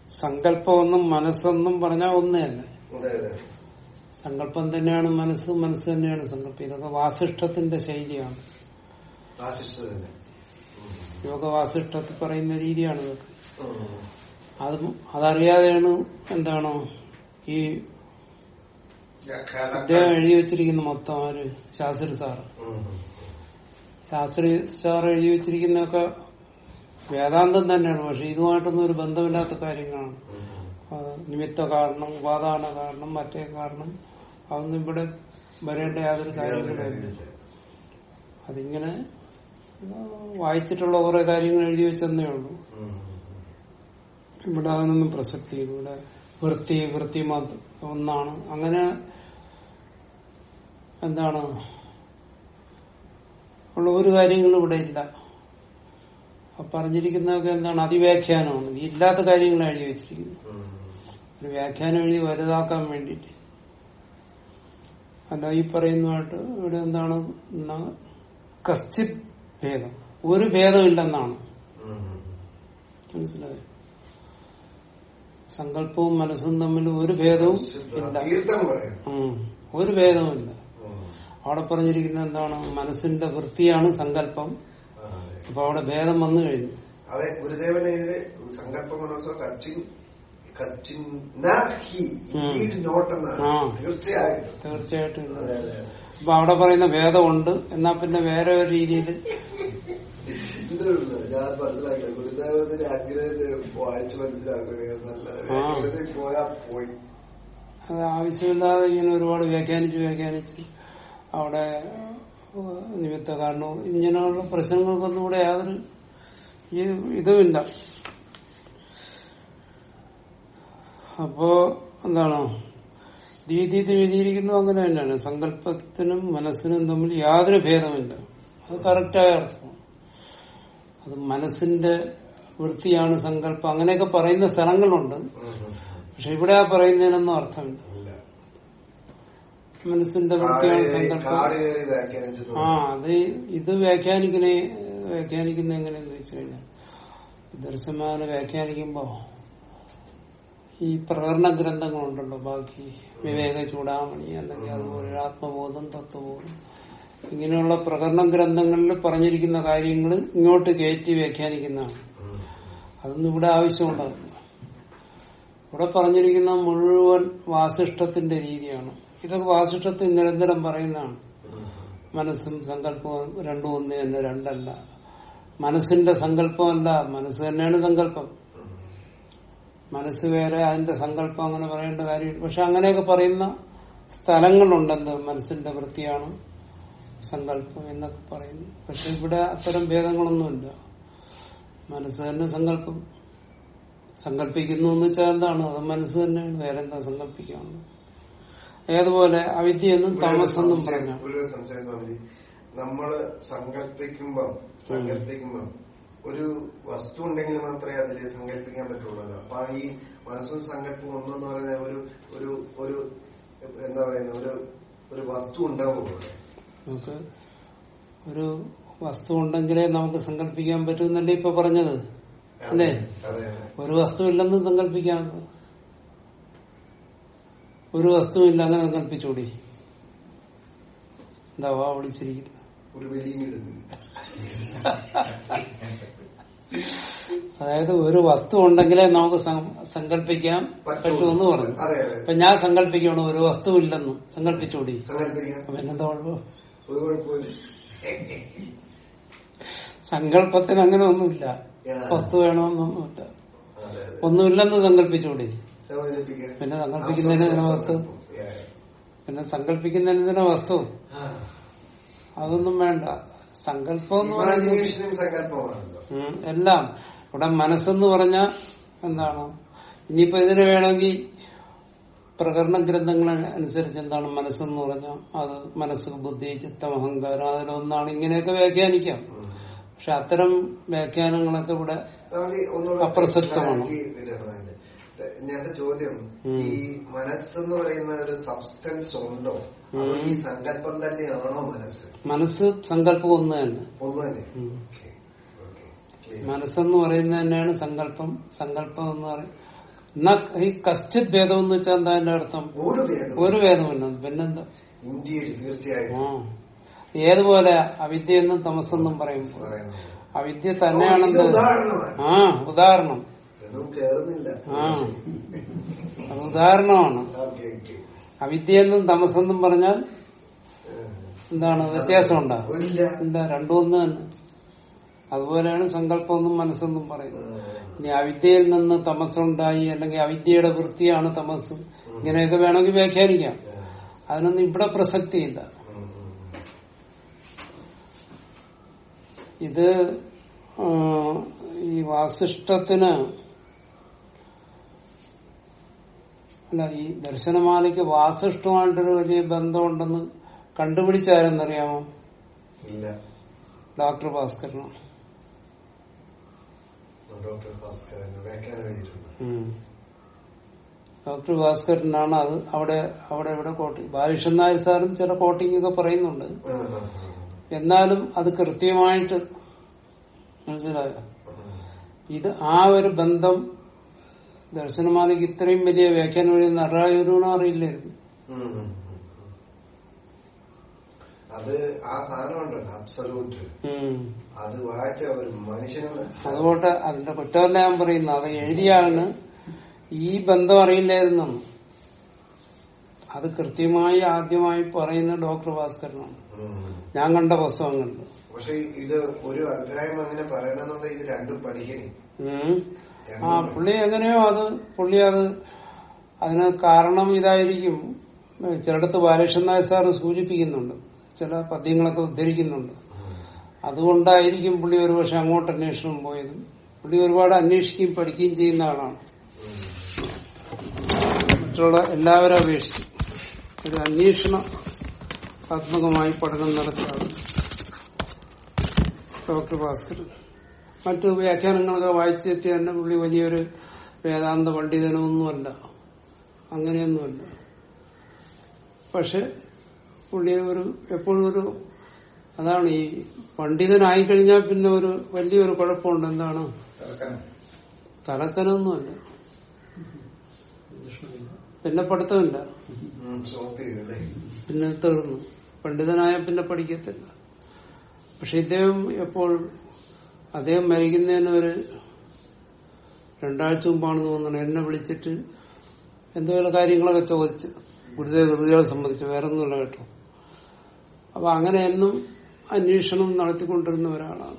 സങ്കല്പമെന്നും മനസ്സെന്നും പറഞ്ഞാൽ ഒന്ന് തന്നെ അതെ അതെ സങ്കല്പം തന്നെയാണ് മനസ്സ് മനസ്സ് തന്നെയാണ് സങ്കല്പം ഇതൊക്കെ വാസിഷ്ഠത്തിന്റെ ശൈലിയാണ് ആശിഷ്ട തന്നെ യോഗ വാസിഷ്ഠത്തിൽ പറയുന്ന രീതിയാണ് ഇതൊക്കെ ഉം. അത് അതറിയാതെയാണ് എന്താണ് ഈ അദ്ദേഹം എഴുതി വെച്ചിരിക്കുന്ന മൊത്തം ആര് ശാസ്ത്രി സാറ് ഉം. ശാസ്ത്രി സാർ എഴുതി വെച്ചിരിക്കുന്നതൊക്കെ വേദാന്തം തന്നെയാണ് പക്ഷെ ഇതുമായിട്ടൊന്നും ഒരു ബന്ധമില്ലാത്ത കാര്യങ്ങളാണ് ഉം. ആ, നിമിത്ത കാരണം ഉപാദാന കാരണം മറ്റേ കാരണം അതൊന്നും ഇവിടെ വരേണ്ട യാതൊരു കാര്യങ്ങളില്ല അതിങ്ങനെ ആ, വായിച്ചിട്ടുള്ള കുറെ കാര്യങ്ങൾ എഴുതി വെച്ചെന്നേ ഉള്ളൂ ഉം. ഇവിടെ അതിനൊന്നും പ്രസക്തി ഇവിടെ വൃത്തി വൃത്തി മത് ഒന്നാണ് അങ്ങനെ എന്താണ് ഉള്ള ഒരു കാര്യങ്ങളും ഇവിടെ ഇല്ല അപ്പൊ പറഞ്ഞിരിക്കുന്നതൊക്കെ എന്താണ് അതിവ്യാഖ്യാനമാണ് ഈ ഇല്ലാത്ത കാര്യങ്ങൾ എഴുതി വെച്ചിരിക്കുന്നു ഉം. ഒരു വ്യാഖ്യാനം എഴുതി വലുതാക്കാൻ വേണ്ടിയിട്ട് അല്ല ഈ പറയുന്നതായിട്ട് ഇവിടെ എന്താണ് ന- കശ്ചിത് ഭേദം ഒരു ഭേദമില്ലെന്നാണ് ഉം. മനസ്സിലായോ സങ്കല്പവും മനസ്സും തമ്മിൽ ഒരു ഭേദവും ഇല്ല തീർത്ഥം പറയാം ഉം. ഒരു ഭേദവുമില്ല ഉം. അവിടെ പറഞ്ഞിരിക്കുന്നത് എന്താണ് മനസ്സിന്റെ വൃത്തിയാണ് സങ്കല്പം ആ, അതെ. അപ്പൊ അവിടെ ഭേദം വന്നു കഴിഞ്ഞു അതെ ഗുരുദേവനെ ഇതില് സങ്കല്പ മനസ്സോ കച്ചിൻ കച്ചിൻ ഹി ഇൻഡീഡ് നോട്ട് എന്നാണ് ആ. തീർച്ചയായിട്ടും തീർച്ചയായിട്ടും ഇല്ല. അതെ അതെ അപ്പൊ അവിടെ പറയുന്ന ഭേദമുണ്ട് എന്നാ പിന്നെ വേറെ ഒരു രീതിയിൽ ഇതിലുണ്ട് ഞാൻ മനസ്സിലാക്കില്ല ഗുരുദേവത്തിന്റെ ആഗ്രഹത്തെ വായിച്ച് മനസ്സിലാക്കണേ നല്ലത് ആ. വ്യാഖ്യാനത്തിൽ പോയാ പോയി അത് ആവശ്യമില്ലാതെ ഇങ്ങനെ ഒരുപാട് വ്യാഖ്യാനിച്ച് വ്യാഖ്യാനിച്ച് അവിടെ ഏഹ്, നിമിത്ത കാരണവും ഇങ്ങനെയുള്ള പ്രശ്നങ്ങൾക്കൊന്നും ഇവിടെ യാതൊരു ഈ- ഇതുമില്ല അപ്പോ എന്താണ് ദീതിയിൽ എഴുതിയിരിക്കുന്നു അങ്ങനെ തന്നെയാണ് സങ്കല്പത്തിനും മനസ്സിനും തമ്മിൽ യാതൊരു ഭേദമില്ല അത് കറക്റ്റായ അർത്ഥമാണ് അത് മനസ്സിന്റെ വൃത്തിയാണ് സങ്കല്പം അങ്ങനെയൊക്കെ പറയുന്ന സ്ഥലങ്ങളുണ്ട് ഉം, ഉം. പക്ഷെ ഇവിടെ ആ പറയുന്നതിനൊന്നും അർത്ഥമില്ല ഇല്ല. മനസ്സിന്റെ കാട് വൃത്തിയാണ് കയറി- സങ്കല്പം കാട് കയറി വ്യാഖ്യാനിച്ചു ആ അത് ഇത് വ്യാഖ്യാനിക്കണ വ്യാഖ്യാനിക്കുന്ന എങ്ങനെയെന്ന് വെച്ച് കഴിഞ്ഞാൽ ദർശമാന വ്യാഖ്യാനിക്കുമ്പോ ഈ പ്രകടന ഗ്രന്ഥങ്ങളുണ്ടല്ലോ ബാക്കി വിവേക ചൂടാമണി അല്ലെങ്കിൽ അതുപോലെ ആത്മബോധം തത്വബോധം ഇങ്ങനെയുള്ള പ്രകടന ഗ്രന്ഥങ്ങളിൽ പറഞ്ഞിരിക്കുന്ന കാര്യങ്ങൾ ഇങ്ങോട്ട് കയറ്റി വ്യാഖ്യാനിക്കുന്നതാണ് അതൊന്നും ഇവിടെ ആവശ്യമുണ്ടാകില്ല ഇവിടെ പറഞ്ഞിരിക്കുന്ന മുഴുവൻ വാസിഷ്ടത്തിന്റെ രീതിയാണ് ഇതൊക്കെ വാസിഷ്ടത്തിൽ നിരന്തരം പറയുന്നതാണ് മനസ്സും സങ്കല്പവും രണ്ടും ഒന്ന് തന്നെ രണ്ടല്ല മനസ്സിന്റെ സങ്കല്പമല്ല മനസ്സ് തന്നെയാണ് സങ്കല്പം മനസ്സ് വേറെ അതിന്റെ സങ്കല്പം അങ്ങനെ പറയേണ്ട കാര്യമില്ല പക്ഷെ അങ്ങനെയൊക്കെ പറയുന്ന സ്ഥലങ്ങളുണ്ടെന്ത് മനസ്സിന്റെ വൃത്തിയാണ് സങ്കല്പം എന്നൊക്കെ പറയുന്നു പക്ഷെ ഇവിടെ അത്തരം ഭേദങ്ങളൊന്നുമില്ല മനസ്സ് തന്നെ സങ്കല്പം സങ്കല്പിക്കുന്നു എന്ന് വെച്ചാൽ എന്താണ് അത് മനസ്സ് തന്നെയാണ് വേറെ എന്താ സങ്കല്പിക്കാനുള്ളത് ഏതുപോലെ അവിദ്യയെന്നും താമസെന്നും പറഞ്ഞു ഒരു സംശയം സ്വാമിജി നമ്മള് സങ്കല്പിക്കുമ്പം സങ്കല്പിക്കുമ്പം ഒരു വസ്തു ഉണ്ടെങ്കിൽ മാത്രമേ അതില് സങ്കല്പിക്കാൻ പറ്റുള്ളൂ അപ്പൊ ഈ മനസ്സും സങ്കല്പവും ഒന്നെന്ന് പറയുന്ന ഒരു ഒരു ഒരു എന്താ പറയുന്ന ഒരു ഒരു വസ്തു ഉണ്ടാവുള്ളൂ നമുക്ക് ഒരു വസ്തു ഉണ്ടെങ്കിലേ നമുക്ക് സങ്കല്പിക്കാൻ പറ്റുമെന്നല്ലേ ഇപ്പൊ പറഞ്ഞത് അല്ലേ അതെ ഒരു വസ്തു ഇല്ലെന്ന് സങ്കല്പിക്കാം ഒരു വസ്തുവില്ല അങ്ങനെ സങ്കല്പിച്ചൂടി എന്താ വാ വിളിച്ചിരിക്കുന്നു ഒരു വെളിയും ഇടുന്നില്ല അതായത് ഒരു വസ്തു ഉണ്ടെങ്കിലേ നമുക്ക് സം- സങ്കല്പിക്കാൻ പറ്റുമെന്ന് പറഞ്ഞു അതെ അതെ അപ്പൊ ഞാൻ സങ്കല്പിക്കണം ഒരു വസ്തു ഇല്ലെന്ന് സങ്കല്പിച്ചൂടി സങ്കല്പിക്കാം അപ്പൊ എന്നെന്താ കുഴപ്പം ഒരു കുഴപ്പമില്ല സങ്കല്പത്തിന് അങ്ങനെ ഒന്നുമില്ല യാ. വസ്തു വേണമെന്നൊന്നുമില്ല അതെ അതെ ഒന്നുമില്ലെന്ന് സങ്കല്പിച്ചൂടി സങ്കല്പിക്കാം പിന്നെ സങ്കല്പിക്കുന്നതിന് ഇതിനെ വസ്തു യാ. പിന്നെ സങ്കല്പിക്കുന്നതിന് ഇതിനെ വസ്തു ആ. അതൊന്നും വേണ്ട സങ്കല്പം എന്ന് പറയുന്നത് ഇമാജിനേഷനും സങ്കല്പമാണല്ലോ ഉം, എല്ലാം ഇവിടെ മനസ്സെന്ന് പറഞ്ഞ എന്താണ് ഇനിയിപ്പോ ഇതിന് വേണമെങ്കിൽ പ്രകരണ ഗ്രന്ഥങ്ങൾ അനുസരിച്ച് എന്താണ് മനസ്സെന്ന് പറഞ്ഞാൽ അത് മനസ്സ് ബുദ്ധി ചിത്തം അഹങ്കാരം അതിലൊന്നാണ് ഇങ്ങനെയൊക്കെ വ്യാഖ്യാനിക്കാം ഉം. പക്ഷെ അത്തരം വ്യാഖ്യാനങ്ങളൊക്കെ ഇവിടെ സ്വാമി, ഒന്നുകൂടെ അപ്രസക്തമാണ്. clarity ഇടണം അതിന്. എന്റെ ചോദ്യം ഉം. ഈ മനസ്സെന്ന് പറയുന്ന ഒരു സബ്സ്റ്റൻസ് ഉണ്ടോ അതോ ഈ സങ്കല്പം തന്നെയാണോ മനസ്സ് മനസ്സ് സങ്കല്പം ഒന്ന് തന്നെ ഒന്ന് തന്നെ ഉം. ഓക്കെ ഓക്കെ മനസ്സെന്ന് പറയുന്നത് തന്നെയാണ് സങ്കല്പം സങ്കല്പം എന്ന് പറയും എന്നാ ഈ കശ്ചിത് ഭേദം എന്ന് വെച്ചാൽ എന്താ അതിന്റെ അർത്ഥം ഒരു ഭേദം ഒരു ഭേദമില്ല പിന്നെന്താ ഇന്ത്യയിൽ തീർച്ചയായിട്ടും ആ ഏതുപോലെ അവിദ്യയെന്നും തമസെന്നും പറയുമ്പോൾ പറയുന്നത് അവിദ്യ ഓ, ഇത് തന്നെയാണെന്ത് ഉദാഹരണമാണ് ആ ഉദാഹരണം ഇതൊന്നും കേറുന്നില്ല ആ അത് ഉദാഹരണമാണ് ഓക്കെ ഓക്കെ അവിദ്യയെന്നും തമസെന്നും പറഞ്ഞാൽ എന്താണ് വ്യത്യാസം ഉണ്ടാ ഇല്ല എന്താ രണ്ടും ഒന്ന് തന്നെ അതുപോലെയാണ് സങ്കല്പമെന്നും മനസ്സെന്നും പറയുന്നത് ഇനി അവിദ്യയിൽ നിന്ന് തമസ്സുണ്ടായി അല്ലെങ്കിൽ അവിദ്യയുടെ വൃത്തിയാണ് തമസ് ഇങ്ങനെയൊക്കെ വേണമെങ്കിൽ വ്യാഖ്യാനിക്കാം അതിനൊന്നും ഇവിടെ പ്രസക്തിയില്ല ഇത് ആ, ഈ വാസിഷ്ടത്തിന് അല്ല ഈ ദർശനമാലയ്ക്ക് വാസിഷ്ടമായിട്ടൊരു വലിയ ബന്ധമുണ്ടെന്ന് കണ്ടുപിടിച്ചാരെന്നറിയാമോ ഇല്ല ഡോക്ടർ ഭാസ്കരനാണ് ഡോക്ടർ ഭാസ്കരൻ വ്യാഖ്യാനം എഴുതിയിട്ടുണ്ട് ഉം. ഡോക്ടർ ഭാസ്കരനാണ് അത് അവിടെ അവിടെ ഇവിടെ കോട്ടിങ് ബാലകൃഷ്ണൻ നായർ സാറും ചില കോട്ടിംഗ് ഒക്കെ പറയുന്നുണ്ട് ആ, ആ, ആ. എന്നാലും അത് കൃത്യമായിട്ട് മനസ്സിലായോ ഇത് ആ ഒരു ബന്ധം ദർശനമാലയ്ക്ക് ഇത്രയും വലിയ വ്യാഖ്യാനം വഴി നടരായൂരൂണോ അറിയില്ലായിരുന്നു ഉം, ഉം, ഉം. അത് ആ സാധനം ഉണ്ടല്ലോ അബ്സലൂട്ട് ഉം. അത് വായിച്ച ഒരു മനുഷ്യന് മനസ്സിലാവും. അതുകൊണ്ട് അതിന്റെ കുറ്റമല്ല ഞാൻ പറയുന്നത് അത് എഴുതിയ ആളിന് ഈ ബന്ധം അറിയില്ലായിരുന്നു അത് കൃത്യമായി ആദ്യമായി പറയുന്ന ഡോക്ടർ ഭാസ്കരനാണ് ഉം. ഞാൻ കണ്ട പുസ്തകങ്ങളിൽ പക്ഷെ ഇത് ഒരു അഭിപ്രായം അങ്ങനെ പറയണമെന്നുണ്ടെങ്കിൽ ഇത് രണ്ടും പഠിക്കണേ ഉം. ആ പുള്ളി എങ്ങനെയോ അത് പുള്ളി അത് അതിന് കാരണം ഇതായിരിക്കും ചിലടത്ത് ബാലകൃഷ്ണൻ നായർ സാറ് സൂചിപ്പിക്കുന്നുണ്ട് ചില പദ്യങ്ങളൊക്കെ ഉദ്ധരിക്കുന്നുണ്ട് അതുകൊണ്ടായിരിക്കും പുള്ളി ഒരുപക്ഷെ അങ്ങോട്ട് അന്വേഷണം പോയത് പുള്ളി ഒരുപാട് അന്വേഷിക്കുകയും പഠിക്കുകയും ചെയ്യുന്ന ആളാണ് മറ്റുള്ള എല്ലാവരും അപേക്ഷിച്ച് ഒരു അന്വേഷണ ആത്മകമായി പഠനം നടത്തിയ ആള് ഡോക്ടർ ഭാസ്കരൻ മറ്റു വ്യാഖ്യാനങ്ങളൊക്കെ വായിച്ചു തെറ്റി തന്നെ പുള്ളി വലിയൊരു വേദാന്ത പണ്ഡിതനൊന്നുമല്ല അങ്ങനെയൊന്നുമല്ല പക്ഷെ പുള്ളി ഒരു എപ്പോഴും ഒരു അതാണ് ഈ പണ്ഡിതനായി കഴിഞ്ഞാൽ പിന്നെ ഒരു വലിയൊരു കുഴപ്പമുണ്ട് എന്താണ് തലക്കനൊന്നുമല്ല പിന്നെ പഠിത്തമില്ല സ്റ്റോപ്പ് ചെയ്യൂല്ലേ പിന്നെ തീർന്നു പണ്ഡിതനായ പിന്നെ പഠിക്കത്തില്ല പക്ഷെ ഇദ്ദേഹം എപ്പോൾ അദ്ദേഹം മരിക്കുന്നതിന് ഒരു രണ്ടാഴ്ച മുമ്പാണെന്ന് തോന്നുന്നു എന്നെ വിളിച്ചിട്ട് എന്തെങ്കിലും കാര്യങ്ങളൊക്കെ ചോദിച്ച് ഗുരുദേവ കൃതികളെ സംബന്ധിച്ച് വേറെ ഒന്നുമില്ല കേട്ടോ അപ്പൊ അങ്ങനെ എന്നും അന്വേഷണം നടത്തിക്കൊണ്ടിരുന്ന ഒരാളാണ്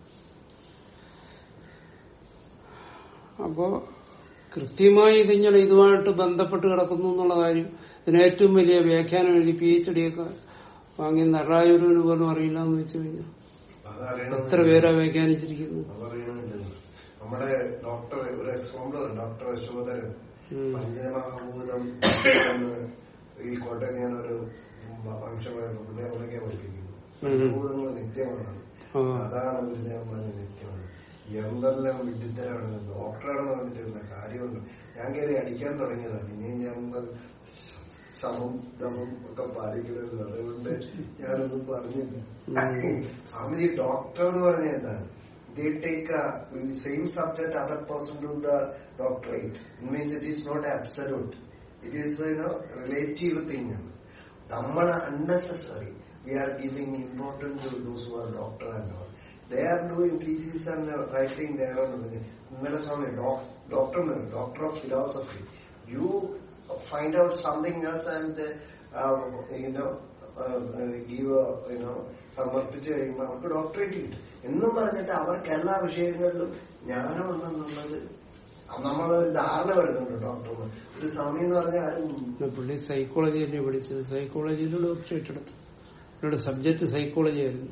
അപ്പോ കൃത്യമായി ഇതിങ്ങനെ ഇതുമായിട്ട് ബന്ധപ്പെട്ട് കിടക്കുന്നു എന്നുള്ള കാര്യം ഇതിന് ഏറ്റവും വലിയ വ്യാഖ്യാനം എഴുതി പി എച്ച് ഡി ഒക്കെ വാങ്ങി നടരായൂരിന് പോലും അറിയില്ല എന്ന് വെച്ച് കഴിഞ്ഞാൽ അതറിയണം എത്ര പേരാ വ്യാഖ്യാനിച്ചിരിക്കുന്നത് അതറിയണമെന്നില്ല നമ്മുടെ ഡോക്ടർ ഒരു എക്സ്പോംബർ ഡോക്ടർ യശോധരൻ ഉം. പഞ്ചമഹാഭൂതം എന്ന് ഈ കോട്ടയത്ത് ഞാനൊരു ഫംഗ്ഷൻ പോയപ്പോ പുള്ളി അവിടേക്ക് പഠിപ്പിക്കുന്നു പഞ്ചഭൂതങ്ങൾ നിത്യമാണ് ആ. അതാണ് ഗുരുദേവൻ പറഞ്ഞ നിത്യമാണ് എന്തെല്ലാം വിഡിത്തരാണെന്ന് ഡോക്ടറാണെന്ന് പറഞ്ഞിട്ടില്ല കാര്യമുണ്ട് ഞാൻ കയറി അടിക്കാൻ തുടങ്ങിയതാണ് പിന്നെയും ഞാൻ പ- ശമം ശമം ഒക്കെ പാലിക്കണമല്ലോ അതുകൊണ്ട് ഞാനൊന്നും പറഞ്ഞില്ല സ്വാമിജി ഡോക്ടർ എന്ന് പറഞ്ഞാൽ എന്താണ് they take a same subject other person do the doctorate it means it is not absolute it is you know relative thing നമ്മൾ unnecessary we are giving importance to those who are doctor and all they are doing thesis and uh, writing their own ഇന്നലെ സ്വാമി doctor doctor of philosophy you find out something else and you know give you know സമർപ്പിച്ചു കഴിയുമ്പോൾ അവർക്ക് doctorate കിട്ടും എന്നും പറഞ്ഞിട്ട് അവർക്ക് എല്ലാ വിഷയങ്ങളിലും ജ്ഞാനമുണ്ടെന്നുള്ളത് നമ്മൾ ധാരണ വരുന്നുണ്ട് ഡോക്ടർമാർ ഒരു സ്വാമി എന്ന് പറഞ്ഞാൽ ആരും പിന്നെ പുള്ളി സൈക്കോളജിയല്ലേ പഠിച്ചത് സൈക്കോളജിയിൽ ഡോക്ടറേറ്റ് എടുത്തു പുള്ളിയുടെ സബ്ജക്ട് സൈക്കോളജി ആയിരുന്നു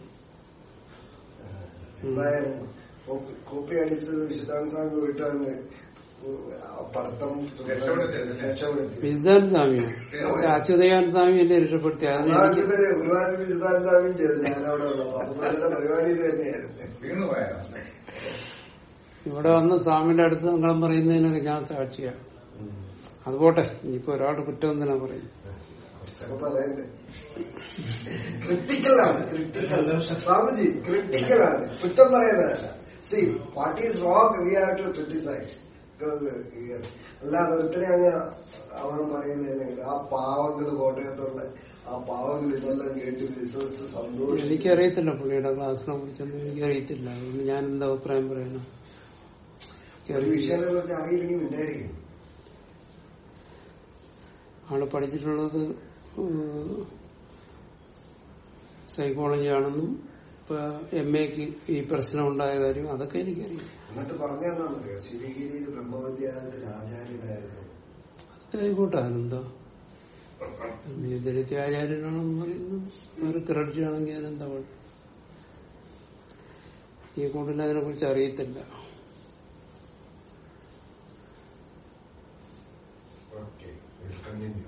എന്തായാലും കോപ്പി- കോപ്പി അടിച്ചത് വിശുദ്ധാനന്ദ സ്വാമി പോയിട്ടാണ് പഠിത്തം രക്ഷപ്പെടുത്തിയത്. രക്ഷപ്പെടുത്തി വിദ്യാൻ സ്വാമിയോ അച്യുതയാൻ സ്വാമി എന്നെ രക്ഷപ്പെടുത്തി അതിന് എനിക്ക് അതാദ്യമേ ഒരുപാട് വിശുദ്ധാനന്ദ സ്വാമിയും ചെയ്തു ഞാനവിടെ ഉള്ളപ്പോ അപ്പൊ പുള്ളിയുടെ പരിപാടി ഇത് തന്നെയായിരുന്നു വീണുപോയാ ഇവിടെ വന്ന് സ്വാമിയുടെ അടുത്ത് നിങ്ങളും പറയുന്നതിനൊക്കെ ഞാൻ സാക്ഷിയാണ് അത് പോട്ടെ ഇനിയിപ്പോ ഒരാളുടെ കുറ്റം എന്തിനാ പറയും കുറച്ചൊക്കെ പറയണ്ടേ ക്രിട്ടിക്കലാണ് ക്രിട്ടിക്കൽ സ്വാമിജി ക്രിട്ടിക്കലാണ് കുറ്റം പറയുന്നതല്ല see what is wrong we have to criticise അത് ഈ അല്ലാതെ ഒരുത്തരെ അങ്ങ് അവൻ പറയുന്നില്ലെങ്കിൽ ആ പാവങ്ങൾ കോട്ടയത്തുള്ള ആ പാവങ്ങൾ ഇതെല്ലാം കേട്ട് ബിസിനസ് സന്തോഷം എനിക്കറിയത്തില്ല പുള്ളിയുടെ ക്ലാസ്സിനെ കുറിച്ചൊന്നും എനിക്കറിയത്തില്ല അതുകൊണ്ട് ഞാൻ എന്താ അഭിപ്രായം പറയണം ഒരു വിഷയത്തെ കുറിച്ച് അറിയില്ലെങ്കിൽ ഉണ്ടായിരിക്കും ആള് പഠിച്ചിട്ടുള്ളത് സൈക്കോളജി ആണെന്നും ഇപ്പൊ എം എക്ക് ഈ പ്രശ്നം ഉണ്ടായ കാര്യം അതൊക്കെ എനിക്കറിയാം എന്നിട്ട് പറഞ്ഞെന്നാണെന്നറിയോ ശിവഗിരിയിൽ ബ്രഹ്മവിദ്യാലയത്തിൽ ആചാര്യനായിരുന്നു അതൊക്കെ ആയിക്കോട്ടെ അതിനെന്താ വിദ്യാലയത്തെ ആചാര്യനാണെന്ന് പറയുന്നു ഒരു ക്രെഡിറ്റ് ആണെങ്കിൽ അതിനെന്താ കുഴപ്പം ഈ കൂടുതൽ അതിനെ കുറിച്ച് അറിയത്തില്ല ഓക്കെ കണ്ടിന്യൂ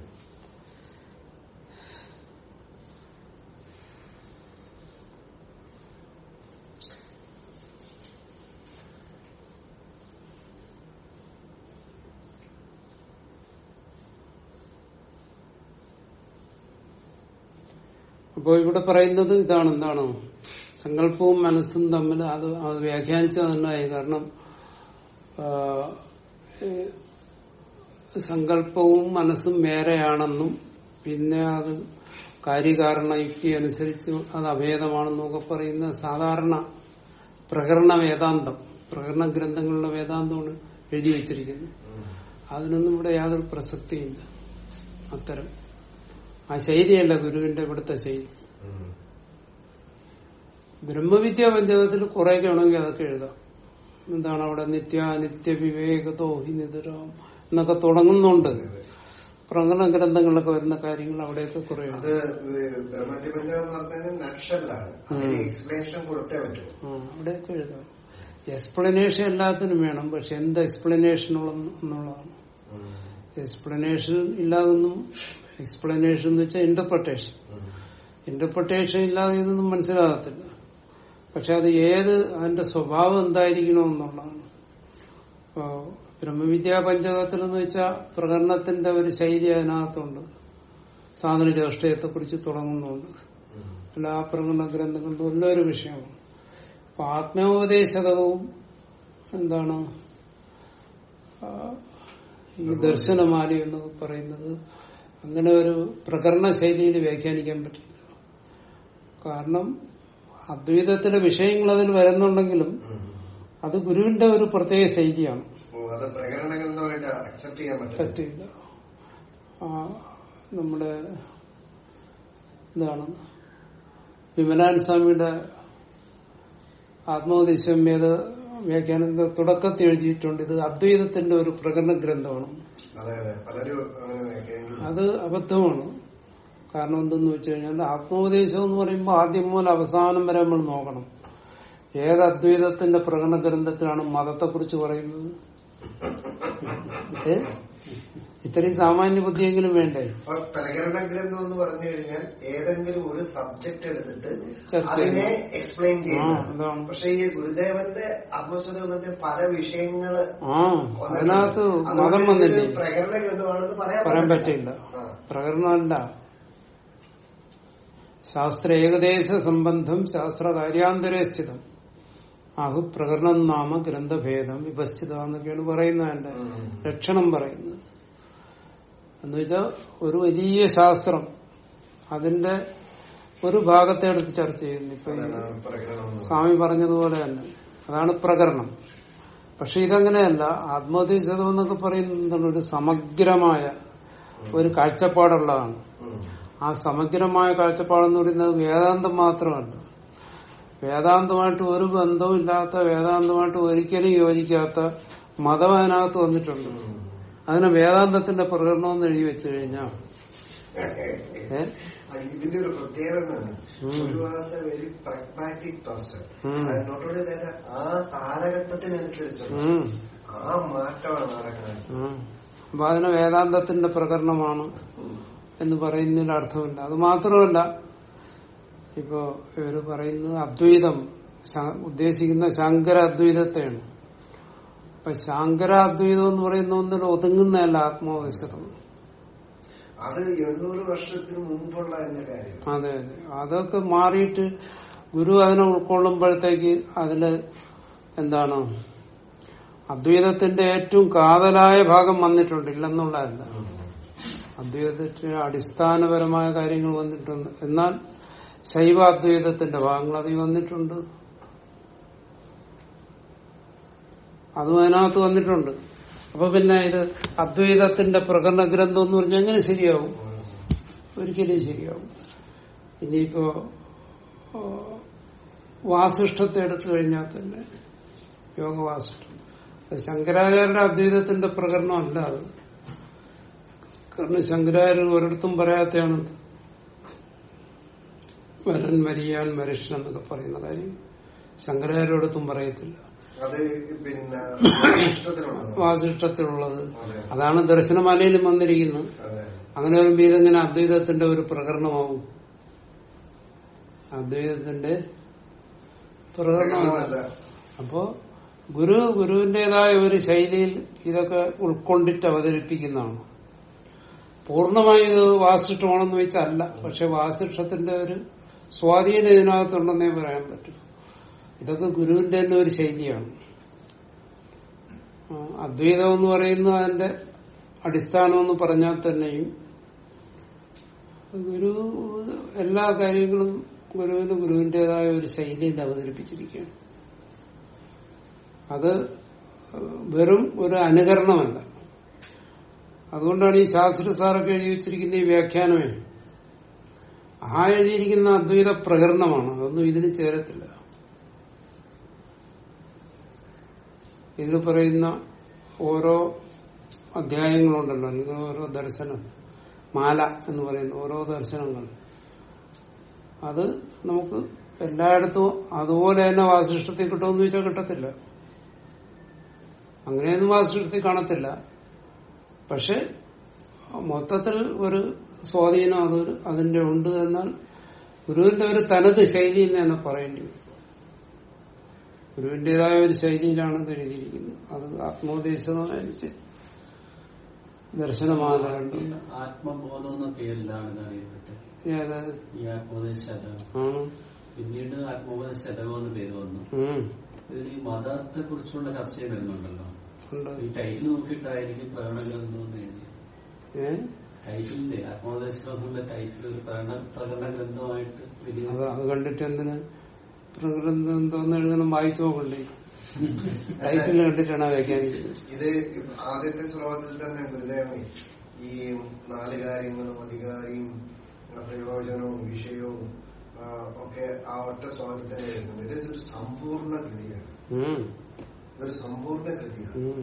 അപ്പോ ഇവിടെ പറയുന്നത് ഇതാണ് എന്താണ് സങ്കല്പവും മനസ്സും തമ്മിൽ അത് അത് വ്യാഖ്യാനിച്ചത് തന്നെയായി കാരണം ആ, ഏ, സങ്കല്പവും മനസ്സും വേറെയാണെന്നും പിന്നെ അത് കാര്യകാരണ യുക്തി അനുസരിച്ച് അത് അഭേദമാണെന്നും ഒക്കെ പറയുന്ന സാധാരണ പ്രകരണ വേദാന്തം പ്രകരണ ഗ്രന്ഥങ്ങളിലെ വേദാന്തമാണ് എഴുതി വെച്ചിരിക്കുന്നത് അതിനൊന്നും ഇവിടെ യാതൊരു പ്രസക്തിയില്ല അത്തരം ആ ശൈലിയല്ല ഗുരുവിന്റെ ഇവിടുത്തെ ശൈലി ബ്രഹ്മവിദ്യാ പഞ്ചകത്തിൽ കുറെയൊക്കെ ആണെങ്കിൽ അതൊക്കെ എഴുതാം എന്താണ് അവിടെ നിത്യ നിത്യ വിവേകതോ ഹി നിതരാം എന്നൊക്കെ തുടങ്ങുന്നുണ്ട് പ്രകടന ഗ്രന്ഥങ്ങളിലൊക്കെ വരുന്ന കാര്യങ്ങൾ അവിടെയൊക്കെ കുറെ അത് ബ്രഹ്മജ്യ പഞ്ചകം എന്ന് പറഞ്ഞാൽ നക്ഷലാണ് അതിന് എക്സ്പ്ലനേഷൻ കൊടുത്തേ പറ്റൂ അവിടെയൊക്കെ എഴുതാം എക്സ്പ്ലനേഷൻ എല്ലാത്തിനും വേണം പക്ഷെ എന്ത് എക്സ്പ്ലനേഷൻ എന്നുള്ളതാണ് എക്സ്പ്ലനേഷൻ ഇല്ലാതൊന്നും എക്സ്പ്ലനേഷൻ എന്ന് വെച്ചാൽ ഇന്റർപ്രിട്ടേഷൻ ഇന്റർപ്രിട്ടേഷൻ ഇല്ലാതെ ഇതൊന്നും മനസ്സിലാകത്തില്ല പക്ഷെ അത് ഏത് അതിന്റെ സ്വഭാവം എന്തായിരിക്കണമെന്നുള്ളതാണ് ഇപ്പോ ബ്രഹ്മവിദ്യാ പഞ്ചകത്തിൽ എന്ന് വെച്ചാൽ പ്രകടനത്തിന്റെ ഒരു ശൈലി അതിനകത്തുണ്ട് സാധന ചേഷ്ടയത്തെ കുറിച്ച് തുടങ്ങുന്നുണ്ട് എല്ലാ പ്രകടന ഗ്രന്ഥങ്ങളിലും എല്ലാ ഒരു വിഷയമാണ് അപ്പൊ ആത്മോപദേശതവും എന്താണ് ആ, ഈ ദർശനമാലി എന്ന് പറയുന്നത് അങ്ങനെ ഒരു പ്രകരണ ശൈലിയിൽ വ്യാഖ്യാനിക്കാൻ പറ്റില്ല കാരണം അദ്വൈതത്തിലെ വിഷയങ്ങൾ അതിൽ വരുന്നുണ്ടെങ്കിലും അത് ഗുരുവിന്റെ ഒരു പ്രത്യേക ശൈലിയാണ് ഓ, അത് പ്രകടനങ്ങളുമായിട്ട് അക്സെപ്റ്റ് ചെയ്യാൻ പറ്റില്ല പറ്റില്ല ആ, നമ്മുടെ എന്താണ് വിമലാൻ സ്വാമിയുടെ ആത്മോപദേശമ്യത വ്യാഖ്യാനത്തിന്റെ തുടക്കത്തിൽ എഴുതിയിട്ടുണ്ട് ഇത് അദ്വൈതത്തിന്റെ ഒരു പ്രകടന ഗ്രന്ഥമാണ് അതെ അതെ പലരും അങ്ങനെ വ്യാഖ്യാനിക്കുന്നു. അത് അബദ്ധമാണ് കാരണം എന്തെന്ന് വെച്ച് കഴിഞ്ഞാൽ ആത്മോപദേശം എന്ന് പറയുമ്പോൾ ആദ്യം മുതൽ അവസാനം വരെ നമ്മൾ നോക്കണം ഏത് അദ്വൈതത്തിന്റെ പ്രകടന ഗ്രന്ഥത്തിലാണ് മതത്തെക്കുറിച്ച് പറയുന്നത് ഏ? ഇത്രയും സാമാന്യ ബുദ്ധിയെങ്കിലും വേണ്ടേ അപ്പൊ പ്രകരണ ഗ്രന്ഥം എന്ന് പറഞ്ഞു കഴിഞ്ഞാൽ ഏതെങ്കിലും ഒരു സബ്ജക്ട് എടുത്തിട്ട് ചർച്ച അതിനെ എക്സ്പ്ലെയിൻ ആ ചെയ്യുന്നു അതാണ് പക്ഷെ ഈ ഗുരുദേവന്റെ ആത്മശ്വത ഗ്രന്ഥത്തിൽ പല വിഷയങ്ങള് ആ അതിനകത്ത് മതം അതുകൊണ്ട് വന്നില്ലേ ഇതൊരു പ്രകരണ ഗ്രന്ഥമാണെന്ന് പറയാൻ പറയാൻ പറ്റില്ല. പറ്റില്ല ആ. പ്രകടനമല്ല ശാസ്ത്ര ഏകദേശ സംബന്ധം ശാസ്ത്ര കാര്യാന്തരേ സ്ഥിതം ആഹു പ്രകടനം നാമ ഗ്രന്ഥഭേദം വിഭസ്ഥിത എന്നൊക്കെയാണ് പറയുന്നത് എന്റെ ഉം. ലക്ഷണം പറയുന്നത് എന്ന് വെച്ചാൽ ഒരു വലിയ ശാസ്ത്രം അതിന്റെ ഒരു ഭാഗത്തെ എടുത്ത് ചർച്ച ചെയ്യുന്നു ഇപ്പൊ ഈ അതാണ് പ്രകരണം എന്ന് സ്വാമി പറഞ്ഞതുപോലെ തന്നെ അതാണ് പ്രകരണം പക്ഷെ ഇതങ്ങനെയല്ല ആത്മോദ്ദേശം എന്നൊക്കെ പറയുന്നത് എന്താണ് ഒരു സമഗ്രമായ ഒരു കാഴ്ചപ്പാടുള്ളതാണ് ഉം. ആ സമഗ്രമായ കാഴ്ചപ്പാടെന്ന് പറയുന്നത് വേദാന്തം മാത്രമല്ല വേദാന്തമായിട്ട് ഒരു ബന്ധവും ഇല്ലാത്ത വേദാന്തമായിട്ട് ഒരിക്കലും യോജിക്കാത്ത മതം അതിനകത്ത് വന്നിട്ടുണ്ട് ഉം. അതിനെ വേദാന്തത്തിന്റെ പ്രകടനം എന്ന് എഴുതി വെച്ചു കഴിഞ്ഞാൽ ഏ അത് ഇതിന്റെ ഒരു പ്രത്യേകത എന്താണ് ഉം. ഒരു was a very pragmatic person ഉം. നോട്ട് ഓൺലി ദാറ്റ് ആ കാലഘട്ടത്തിനനുസരിച്ചുള്ള ഉം. ആ മാറ്റമാണ് അവിടെ കാണിച്ചത് ഉം. അപ്പൊ അതിനെ വേദാന്തത്തിന്റെ പ്രകരണമാണ് എന്ന് പറയുന്നതിൽ അർത്ഥമില്ല അത് മാത്രമല്ല ഇപ്പോ ഇവര് പറയുന്നത് അദ്വൈതം ശ- ഉദ്ദേശിക്കുന്ന ശങ്കര അദ്വൈതത്തെയാണ് അപ്പൊ ശങ്കര അദ്വൈതം എന്ന് പറയുന്ന ഒന്നിൽ ഒതുങ്ങുന്നതല്ല ആത്മോപദേശം അത് എണ്ണൂറ് വർഷത്തിന് മുമ്പുള്ള എന്ന കാര്യം അതെ അതെ അതൊക്കെ മാറിയിട്ട് ഗുരു അതിനെ ഉൾക്കൊള്ളുമ്പോഴത്തേക്ക് അതില് എന്താണ് അദ്വൈതത്തിന്റെ ഏറ്റവും കാതലായ ഭാഗം വന്നിട്ടുണ്ട് ഇല്ലെന്നുള്ളതല്ല അദ്വൈതത്തിന്റെ അടിസ്ഥാനപരമായ കാര്യങ്ങൾ വന്നിട്ടുണ്ട് എന്നാൽ ശൈവ അദ്വൈതത്തിന്റെ ഭാഗങ്ങൾ അതിൽ വന്നിട്ടുണ്ട് അതും അതിനകത്ത് വന്നിട്ടുണ്ട് അപ്പൊ പിന്നെ ഇത് അദ്വൈതത്തിന്റെ പ്രകടന ഗ്രന്ഥം എന്ന് പറഞ്ഞാൽ എങ്ങനെ ശരിയാവും ഒരിക്കലും ശരിയാവും ഇനിയിപ്പോ ആ, വാസിഷ്ഠത്തെ എടുത്തു കഴിഞ്ഞാൽ തന്നെ യോഗവാസിഷ്ഠം അത് ശങ്കരാചാര്യരുടെ അദ്വൈതത്തിന്റെ പ്രകടനമല്ല അത് കാരണം ശങ്കരാചാര്യർ ഒരിടത്തും പറയാത്തതാണ് വരൻ മരിയാൻ മനുഷ്യൻ എന്നൊക്കെ പറയുന്ന കാര്യം ശങ്കരാചാര്യടുത്തും പറയത്തില്ല അത് പിന്നെ ഇഷ്ടത്തിലുള്ളത് വാസിഷ്ഠത്തിലുള്ളത് അതെ അതാണ് ദർശനമാലയിലും വന്നിരിക്കുന്നത് അതെ അങ്ങനെ വരുമ്പോ ഇതെങ്ങനെ അദ്വൈതത്തിന്റെ ഒരു പ്രകടനമാവും അദ്വൈതത്തിന്റെ പ്രകടനമല്ല പ്രകടനമല്ല അപ്പോ ഗുരു ഗുരുവിന്റേതായ ഒരു ശൈലിയിൽ ഇതൊക്കെ ഉൾക്കൊണ്ടിട്ട് അവതരിപ്പിക്കുന്നതാണ് പൂർണ്ണമായി ഇത് വാസിഷ്ഠമാണെന്ന് വെച്ചാൽ അല്ല പക്ഷെ വാസിഷ്ഠത്തിന്റെ ഒരു സ്വാധീനം ഇതിനകത്തുണ്ടെന്നേ പറയാൻ പറ്റൂ ഇതൊക്കെ ഗുരുവിന്റെ തന്നെ ഒരു ശൈലിയാണ് ആ, അദ്വൈതം എന്ന് പറയുന്നത് അതിന്റെ അടിസ്ഥാനം എന്ന് പറഞ്ഞാൽ തന്നെയും ഗുരു എല്ലാ കാര്യങ്ങളും ഗുരുവിന് ഗുരുവിന്റേതായ ഒരു ശൈലിയിൽ അവതരിപ്പിച്ചിരിക്കുകയാണ് അത് വെറും ഒരു അനുകരണമല്ല അതുകൊണ്ടാണ് ഈ ശാസ്ത്ര സാറൊക്കെ എഴുതി വെച്ചിരിക്കുന്ന ഈ വ്യാഖ്യാനമേ ആ എഴുതിയിരിക്കുന്ന അദ്വൈത പ്രകരണമാണ് അതൊന്നും ഇതിന് ചേരത്തില്ല ഇതിൽ പറയുന്ന ഓരോ അധ്യായങ്ങളുണ്ടല്ലോ അല്ലെങ്കിൽ ഓരോ ദർശനം മാല എന്ന് പറയുന്ന ഓരോ ദർശനങ്ങൾ അത് നമുക്ക് എല്ലായിടത്തും അതുപോലെ തന്നെ വാസിഷ്ഠത്തിൽ കിട്ടുമെന്ന് ചോദിച്ചാൽ കിട്ടത്തില്ല അങ്ങനെയൊന്നും വാസിഷ്ഠത്തിൽ കാണത്തില്ല പക്ഷെ മൊത്തത്തിൽ ഒരു സ്വാധീനം അതൊരു അതിന്റെ ഉണ്ട് എന്നാൽ ഗുരുവിന്റെ ഒരു തനത് ശൈലി എന്ന് തന്നെ പറയേണ്ടി വരും ഗുരുവിന്റേതായ ഒരു ശൈലിയിലാണ് ഇത് എഴുതിയിരിക്കുന്നത് അത് ആത്മോദ്ദേശിച്ച് ദർശനമാല കണ്ടു ആത്മബോധം എന്ന പേരിലാണ് ഇത് അറിയപ്പെട്ടത് ഏത് ഈ ആത്മോപദേശ ശതകം ആണ് പിന്നീട് ആത്മോപദേശ ശതകം എന്ന് പേര് വന്നു ഉം. ഇതിൽ ഈ മതത്തെ കുറിച്ചുള്ള ചർച്ചയും വരുന്നുണ്ടല്ലോ ഉണ്ട് ഈ ടൈറ്റിൽ നോക്കിയിട്ടായിരിക്കും പ്രകടനഗ്രന്ഥം എന്ന് എഴുതി ഏ ടൈറ്റിലിന്റെ ആത്മോപദേശം എന്നുള്ള ടൈറ്റിൽ ഒരു പ്രകടന പ്രകടന ഗ്രന്ഥമായിട്ട് വലിയ അത് അത് കണ്ടിട്ട് എന്തിന് പ്രകൃതം എന്തോന്ന് എഴുതണം വായിച്ചു നോക്കണ്ടേ ടൈറ്റിൽ കണ്ടിട്ടാണ് വ്യാഖ്യാനിക്കുന്നത് ഇത് ആദ്യത്തെ ശ്ലോകത്തിൽ തന്നെ ഗുരുദേവൻ ഈ നാല് കാര്യങ്ങളും അധികാരിയും പ്രയോജനവും വിഷയവും ആ, ഒക്കെ ആ ഒറ്റ ശ്ലോകത്തിൽ തന്നെ എഴുതുന്നുണ്ട് ഇത് ഒരു സമ്പൂർണ്ണ കൃതിയാണ് ഉം. ഇതൊരു സമ്പൂർണ്ണ കൃതിയാണ് ഉം.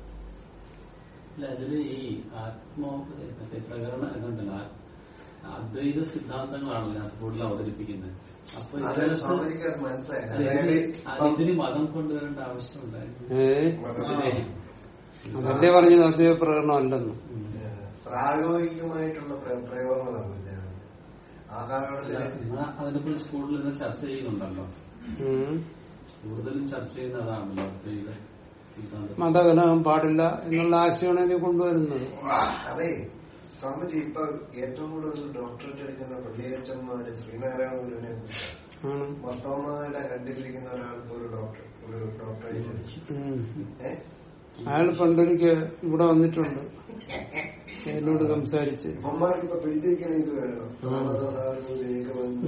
അല്ല അതില് ഈ ആത്മോ മറ്റേ പ്രകടന ഇതുണ്ടല്ലോ ആ- അദ്വൈത സിദ്ധാന്തങ്ങളാണല്ലോ അത് കൂടുതൽ അവതരിപ്പിക്കുന്നത് അപ്പൊ അത് ഇതിനകത്ത് സ്വാമിക്ക് അത് മനസ്സിലായി അല്ല, അതായത് ഇതില് അത് ഇതിന് മതം കൊണ്ടുവരേണ്ട ആവശ്യമുണ്ടായിരുന്നു ഏ മതത്തിലെ അതല്ലേ പറഞ്ഞത് അദ്വൈത പ്രകടനം അല്ലെന്ന് പ്രായോഗികമായിട്ടുള്ള പ്ര- പ്രയോഗങ്ങളാണ് ഗുരുദേവൻ ആ കാലഘട്ടത്തില് അതിനെക്കുറിച്ച് കൂടുതൽ ഇന്ന് ചർച്ച ചെയ്യുന്നുണ്ടല്ലോ ഉം. കൂടുതലും ചർച്ച ചെയ്യുന്ന അതാണല്ലോ അദ്വൈത സിദ്ധാന്തം മതകലഹം പാടില്ല എന്നുള്ള ആശയമാണ് ഇതിൽ കൊണ്ടുവരുന്നത് ആ, അതെ സ്വാമിജി ഇപ്പൊ ഏറ്റവും കൂടുതൽ ഡോക്ടറേറ്റ് എടുക്കുന്ന പള്ളിയച്ചന്മാര് ശ്രീനാരായണ ഗുരുവിനെ കുറിച്ച് ആണ് മർത്തോമയുടെ ഹെഡിലിരിക്കുന്ന ഒരാൾക്ക് ഒരു ഡോക്ടർ ഒരു ഡോക്ടറേറ്റ് അടിച്ചു ഉം. ഏഹ് അയാൾ പണ്ടൊരിക്ക് ഇവിടെ വന്നിട്ടുണ്ട് എന്നോട് സംസാരിച്ച് ഇവന്മാർക്ക് ഇപ്പൊ പിടിച്ചിരിക്കണ ഇത് വേണം രാമദാസാറിലേക്ക് വന്നു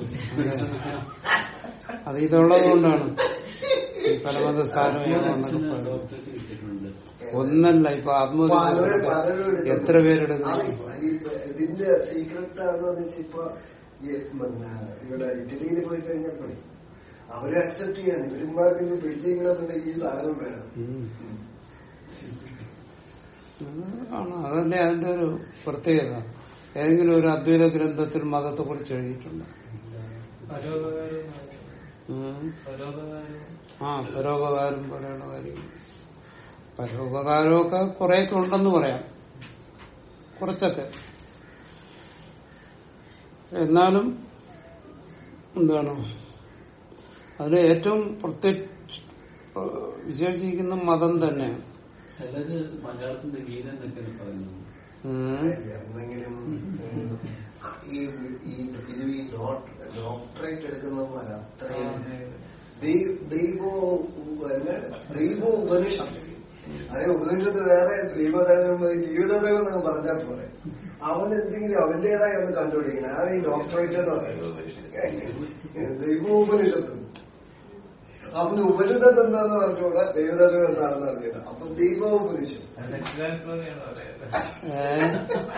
അത് ഇതുള്ളത് കൊണ്ടാണ് ഈ പരമത സാരമെന്നൊക്കെ പറയുന്നത് ഡോക്ടർക്ക് കിട്ടിയിട്ടുണ്ട് ഒന്നല്ല ഇപ്പൊ പലരും പലരും ആത്മഹത്യ എടുക്കുന്നു. എത്ര പേരെടുക്കുന്നു അത് ഇത് ഇതിന്റെ സീക്രട്ട് ആണെന്ന് വെച്ചാൽ ഇപ്പൊ ഈ പിന്നെ ഇവിടെ ഇറ്റലിയിൽ പോയി കഴിഞ്ഞപ്പോഴേ അവര് അക്സെപ്റ്റ് ചെയ്യാണ് ഇവരുമാർക്ക് ഇനി പിടിച്ചിരിക്കണമെന്നുണ്ടെങ്കിൽ ഈ സാധനം വേണം ഉം. ആണ് അതല്ലേ അതിന്റെ ഒരു പ്രത്യേകത ഏതെങ്കിലും ഒരു അദ്വൈത ഗ്രന്ഥത്തിൽ മതത്തെ കുറിച്ച് എഴുതിയിട്ടുണ്ട് ഉം. ആ പരോപകാരം പോലെയുള്ള കാര്യങ്ങൾ പരോപകാരമൊക്കെ കുറെയൊക്കെ ഉണ്ടെന്ന് പറയാം കുറച്ചൊക്കെ എന്നാലും എന്താണ് അതിൽ ഏറ്റവും പ്രത്യേക വിശേഷിക്കുന്ന മതം തന്നെയാണ് ചിലര് മലയാളത്തിന്റെ ഗീത എന്നൊക്കെ പറയുന്നു ഉം. എന്തെങ്കിലും ഈ ഈ ഇത് ഈ ഡോക്ടറേറ്റ് എടുക്കുന്നവന്മാർ അത്രയും ദൈ- ദൈവോ പിന്നെ ദൈവോ ഉപനിഷത്ത് അതേ ഉപനിഷത്ത് വേറെ ദൈവദാനം ജീവിതദൈവം എന്നൊക്കെ പറഞ്ഞാൽ പോലെ അവൻ എന്തെങ്കിലും അവന്റേതായ ഒന്ന് കണ്ടുപിടിക്കണം അതാണ് ഈ ഡോക്ടറേറ്റ് എന്ന് പറയുന്നത് ദൈവോപനിഷത്ത് അവന് ഉപനിഷത്ത് എന്താന്ന് പറഞ്ഞുകൂടാ ദൈവദാനം എന്താണെന്ന് അറിഞ്ഞില്ല അപ്പൊ ദൈവോപനിഷത്ത് അത് സച്ചിദാനന്ദ സ്വാമിയാണ് പറയുന്നത് ഏ?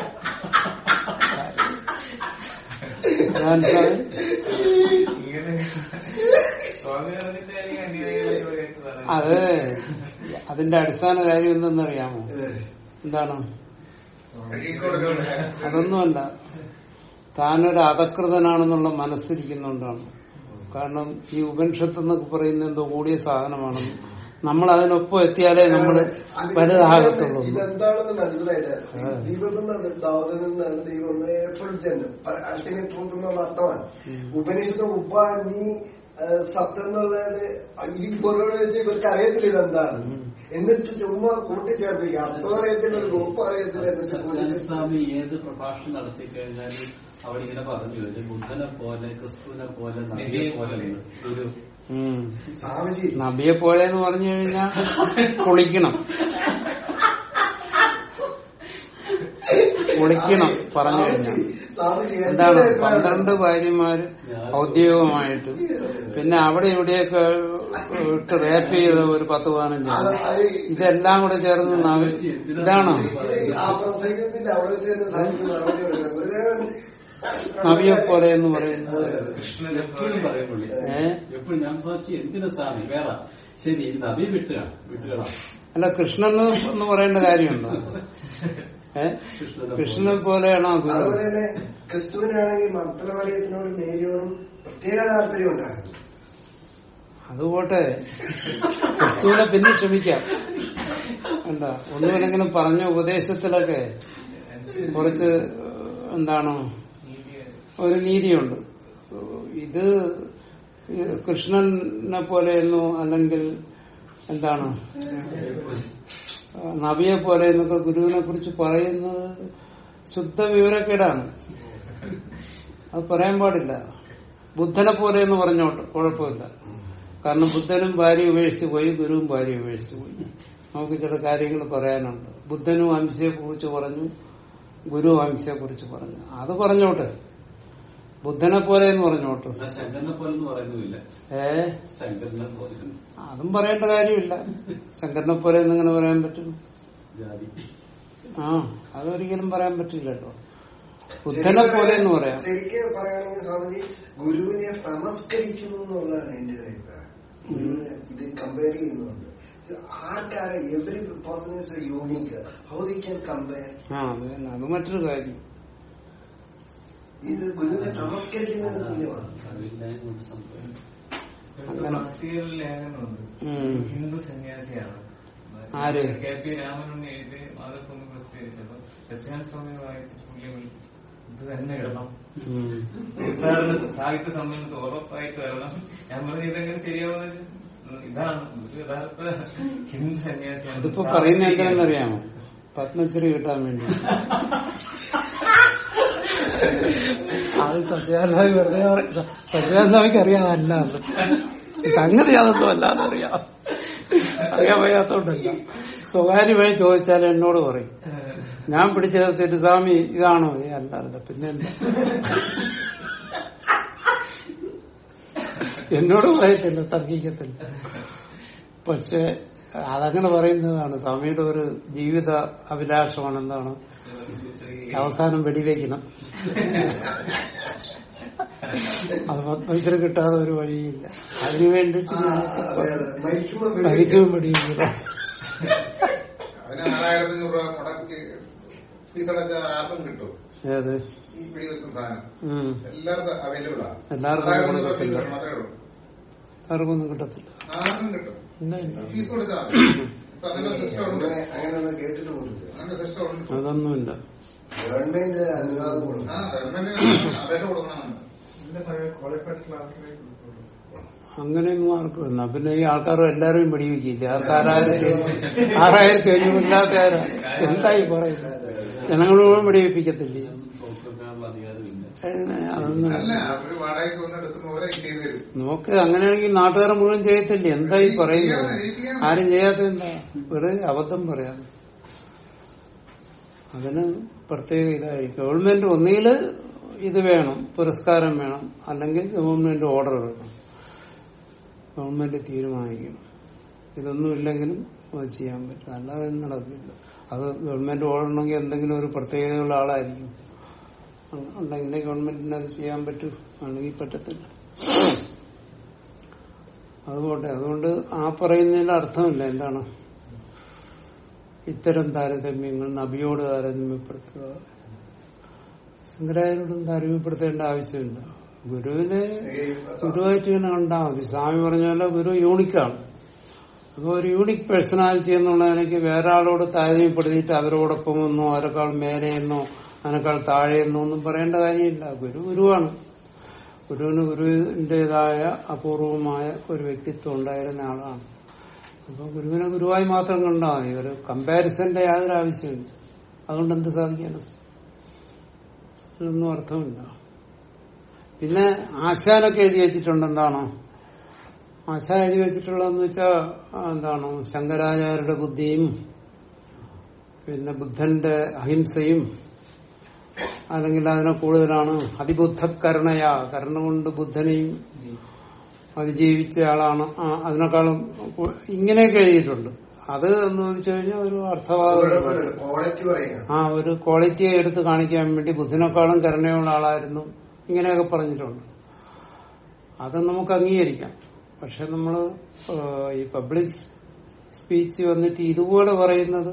ഞാൻ സാ- ഇങ്ങനെ സ്വാമി പറഞ്ഞിട്ട് എനിക്ക് അനുയായികളൊക്കെ കേട്ടതാണ് അത് അതിന്റെ അടിസ്ഥാന കാര്യം എന്തെന്നറിയാമോ എന്താണ് അതൊന്നുമല്ല താനൊരു അധകൃതനാണെന്നുള്ള മനസ്സിരിക്കുന്നുകൊണ്ടാണ് കാരണം ഈ ഉപനിഷത്ത് എന്നൊക്കെ പറയുന്ന എന്തോ കൂടിയ സാധനമാണ് നമ്മൾ അതിനൊപ്പം എത്തിയാലേ നമ്മൾ വലുതാകത്തുള്ളൂ ഇതെന്താണെന്ന് മനസ്സിലായിട്ട് ദൈവത്തിൽ നിന്ന് ദാവത്തിൽ നിന്നാണ് ദൈവം ഫുൾ ജന്മം അൾട്ടിമേറ്റ് ട്രൂത്ത് എന്നുള്ള അർത്ഥമാണ് ഉപനിഷത്ത് ഉപ്പ നീ സത്യം എന്നുള്ളത് ഈ പൊരോട് വെച്ച് ഇവർക്ക് അറിയത്തില്ല ഇതെന്താണ് എന്നിട്ട് ചുമ്മാ കൂട്ടിച്ചേർത്തിരിക്കുക അർത്ഥം അറിയത്തില്ല ഒരു ഗ്രൂപ്പ് അറിയത്തില്ല എന്നിട്ട് സത്യാനന്ദ കൂട്ടിച്ചേർത്ത് സ്വാമി ഏത് പ്രഭാഷണം നടത്തി കഴിഞ്ഞാൽ അവിടെ ഇങ്ങനെ പറഞ്ഞു ഒരു ബുദ്ധനെ പോലെ ക്രിസ്തുവിനെ പോലെ നബിയെ പോലെ ഉണ്ട്. ഒരു ഉം. സ്വാമിജി നബിയെ പോലെ എന്ന് പറഞ്ഞു കഴിഞ്ഞാൽ പൊളിക്കണം പൊളിക്കണം പറഞ്ഞു കഴിഞ്ഞാൽ സ്വാമിജി എന്താണ് എന്റെ പന്ത്രണ്ട് ഭാര്യമാര് ഔദ്യോഗികമായിട്ട് പിന്നെ അവിടെ ഇവിടെയൊക്കെ ഇട്ട് റേപ്പ് ചെയ്ത ഒരു പത്ത് പതിനഞ്ച് അത് അത് ഇതെല്ലാം കൂടെ ചേർന്ന് നബി- ഇതാണോ ഇത് ആ പ്രസംഗത്തിന്റെ അവിടെ വെച്ച് തന്നെ സ്വാമിക്ക് മറുപടി കൊടുക്കാം ഗുരുദേവൻ നബിയെ പോലെ എന്ന് പറയുന്നത് കൃഷ്ണനെ എപ്പോഴും പറയുള്ളൂ ഏ എപ്പോഴും ഞാൻ സാക്ഷി എന്തിനാ സ്വാമി വേറെ ശരി ഇത് നബി വിട്ടുക വിട്ടുകളാ അല്ല കൃഷ്ണൻ എന്ന് പറയേണ്ട കാര്യമുണ്ടോ ഏ കൃഷ്ണനെ പോലെയാണോ ഗുരു അതുപോലെ തന്നെ ക്രിസ്തുവിനാണെങ്കിൽ മന്ത്രവാലയത്തിനോടും മേരിയോടും പ്രത്യേക താല്പര്യം ഉണ്ടായിരുന്നു അതുപോട്ടെ ക്രിസ്തുവിനെ പിന്നെ ക്ഷമിക്കാം എന്താ ഒന്നുമില്ലെങ്കിലും പറഞ്ഞ ഉപദേശത്തിലൊക്കെ കുറച്ച് എന്താണ് ഒരു നീതിയുണ്ട് ഇത് കൃഷ്ണനെ പോലെയെന്നോ അല്ലെങ്കിൽ എന്താണ് നബിയെ പോലെ എന്നൊക്കെ ഗുരുവിനെ കുറിച്ച് പറയുന്നത് ശുദ്ധ വിവരക്കേടാണ് അത് പറയാൻ പാടില്ല ബുദ്ധനെ പോലെ എന്ന് പറഞ്ഞോട്ട് കുഴപ്പമില്ല കാരണം ബുദ്ധനും ഭാര്യ ഉപേക്ഷിച്ച് പോയി ഗുരുവും ഭാര്യ ഉപേക്ഷിച്ച് പോയി നമുക്ക് ചില കാര്യങ്ങൾ പറയാനുണ്ട് ബുദ്ധനും അംശയെ കുറിച്ച് പറഞ്ഞു ഗുരു അംശയെ കുറിച്ച് പറഞ്ഞു അത് പറഞ്ഞോട്ടെ ബുദ്ധനെ പോലെ എന്ന് പറഞ്ഞോട്ട് എന്നാ ശങ്കരനെ പോലെ എന്ന് പറയുന്നുമില്ല ഏ ശങ്കരനെ പോലെ അതും പറയേണ്ട കാര്യമില്ല ശങ്കരനെ പോലെ എന്നിങ്ങനെ പറയാൻ പറ്റും ജാതി ആ അതൊരിക്കലും പറയാൻ പറ്റില്ലല്ലോ ബുദ്ധനെ പോലെ എന്ന് പറയാം ശരിക്കും പറയുകയാണെങ്കിൽ സ്വാമിജി ഗുരുവിനെ നമസ്കരിക്കുന്നു എന്നുള്ളതാണ് എന്റെ ഒരു അഭിപ്രായം ഗുരുവിനെ ഇത് കമ്പയർ ചെയ്യുന്നുണ്ട് ആർക്കാരെ every person is unique how the can compare ആ അത് തന്നെ അത് മറ്റൊരു കാര്യം ഇത് ഗുരുവിനെ നമസ്കരിക്കുന്നതിന് തുല്യമാണ് അറിവില്ലായ്മ കൊണ്ട് സംഭവം അങ്ങനെ. മാസികയിൽ ലേഖനമുണ്ട് ഉം. ഹിന്ദു സന്യാസിയാണ് ആര്? കെ പി രാമനുണ്ണി എഴുതി മാതൃഭൂമി പ്രസിദ്ധീകരിച്ചപ്പോ സച്ചിദാനന്ദ സ്വാമി വായിച്ചിട്ട് പുള്ളി വിളിച്ചു ഇത് തന്നെ ഇടണം ഉം. തീർത്ഥാടന സാഹിത്യ സമ്മേളനത്തിൽ ഉറപ്പായിട്ട് വരണം ഞാൻ പറഞ്ഞു ഇതെങ്ങനെ ശരിയാവുന്നത് ഇതാണ് ഒരു യഥാർത്ഥ ഹിന്ദു സന്യാസിയാണ് അതിപ്പോ പറയുന്നത് എന്താണെന്നറിയാമോ പത്മശ്രീ കിട്ടാൻ വേണ്ടി അത് സത്യാനന്ദ വെറുതെ പറയും. സത്യാനന്ദക്ക് അറിയാതല്ല അത് സംഗതി അതൊന്നും അല്ലാതെ അറിയാം അറിയാൻ വയ്യാത്തോണ്ടല്ല സ്വകാര്യമായി ചോദിച്ചാൽ എന്നോട് പറയും ഞാൻ പിടിച്ചത് തിരുസ്വാമി ഇതാണോ ഏ അല്ലാതെ പിന്നെ എന്താ എന്നോട് പറയത്തില്ല തർക്കിക്കത്തില്ല പക്ഷെ അതങ്ങനെ പറയുന്നതാണ് സ്വാമിയുടെ ഒരു ജീവിത അഭിലാഷമാണ് എന്താണ് അവസാനം വെടിവെക്കണം അത് പത്മശ്രീ കിട്ടാതെ ഒരു വഴിയില്ല അതിനു വേണ്ടിട്ട് ആ, അതെ, അതെ. മരിക്കുമ്പോ വെടിവെക്കും. ഭരിക്കും വെടിവെക്കണം അതിന് നാലായിരത്തി അഞ്ഞൂറ് രൂപ മുടക്കി ഫീസ് അടച്ച ആർക്കും കിട്ടും ഏത് ഈ പിടി വെക്കുന്ന സാധനം ഉം. എല്ലാവർക്കും അവൈലബിൾ ആണ് എല്ലാവർക്കും നാലായിരത്തി അഞ്ഞൂറ് രൂപ ഫീസ് കൊടുക്കത്തില്ല. വേണം, മാത്രമേ ഉള്ളൂ ആർക്കൊന്നും കിട്ടത്തില്ല ആർക്കും കിട്ടും ഇല്ല, ഇല്ല. ഫീസ് കൊടുത്താൽ മതി ഇപ്പൊ അങ്ങനെ സിസ്റ്റം ഉണ്ട് അങ്ങനെ അങ്ങനെയൊന്നും കേട്ടിട്ട് പോലും അങ്ങനെ സിസ്റ്റം ഉണ്ട് അതൊന്നുമില്ല ഗവൺമെന്റ് അനുവാദം ആ കൊടുക്കണം ഗവൺമെന്റിന് അപേക്ഷ കൊടുക്കണം അങ്ങനെയൊന്നും ആർക്കും എന്നാ പിന്നെ ഈ ആൾക്കാരും എല്ലാവരും വെടിവെക്കില്ല ആൾക്കാരായിരത്തി ആറായിരത്തി അഞ്ഞൂറ് ഇല്ലാത്ത ആരാ എന്തായി പറയുന്നത് ജനങ്ങളോടും വെടിവെപ്പിക്കത്തില്ലേ പുറത്തുവെക്കാനുള്ള അധികാരമില്ല അതൊന്നും അല്ല അവര് വാടകയ്ക്ക് വന്ന് എടുക്കുന്ന പോലെ ചെയ്തു തരും നോക്ക് അങ്ങനെയാണെങ്കിൽ നാട്ടുകാരെ മുഴുവൻ ചെയ്യത്തില്ലേ എന്താ ഈ പറയുന്നത് ആരും ചെയ്യാത്ത എന്താ വെറുതെ അബദ്ധം പറയാതെ അതിന് പ്രത്യേക ഇതായിരിക്കും ഗവൺമെന്റ് ഒന്നുകിൽ ഇത് വേണം പുരസ്കാരം വേണം അല്ലെങ്കിൽ ഗവൺമെന്റ് ഓർഡർ വേണം ഗവൺമെന്റ് തീരുമാനിക്കണം ഇതൊന്നും ഇല്ലെങ്കിലും അത് ചെയ്യാൻ പറ്റും അല്ലാതെ ഒന്നും നടക്കില്ല അത് ഗവൺമെന്റ് ഓടണമെങ്കിൽ എന്തെങ്കിലും ഒരു പ്രത്യേകതയുള്ള ആളായിരിക്കും ഉ- ഉണ്ടെങ്കിൽ ഗവൺമെന്റിന് അത് ചെയ്യാൻ പറ്റൂ അല്ലെങ്കിൽ പറ്റത്തില്ല അതുകൊണ്ട് അതുകൊണ്ട് ആ പറയുന്നതിന്റെ അർത്ഥമില്ല എന്താണ് ഇത്തരം താരതമ്യങ്ങൾ നബിയോട് താരതമ്യപ്പെടുത്തുക ശങ്കരാചാര്യോടും താരതമ്യപ്പെടുത്തേണ്ട ആവശ്യമില്ല ഗുരുവിനെ ഗുരുവായിട്ട് തന്നെ കണ്ടാൽ മതി സ്വാമി പറഞ്ഞ പോലെ ഗുരു യൂണിക്കാണ് അപ്പൊ ഒരു യൂണിക് പേഴ്സണാലിറ്റി എന്നുള്ളതിലേക്ക് വേറെ ആളോട് താരതമ്യപ്പെടുത്തിയിട്ട് അവരോടൊപ്പം എന്നോ അവരെക്കാൾ മേലെയെന്നോ അതിനേക്കാൾ താഴെയെന്നോ ഒന്നും പറയേണ്ട കാര്യമില്ല ഗുരു ഗുരുവാണ് ഗുരുവിന് ഗുരുവിന്റേതായ അപൂർവമായ ഒരു വ്യക്തിത്വം ഉണ്ടായിരുന്ന ആളാണ് അപ്പൊ ഗുരുവിനെ ഗുരുവായി മാത്രം കണ്ടാൽ മതി ഒരു കമ്പാരിസന്റെ യാതൊരു ആവശ്യമില്ല അതുകൊണ്ട് എന്ത് സാധിക്കാനും അതിനൊന്നും അർത്ഥമില്ല പിന്നെ ആശാനൊക്കെ എഴുതി വെച്ചിട്ടുണ്ട് എന്താണ് ആശാൻ എഴുതി വെച്ചിട്ടുള്ളതെന്ന് വെച്ചാൽ എന്താണ് ശങ്കരാചാര്യരുടെ ബുദ്ധിയും പിന്നെ ബുദ്ധന്റെ അഹിംസയും അല്ലെങ്കിൽ അതിനെ കൂടുതലാണ് അതിബുദ്ധ കരുണയ കരുണ കൊണ്ട് ബുദ്ധനെയും അതിജീവിച്ച ആളാണ് ആ, അതിനേക്കാളും കൂ- ഇങ്ങനെയൊക്കെ എഴുതിയിട്ടുണ്ട് അത് എന്ന് വെച്ച് കഴിഞ്ഞാൽ ഒരു അർത്ഥവാദം ക്വാളിറ്റി പറയുക ആ ഒരു ക്വാളിറ്റിയെ എടുത്ത് കാണിക്കാൻ വേണ്ടി ബുദ്ധിനേക്കാളും കരുണയുള്ള ആളായിരുന്നു ഇങ്ങനെയൊക്കെ പറഞ്ഞിട്ടുണ്ട് അത് നമുക്ക് അംഗീകരിക്കാം പക്ഷെ നമ്മൾ ഈ പബ്ലിക് സ്പീച്ച് വന്നിട്ട് ഇതുപോലെ പറയുന്നത്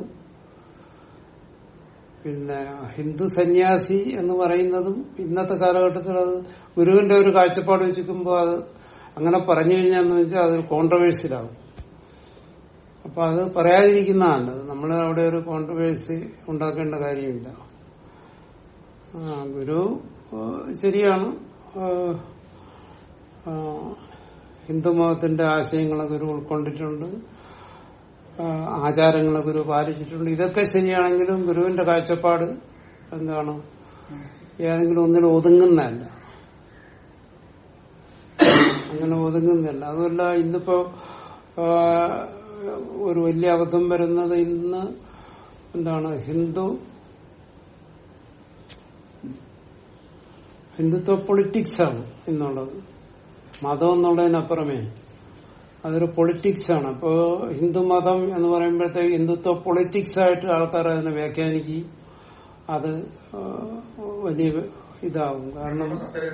പിന്നെ ഹിന്ദു സന്യാസി എന്ന് പറയുന്നതും ഇന്നത്തെ കാലഘട്ടത്തിൽ അത് ഗുരുവിന്റെ ഒരു കാഴ്ചപ്പാട് വെച്ചിരിക്കുമ്പോൾ അത് അങ്ങനെ പറഞ്ഞു കഴിഞ്ഞാന്ന് വെച്ചാൽ അതൊരു കോൺട്രവേഴ്സിലാവും അപ്പൊ അത് പറയാതിരിക്കുന്നതാണ് നല്ലത് നമ്മൾ അവിടെ ഒരു കോൺട്രവേഴ്സി ഉണ്ടാക്കേണ്ട കാര്യമില്ല ആ, ഗുരു ആ, ശരിയാണ് ആ, ആ, ഹിന്ദുമതത്തിന്റെ ആശയങ്ങളെ ഗുരു ഉൾക്കൊണ്ടിട്ടുണ്ട് ആ, ആചാരങ്ങളെ ഗുരു പാലിച്ചിട്ടുണ്ട് ഇതൊക്കെ ശരിയാണെങ്കിലും ഗുരുവിന്റെ കാഴ്ചപ്പാട് എന്താണ് ഏതെങ്കിലും ഒന്നിൽ ഒതുങ്ങുന്നതല്ല അങ്ങനെ ഒതുങ്ങുന്നില്ല അതുമല്ല ഇന്നിപ്പോ ആ, ഒരു വലിയ അബദ്ധം വരുന്നത് ഇന്ന് എന്താണ് ഹിന്ദു ഹിന്ദുത്വ പൊളിറ്റിക്സ് ആണ് എന്നുള്ളത് മതം എന്നുള്ളതിനപ്പുറമേ അതൊരു പൊളിറ്റിക്സ് ആണ് അപ്പോ ഹിന്ദു മതം എന്ന് പറയുമ്പോഴത്തേക്ക് ഹിന്ദുത്വ പൊളിറ്റിക്സ് ആയിട്ട് ആൾക്കാർ അതിനെ വ്യാഖ്യാനിക്കുകയും അത് ആ, വലിയ ഇതാവും കാരണം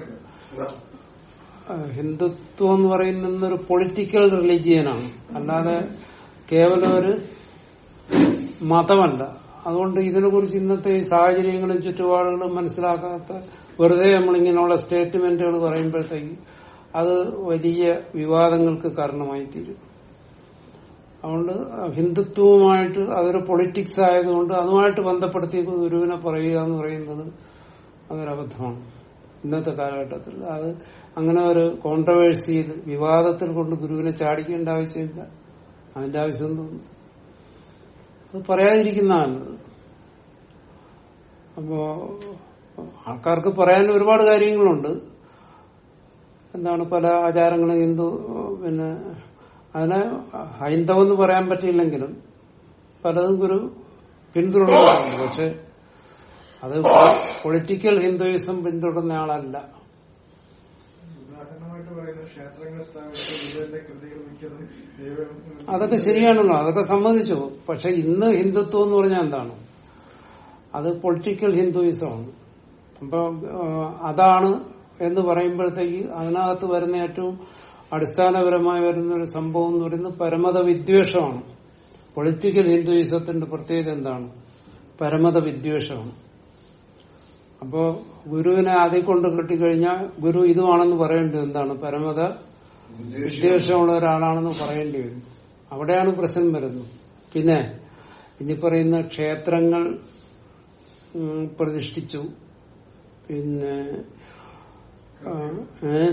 ആ, ഹിന്ദുത്വം എന്ന് പറയുന്ന ഒരു പൊളിറ്റിക്കൽ റിലീജിയനാണ് അല്ലാതെ കേവലം ഒരു മതമല്ല അതുകൊണ്ട് ഇതിനെക്കുറിച്ച് ഇന്നത്തെ ഈ സാഹചര്യങ്ങളും ചുറ്റുപാടുകളും മനസ്സിലാക്കാത്ത വെറുതെ നമ്മളിങ്ങനെയുള്ള സ്റ്റേറ്റ്മെന്റുകൾ പറയുമ്പോഴത്തേക്ക് അത് വലിയ വിവാദങ്ങൾക്ക് കാരണമായി തീരും അതുകൊണ്ട് ഹിന്ദുത്വവുമായിട്ട് അതൊരു പൊളിറ്റിക്സ് ആയതുകൊണ്ട് അതുമായിട്ട് ബന്ധപ്പെടുത്തി ഗുരുവിനെ പറയുക എന്ന് പറയുന്നത് അതൊരബദ്ധമാണ് ഇന്നത്തെ കാലഘട്ടത്തിൽ അത് അങ്ങനെ ഒരു കോൺട്രവേഴ്സിയിൽ വിവാദത്തിൽ കൊണ്ട് ഗുരുവിനെ ചാടിക്കേണ്ട ആവശ്യമില്ല അതിന്റെ ആവശ്യം തോന്നുന്നു അത് പറയാതിരിക്കുന്നതാണ് നല്ലത്. അപ്പോ ആൾക്കാർക്ക് പറയാൻ ഒരുപാട് കാര്യങ്ങളുണ്ട് എന്താണ് പല ആചാരങ്ങളും ഹിന്ദു പിന്നെ അതിനെ ഹൈന്ദവം എന്ന് പറയാൻ പറ്റിയില്ലെങ്കിലും പലതും ഗുരു പിന്തുടരുന്നുണ്ട് പക്ഷെ അത് പൊളിറ്റിക്കൽ ഹിന്ദുയിസം പിന്തുടരുന്ന ആളല്ല ഉദാഹരണമായിട്ട് പറയുന്ന ക്ഷേത്രങ്ങൾ സ്ഥാപിച്ച ഗുരുവിന്റെ കൃതികൾ മിക്കതും ദൈവം അതൊക്കെ ശരിയാണല്ലോ അതൊക്കെ സമ്മതിച്ചു പക്ഷെ ഇന്ന് ഹിന്ദുത്വം എന്ന് പറഞ്ഞാൽ എന്താണ് അത് പൊളിറ്റിക്കൽ ഹിന്ദുയിസമാണ് അപ്പൊ ആ, അതാണ് എന്ന് പറയുമ്പോഴത്തേക്ക് അതിനകത്ത് വരുന്ന ഏറ്റവും അടിസ്ഥാനപരമായി വരുന്ന ഒരു സംഭവം എന്ന് പറയുന്നത് പരമത വിദ്വേഷമാണ് പൊളിറ്റിക്കൽ ഹിന്ദുയിസത്തിന്റെ പ്രത്യേകത എന്താണ് പരമത വിദ്വേഷമാണ് അപ്പോ ഗുരുവിനെ ആദ്യം കൊണ്ട് കിട്ടിക്കഴിഞ്ഞാൽ ഗുരു ഇതുമാണെന്ന് പറയേണ്ടത് എന്താണ് പരമത വിദ്വേഷമുള്ള ഒരാളാണെന്ന് പറയേണ്ടി വരും അവിടെയാണ് പ്രശ്നം വരുന്നത് പിന്നെ ഇനി പറയുന്ന ക്ഷേത്രങ്ങൾ ഉം, പ്രതിഷ്ഠിച്ചു പിന്നെ ആ, ഏ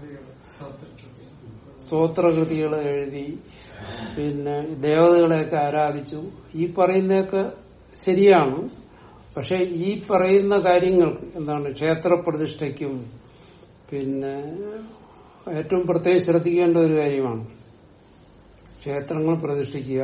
സ്തോത്രകൃതികൾ എഴുതി പിന്നെ ദേവതകളെയൊക്കെ ആരാധിച്ചു ഈ പറയുന്നതൊക്കെ ശരിയാണ് പക്ഷെ ഈ പറയുന്ന കാര്യങ്ങൾക്ക് എന്താണ് ക്ഷേത്രപ്രതിഷ്ഠയ്ക്കും പിന്നെ ഏറ്റവും പ്രത്യേകം ശ്രദ്ധിക്കേണ്ട ഒരു കാര്യമാണ് ക്ഷേത്രങ്ങൾ പ്രതിഷ്ഠിക്കുക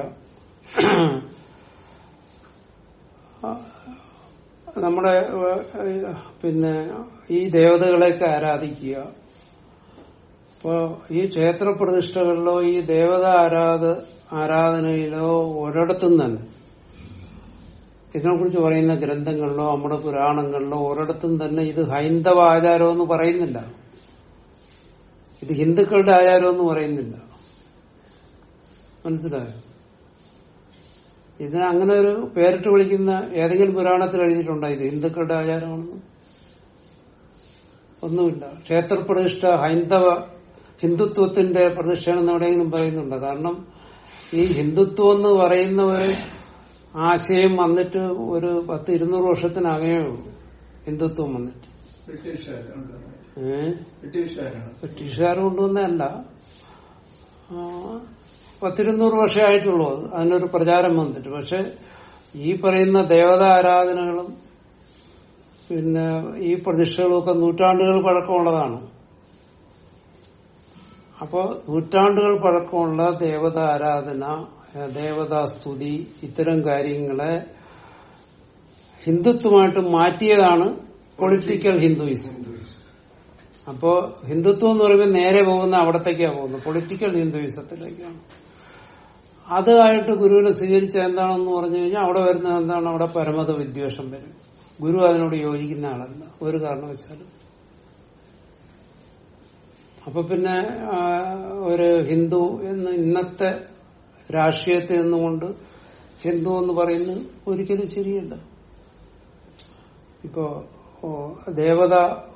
നമ്മുടെ ഏഹ്, പിന്നെ ഈ ദേവതകളെയൊക്കെ ആരാധിക്കുക അപ്പോ ഈ ക്ഷേത്ര പ്രതിഷ്ഠകളിലോ ഈ ദേവത ആരാധ ആരാധനയിലോ ഒരിടത്തും തന്നെ ഇതിനെക്കുറിച്ച് പറയുന്ന ഗ്രന്ഥങ്ങളിലോ നമ്മുടെ പുരാണങ്ങളിലോ ഒരിടത്തും തന്നെ ഇത് ഹൈന്ദവ ആചാരം എന്ന് പറയുന്നില്ല ഇത് ഹിന്ദുക്കളുടെ ആചാരം എന്ന് പറയുന്നില്ല മനസ്സിലായോ ഇതിന് അങ്ങനെ ഒരു പേരിട്ട് വിളിക്കുന്ന ഏതെങ്കിലും പുരാണത്തിൽ എഴുതിയിട്ടുണ്ടോ ഇത് ഹിന്ദുക്കളുടെ ആചാരമാണെന്ന് ഒന്നുമില്ല ക്ഷേത്രപ്രതിഷ്ഠ ഹൈന്ദവ ഹിന്ദുത്വത്തിന്റെ പ്രതിഷ്ഠയാണെന്ന് എവിടെയെങ്കിലും പറയുന്നുണ്ടോ കാരണം ഈ ഹിന്ദുത്വം എന്ന് പറയുന്ന ഒരു ആശയം വന്നിട്ട് ഒരു പത്ത് ഇരുന്നൂറ് വർഷത്തിനകമേ ഉള്ളൂ ഹിന്ദുത്വം വന്നിട്ട് ബ്രിട്ടീഷുകാരാണ് ഏഹ് ബ്രിട്ടീഷുകാരാണ് ബ്രിട്ടീഷുകാർ കൊണ്ടുവന്നതല്ല ആ, പത്തിരുന്നൂറ് വർഷമായിട്ടുള്ളൂ അത് അതിനൊരു പ്രചാരം വന്നിട്ട് പക്ഷെ ഈ പറയുന്ന ദേവതാ ആരാധനകളും പിന്നെ ഈ പ്രതിഷ്ഠകളും ഒക്കെ നൂറ്റാണ്ടുകൾ പഴക്കമുള്ളതാണ് അപ്പോ നൂറ്റാണ്ടുകൾ പഴക്കമുള്ള ദേവത ആരാധന ഏ, ദേവതാ സ്തുതി ഇത്തരം കാര്യങ്ങളെ ഹിന്ദുത്വമായിട്ട് മാറ്റിയതാണ് പൊളിറ്റിക്കൽ ഹിന്ദുയിസം അപ്പോ ഹിന്ദുത്വം എന്ന് പറയുമ്പോൾ നേരെ പോകുന്ന അവിടത്തേക്കാണ് പോകുന്നത് പൊളിറ്റിക്കൽ ഹിന്ദുയിസത്തിലേക്കാണ് അതായിട്ട് ഗുരുവിനെ സ്വീകരിച്ച എന്താണെന്ന് പറഞ്ഞു കഴിഞ്ഞാൽ അവിടെ വരുന്ന എന്താണ് അവിടെ പരമത വിദ്വേഷം വരും ഗുരു അതിനോട് യോജിക്കുന്ന ആളല്ല ഒരു കാരണവശാലും അപ്പൊ പിന്നെ ആ, ഒരു ഹിന്ദു എന്ന് ഇന്നത്തെ രാഷ്ട്രീയത്തിൽ നിന്നുകൊണ്ട് ഹിന്ദു എന്ന് പറയുന്നത് ഒരിക്കലും ശരിയല്ല ഇപ്പോ ഓ, ദേവത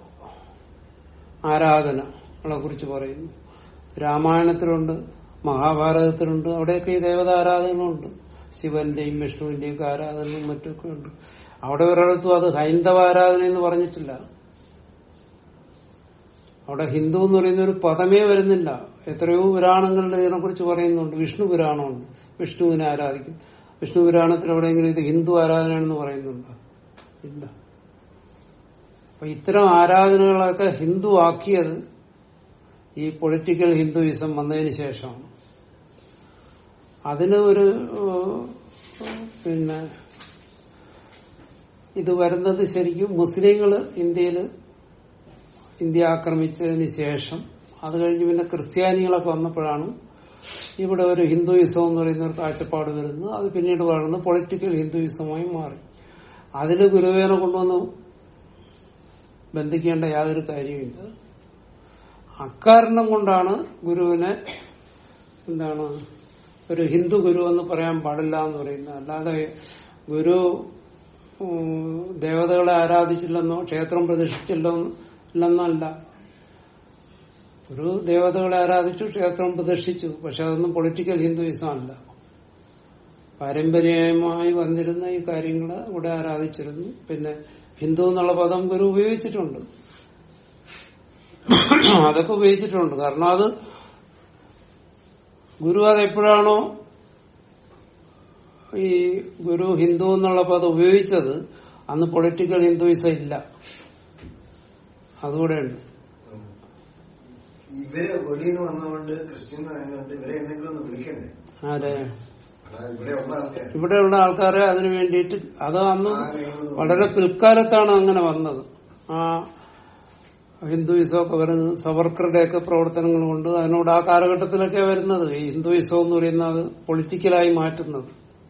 ആരാധനകളെ കുറിച്ച് പറയുന്നു രാമായണത്തിലുണ്ട് മഹാഭാരതത്തിലുണ്ട് അവിടെയൊക്കെ ഈ ദേവത ആരാധനകളുണ്ട് ശിവന്റെയും വിഷ്ണുവിന്റെയും ഒക്കെ ആരാധനയും മറ്റൊക്കെ ഉണ്ട് അവിടെ ഒരിടത്തും അത് ഹൈന്ദവ ആരാധന എന്ന് പറഞ്ഞിട്ടില്ല അവിടെ ഹിന്ദു എന്ന് പറയുന്ന ഒരു പദമേ വരുന്നില്ല എത്രയോ പുരാണങ്ങളിൽ ഇതിനെക്കുറിച്ച് പറയുന്നുണ്ട് വിഷ്ണു പുരാണമുണ്ട് വിഷ്ണുവിനെ ആരാധിക്കും വിഷ്ണു പുരാണത്തിൽ എവിടെയെങ്കിലും ഇത് ഹിന്ദു ആരാധനയാണെന്ന് പറയുന്നുണ്ടോ ഇല്ല അപ്പൊ ഇത്തരം ആരാധനകളൊക്കെ ഹിന്ദു ആക്കിയത് ഈ പൊളിറ്റിക്കൽ ഹിന്ദുയിസം വന്നതിന് ശേഷമാണ് അതിന് ഒരു ഏഹ്, പിന്നെ ഇത് വരുന്നത് ശരിക്കും മുസ്ലിങ്ങൾ ഇന്ത്യയിൽ ഇന്ത്യ ആക്രമിച്ചതിന് ശേഷം അത് കഴിഞ്ഞ് പിന്നെ ക്രിസ്ത്യാനികളൊക്കെ വന്നപ്പോഴാണ് ഇവിടെ ഒരു ഹിന്ദുയിസം എന്ന് പറയുന്ന ഒരു കാഴ്ചപ്പാട് വരുന്നത് അത് പിന്നീട് വളർന്ന് പൊളിറ്റിക്കൽ ഹിന്ദുയിസമായി മാറി അതിൽ ഗുരുവേനെ കൊണ്ടുവന്ന് ബന്ധിക്കേണ്ട യാതൊരു കാര്യമില്ല അക്കാരണം കൊണ്ടാണ് ഗുരുവിനെ എന്താണ് ഒരു ഹിന്ദു ഗുരു എന്ന് പറയാൻ പാടില്ല എന്ന് പറയുന്നത് അല്ലാതെ ഗുരു ഉം, ദേവതകളെ ആരാധിച്ചില്ലെന്നോ ക്ഷേത്രം പ്രതിഷ്ഠിച്ചില്ലോ ഇല്ലെന്നല്ല ഒരു ദേവതകളെ ആരാധിച്ചു ക്ഷേത്രം പ്രതിഷ്ഠിച്ചു പക്ഷെ അതൊന്നും പൊളിറ്റിക്കൽ ഹിന്ദുയിസം അല്ല പാരമ്പര്യമായി വന്നിരുന്ന ഈ കാര്യങ്ങളെ ഇവിടെ ആരാധിച്ചിരുന്നു പിന്നെ ഹിന്ദു എന്നുള്ള പദം ഗുരു ഉപയോഗിച്ചിട്ടുണ്ട് അതൊക്കെ ഉപയോഗിച്ചിട്ടുണ്ട് കാരണം അത് ഗുരു അത് എപ്പോഴാണോ ഈ ഗുരു ഹിന്ദു എന്നുള്ള പദം ഉപയോഗിച്ചത് അന്ന് പൊളിറ്റിക്കൽ ഹിന്ദുയിസം ഇല്ല അതുകൂടെയുണ്ട് ഇവര് വെളിയിൽ നിന്ന് വന്നതുകൊണ്ട് ക്രിസ്ത്യൻ ആയതുകൊണ്ട് ഇവരെ എന്തെങ്കിലും ഒന്ന് വിളിക്കണ്ടേ ആരെ അതായത് ഇവിടെ ഉള്ള ആൾക്കാർ ഇവിടെയുള്ള ആൾക്കാരെ അതിനു വേണ്ടിയിട്ട് അത് അന്ന് ആ നിയമം വളരെ പിൽക്കാലത്താണ് അങ്ങനെ വന്നത് ആ ഹിന്ദുയിസമൊക്കെ വരുന്നത് സവർക്കറുടെയൊക്കെ പ്രവർത്തനങ്ങൾ കൊണ്ട് അതിനോട് ആ കാലഘട്ടത്തിലൊക്കെ വരുന്നത് ഈ ഹിന്ദുയിസം എന്ന് പറയുന്നത് പൊളിറ്റിക്കലായി മാറ്റുന്നത്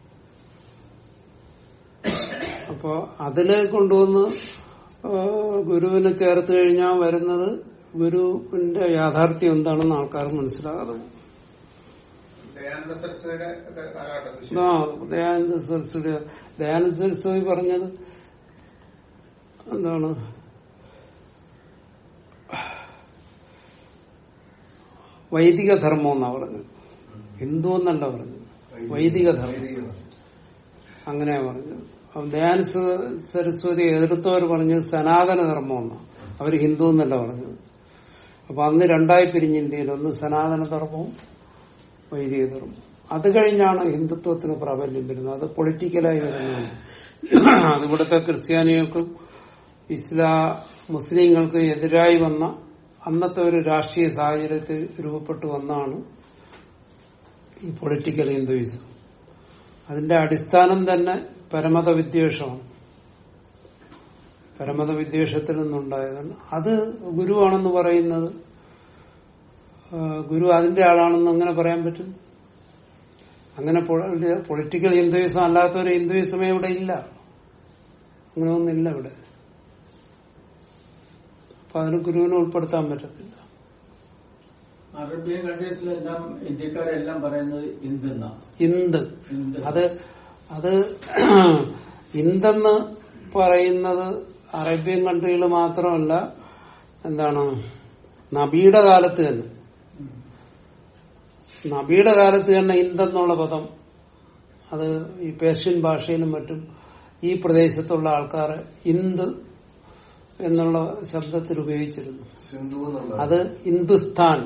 അപ്പോ അതിലെ കൊണ്ടുവന്ന് ആ, ഗുരുവിനെ ചേർത്ത് കഴിഞ്ഞാൽ വരുന്നത് ഗുരുവിന്റെ യാഥാർത്ഥ്യം എന്താണെന്ന് ആൾക്കാർ മനസ്സിലാകാതെ പോകും. ദയാനന്ദ സരസ്വതിയുടെ ഒക്കെ കാലഘട്ടത്തിൽ ആ ദയാനന്ദ സരസ്വതി ദയാനന്ദ സരസ്വതി പറഞ്ഞത് എന്താണ് വൈദിക ധർമ്മം എന്നാ പറഞ്ഞത് ഹിന്ദു എന്നല്ല പറഞ്ഞത് വൈദിക ധർമ്മം വൈദികം. അങ്ങനെയാ പറഞ്ഞത് അപ്പൊ ദയാനന്ദ സ- സരസ്വതി എതിർത്തവർ പറഞ്ഞത് സനാതന ധർമ്മം എന്നാ അവര് ഹിന്ദു എന്നല്ല പറഞ്ഞത് അപ്പൊ അന്ന് രണ്ടായി പിരിഞ്ഞ ഇന്ത്യയിൽ ഒന്ന് സനാതന ധർമ്മവും വൈദിക ധർമ്മം അത് കഴിഞ്ഞാണ് ഹിന്ദുത്വത്തിന് പ്രാബല്യം വരുന്നത് അത് പൊളിറ്റിക്കലായി വരുന്നത് അത് ഇവിടുത്തെ ക്രിസ്ത്യാനികൾക്കും ഇസ്ലാ മുസ്ലിങ്ങൾക്ക് എതിരായി വന്ന അന്നത്തെ ഒരു രാഷ്ട്രീയ സാഹചര്യത്തിൽ രൂപപ്പെട്ടു വന്നാണ് ഈ പൊളിറ്റിക്കൽ ഹിന്ദുയിസം അതിന്റെ അടിസ്ഥാനം തന്നെ പരമത വിദ്വേഷമാണ് പരമത വിദ്വേഷത്തിൽ നിന്നുണ്ടായതാണ് അത് ഗുരുവാണെന്ന് പറയുന്നത് ആ, ഗുരു അതിന്റെ ആളാണെന്ന് അങ്ങനെ പറയാൻ പറ്റും അങ്ങനെ പൊള- പൊളിറ്റിക്കൽ ഹിന്ദുയിസം അല്ലാത്ത ഒരു ഹിന്ദുയിസമേ ഇവിടെ ഇല്ല അങ്ങനെ ഒന്നില്ല ഇവിടെ അപ്പൊ അതിന് ഗുരുവിനെ ഉൾപ്പെടുത്താൻ പറ്റത്തില്ല അറേബ്യൻ കൺട്രീസിലെല്ലാം ഇന്ത്യക്കാരെല്ലാം പറയുന്നത് ഇന്തെന്ന ഇന്ത് ഇന്ത് അത് അത് ഇന്തെന്ന് പറയുന്നത് അറേബ്യൻ കൺട്രിയിൽ മാത്രമല്ല എന്താണ് നബിയുടെ കാലത്ത് തന്നെ നബിയുടെ കാലത്ത് തന്നെ ഇന്തെന്നുള്ള പദം അത് ഈ പേർഷ്യൻ ഭാഷയിലും മറ്റും ഈ പ്രദേശത്തുള്ള ആൾക്കാർ ഇന്ത് എന്നുള്ള ശബ്ദത്തിൽ ഉപയോഗിച്ചിരുന്നു സിന്ധു എന്നുള്ള അത് ഹിന്ദുസ്ഥാൻ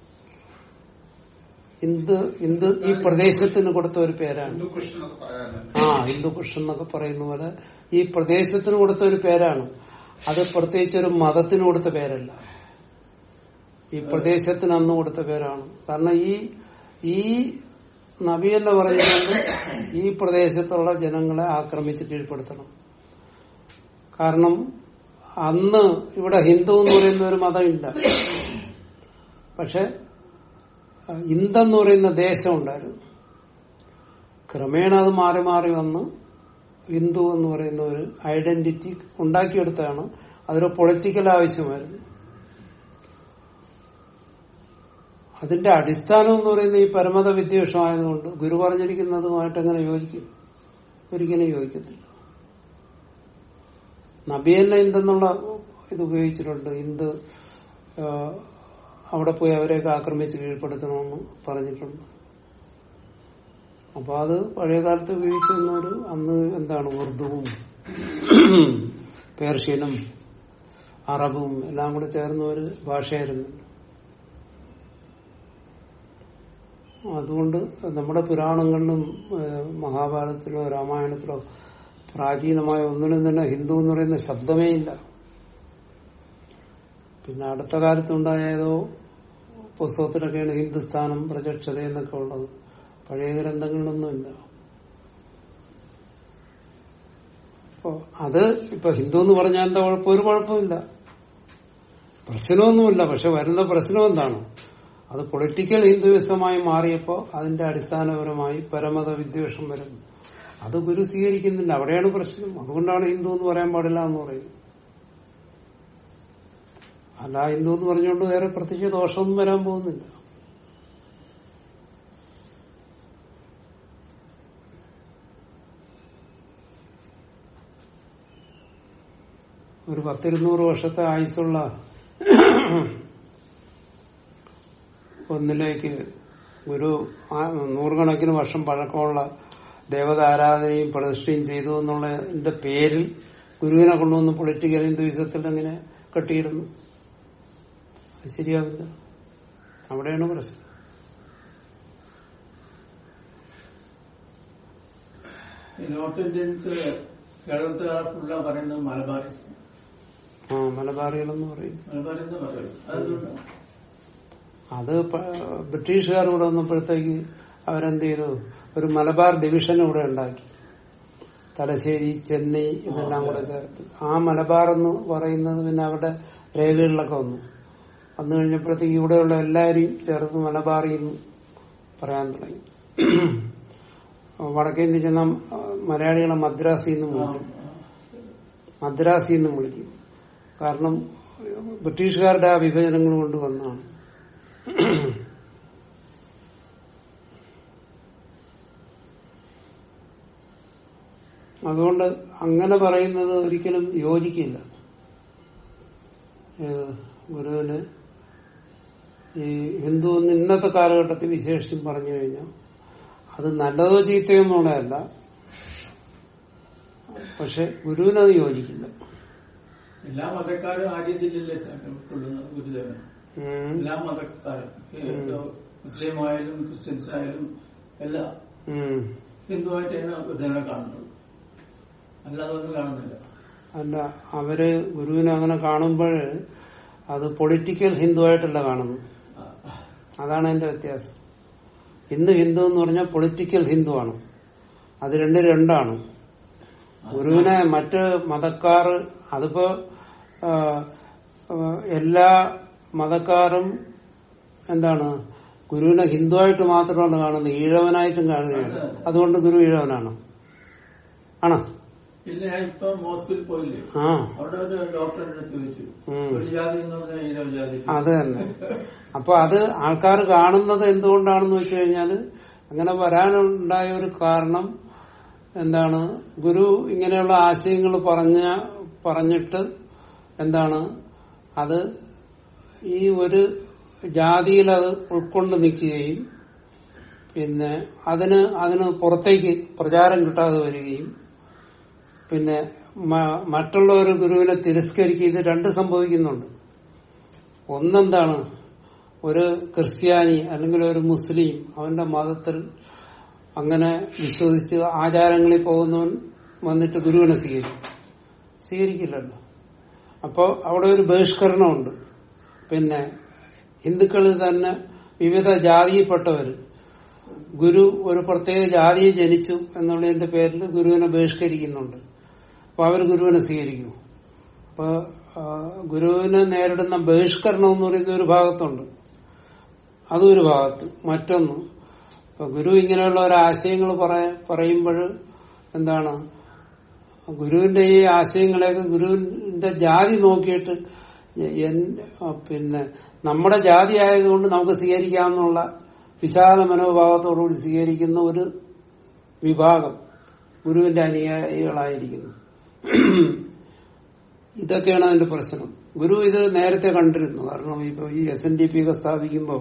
ഇന്ത് ഇന്ത് ഈ പ്രദേശത്തിന് കൊടുത്ത ഒരു പേരാണ് ഹിന്ദു ക്രിസ്ത്യൻ എന്നൊക്കെ പറയാറുണ്ട് ആ ഹിന്ദുകുഷ് എന്നൊക്കെ പറയുന്ന പോലെ ഈ പ്രദേശത്തിന് കൊടുത്ത ഒരു പേരാണ് അത് പ്രത്യേകിച്ച് ഒരു മതത്തിന് കൊടുത്ത പേരല്ല ഈ പ്രദേശത്തിന് അന്ന് കൊടുത്ത പേരാണ് കാരണം ഈ ഈ നബി എന്ന് പറയുന്നത് ഈ പ്രദേശത്തുള്ള ജനങ്ങളെ ആക്രമിച്ച് കീഴ്പ്പെടുത്തണം കാരണം അന്ന് ഇവിടെ ഹിന്ദു എന്ന് പറയുന്ന ഒരു മതമില്ല പക്ഷെ ഇന്തെന്ന് പറയുന്ന ദേശം ഉണ്ടായിരുന്നു ക്രമേണ അത് മാറി മാറി വന്ന് ഹിന്ദു എന്ന് പറയുന്ന ഒരു ഐഡന്റിറ്റി ഉണ്ടാക്കിയെടുത്താണ് അതൊരു പൊളിറ്റിക്കൽ ആവശ്യമായിരുന്നു അതിന്റെ അടിസ്ഥാനം എന്ന് പറയുന്നത് ഈ പരമത വിദ്വേഷമായതുകൊണ്ട് ഗുരു പറഞ്ഞിരിക്കുന്നതുമായിട്ട് എങ്ങനെ യോജിക്കും ഒരിക്കലും യോജിക്കത്തില്ല നബി തന്നെ ഇന്തെന്നുള്ള ഇത് ഉപയോഗിച്ചിട്ടുണ്ട് ഇന്ത് ആ, അവിടെ പോയി അവരെയൊക്കെ ആക്രമിച്ച് കീഴ്പ്പെടുത്തണമെന്ന് പറഞ്ഞിട്ടുണ്ട് അപ്പൊ അത് പഴയ കാലത്ത് ഉപയോഗിച്ചിരുന്ന ഒരു അന്ന് എന്താണ് ഉറുദുവും പേർഷ്യനും അറബും എല്ലാം കൂടെ ചേർന്ന ഒരു ഭാഷയായിരുന്നു അതുകൊണ്ട് നമ്മുടെ പുരാണങ്ങളിലും ഏഹ്, മഹാഭാരതത്തിലോ രാമായണത്തിലോ പ്രാചീനമായ ഒന്നിനും തന്നെ ഹിന്ദു എന്ന് പറയുന്ന ശബ്ദമേ ഇല്ല പിന്നെ അടുത്ത കാലത്തുണ്ടായ ഏതോ പുസ്തകത്തിലൊക്കെയാണ് ഹിന്ദുസ്ഥാനം പ്രചക്ഷത എന്നൊക്കെ ഉള്ളത് പഴയ ഗ്രന്ഥങ്ങളിലൊന്നുമില്ല അപ്പൊ അത് ഇപ്പൊ ഹിന്ദു എന്ന് പറഞ്ഞാൽ എന്താ കുഴപ്പം ഒരു കുഴപ്പമില്ല പ്രശ്നമൊന്നുമില്ല പക്ഷെ വരുന്ന പ്രശ്നം എന്താണ് അത് പൊളിറ്റിക്കൽ ഹിന്ദുവിസമായി മാറിയപ്പോൾ അതിന്റെ അടിസ്ഥാനപരമായി പരമത വിദ്വേഷം വരുന്നു അത് ഗുരു സ്വീകരിക്കുന്നില്ല അവിടെയാണ് പ്രശ്നം അതുകൊണ്ടാണ് ഹിന്ദു എന്ന് പറയാൻ പാടില്ല എന്ന് പറയുന്നത് അല്ല ഹിന്ദു എന്ന് പറഞ്ഞുകൊണ്ട് വേറെ പ്രത്യേകിച്ച് ദോഷമൊന്നും വരാൻ പോകുന്നില്ല ഒരു പത്തിരുന്നൂറ് വർഷത്തെ ആയുസുള്ള ഒന്നിലേക്ക് ഗുരു ആ നൂറുകണക്കിന് വർഷം പഴക്കമുള്ള ദേവത ആരാധനയും പ്രതിഷ്ഠയും ചെയ്തു എന്നുള്ളതിന്റെ പേരിൽ ഗുരുവിനെ കൊണ്ടുവന്ന് പൊളിറ്റിക്കൽ ഹിന്ദുയിസത്തിൽ അങ്ങനെ കെട്ടിയിടുന്നു അത് ശരിയാവില്ല അവിടെയാണ് പ്രശ്നം ഈ നോർത്ത് ഇന്ത്യൻസ് കേരളത്തുകാർ ഫുള്ള പറയുന്നത് മലബാറിസ് ആ മലബാറികളെന്ന് പറയും മലബാറിന്ന് പറയുന്നത് അതെന്തുകൊണ്ടാണ് അത് പ- ബ്രിട്ടീഷുകാർ ഇവിടെ വന്നപ്പോഴത്തേക്ക് അവരെന്ത് ചെയ്തു ഒരു മലബാർ ഡിവിഷൻ ഇവിടെ ഉണ്ടാക്കി തലശ്ശേരി ചെന്നൈ ഇതെല്ലാം കൂടെ ചേർത്ത് ആ മലബാർ എന്ന് പറയുന്നത് പിന്നെ അവരുടെ രേഖകളിലൊക്കെ വന്നു വന്നു കഴിഞ്ഞപ്പോഴത്തേക്ക് ഇവിടെയുള്ള എല്ലാവരെയും ചേർത്ത് മലബാറിൽ നിന്ന് പറയാൻ തുടങ്ങി വടക്കേന്ത്യ ചെന്ന മലയാളികളെ മദ്രാസിൽ നിന്ന് വിളിക്കും മദ്രാസിൽ നിന്ന് വിളിക്കും കാരണം ബ്രിട്ടീഷുകാരുടെ ആ വിഭജനങ്ങൾ കൊണ്ട് വന്നതാണ് അതുകൊണ്ട് അങ്ങനെ പറയുന്നത് ഒരിക്കലും യോജിക്കില്ല ഏത് ഗുരുവിന് ഈ ഹിന്ദു എന്ന് ഇന്നത്തെ കാലഘട്ടത്തിൽ വിശേഷിച്ചും പറഞ്ഞു കഴിഞ്ഞാൽ അത് നല്ലതോ ചീത്തയോ എന്നുള്ളതല്ല പക്ഷെ ഗുരുവിനത് യോജിക്കില്ല എല്ലാ മതക്കാരും ആദ്യത്തിലല്ലേ ഉൾക്കൊള്ളുന്നത് ഗുരുദേവൻ ഉം. എല്ലാ മതക്കാരും ഏതോ മുസ്ലിം ആയാലും ക്രിസ്ത്യൻസ് ആയാലും എല്ലാം ഉം. ഹിന്ദുവായിട്ട് തന്നെ ഗുരുദേവനെ കാണുന്നത് അല്ലാതെ ഒന്നും കാണുന്നില്ല അല്ല അവര് ഗുരുവിനെ അങ്ങനെ കാണുമ്പോൾ അത് പൊളിറ്റിക്കൽ ഹിന്ദു ആയിട്ടല്ല കാണുന്നു ആ, അതാണ് അതിന്റെ വ്യത്യാസം ഇന്ന് ഹിന്ദു എന്ന് പറഞ്ഞാൽ പൊളിറ്റിക്കൽ ഹിന്ദു ആണ് അത് രണ്ട് രണ്ടാണ് ഗുരുവിനെ മറ്റ് മതക്കാർ അതിപ്പോ ആ, ആ, എല്ലാ മതക്കാരും എന്താണ് ഗുരുവിനെ ഹിന്ദുവായിട്ട് മാത്രമാണ് കാണുന്നത് ഈഴവനായിട്ടും കാണുകയാണ് അതുകൊണ്ട് ഗുരു ഈഴവനാണ് ആണോ ഇല്ല ഞാൻ ഇപ്പൊ മോസ്കിൽ പോയില്ലേ ആ അവിടെ ഒരു ഡോക്ടറെ അടുത്ത് ചോദിച്ചു ഉം. ഒരു ജാതി എന്ന് പറഞ്ഞാൽ ഈഴവ ജാതി അത് തന്നെ അപ്പൊ അത് ആൾക്കാർ കാണുന്നത് എന്തുകൊണ്ടാണെന്ന് വെച്ച് കഴിഞ്ഞാല് അങ്ങനെ വരാനുണ്ടായ ഒരു കാരണം എന്താണ് ഗുരു ഇങ്ങനെയുള്ള ആശയങ്ങൾ പറഞ്ഞ പറഞ്ഞിട്ട് എന്താണ് അത് ഈ ഒരു ജാതിയിൽ അത് ഉൾക്കൊണ്ട് നിൽക്കുകയും പിന്നെ അതിന് അതിന് പുറത്തേക്ക് പ്രചാരം കിട്ടാതെ വരികയും പിന്നെ മ- മറ്റുള്ള ഒരു ഗുരുവിനെ തിരസ്കരിക്കുക ഇത് രണ്ട് സംഭവിക്കുന്നുണ്ട് ഒന്നെന്താണ് ഒരു ക്രിസ്ത്യാനി അല്ലെങ്കിൽ ഒരു മുസ്ലിം അവന്റെ മതത്തിൽ അങ്ങനെ വിശ്വസിച്ച് ആചാരങ്ങളിൽ പോകുന്നവൻ വന്നിട്ട് ഗുരുവിനെ സ്വീകരിക്കും സ്വീകരിക്കില്ലല്ലോ അപ്പോ അവിടെ ഒരു ബഹിഷ്കരണമുണ്ട് പിന്നെ ഹിന്ദുക്കളിൽ തന്നെ വിവിധ ജാതിയിൽപ്പെട്ടവര് ഗുരു ഒരു പ്രത്യേക ജാതിയെ ജനിച്ചു എന്നുള്ളതിന്റെ പേരിൽ ഗുരുവിനെ ബഹിഷ്കരിക്കുന്നുണ്ട് അപ്പൊ അവർ ഗുരുവിനെ സ്വീകരിക്കും അപ്പൊ ആ, ഗുരുവിനെ നേരിടുന്ന ബഹിഷ്കരണം എന്ന് പറയുന്ന ഒരു ഭാഗത്തുണ്ട് അതും ഒരു ഭാഗത്ത് മറ്റൊന്ന് ഇപ്പൊ ഗുരു ഇങ്ങനെയുള്ള ഒരു ആശയങ്ങൾ പറയുമ്പോൾ എന്താണ് ഗുരുവിന്റെ ഈ ആശയങ്ങളെയൊക്കെ ഗുരുവിന്റെ ജാതി നോക്കിയിട്ട് എൻ- ആ, പിന്നെ നമ്മുടെ ജാതി ആയതുകൊണ്ട് നമുക്ക് സ്വീകരിക്കാമെന്നുള്ള വിശാല മനോഭാവത്തോടുകൂടി സ്വീകരിക്കുന്ന ഒരു വിഭാഗം ഗുരുവിന്റെ അനുയായികളായിരിക്കുന്നു ഇതൊക്കെയാണ് അതിന്റെ പ്രശ്നം ഗുരു ഇത് നേരത്തെ കണ്ടിരുന്നു കാരണം ഇപ്പൊ ഈ എസ് എൻ ഡി പി ഒക്കെ സ്ഥാപിക്കുമ്പോൾ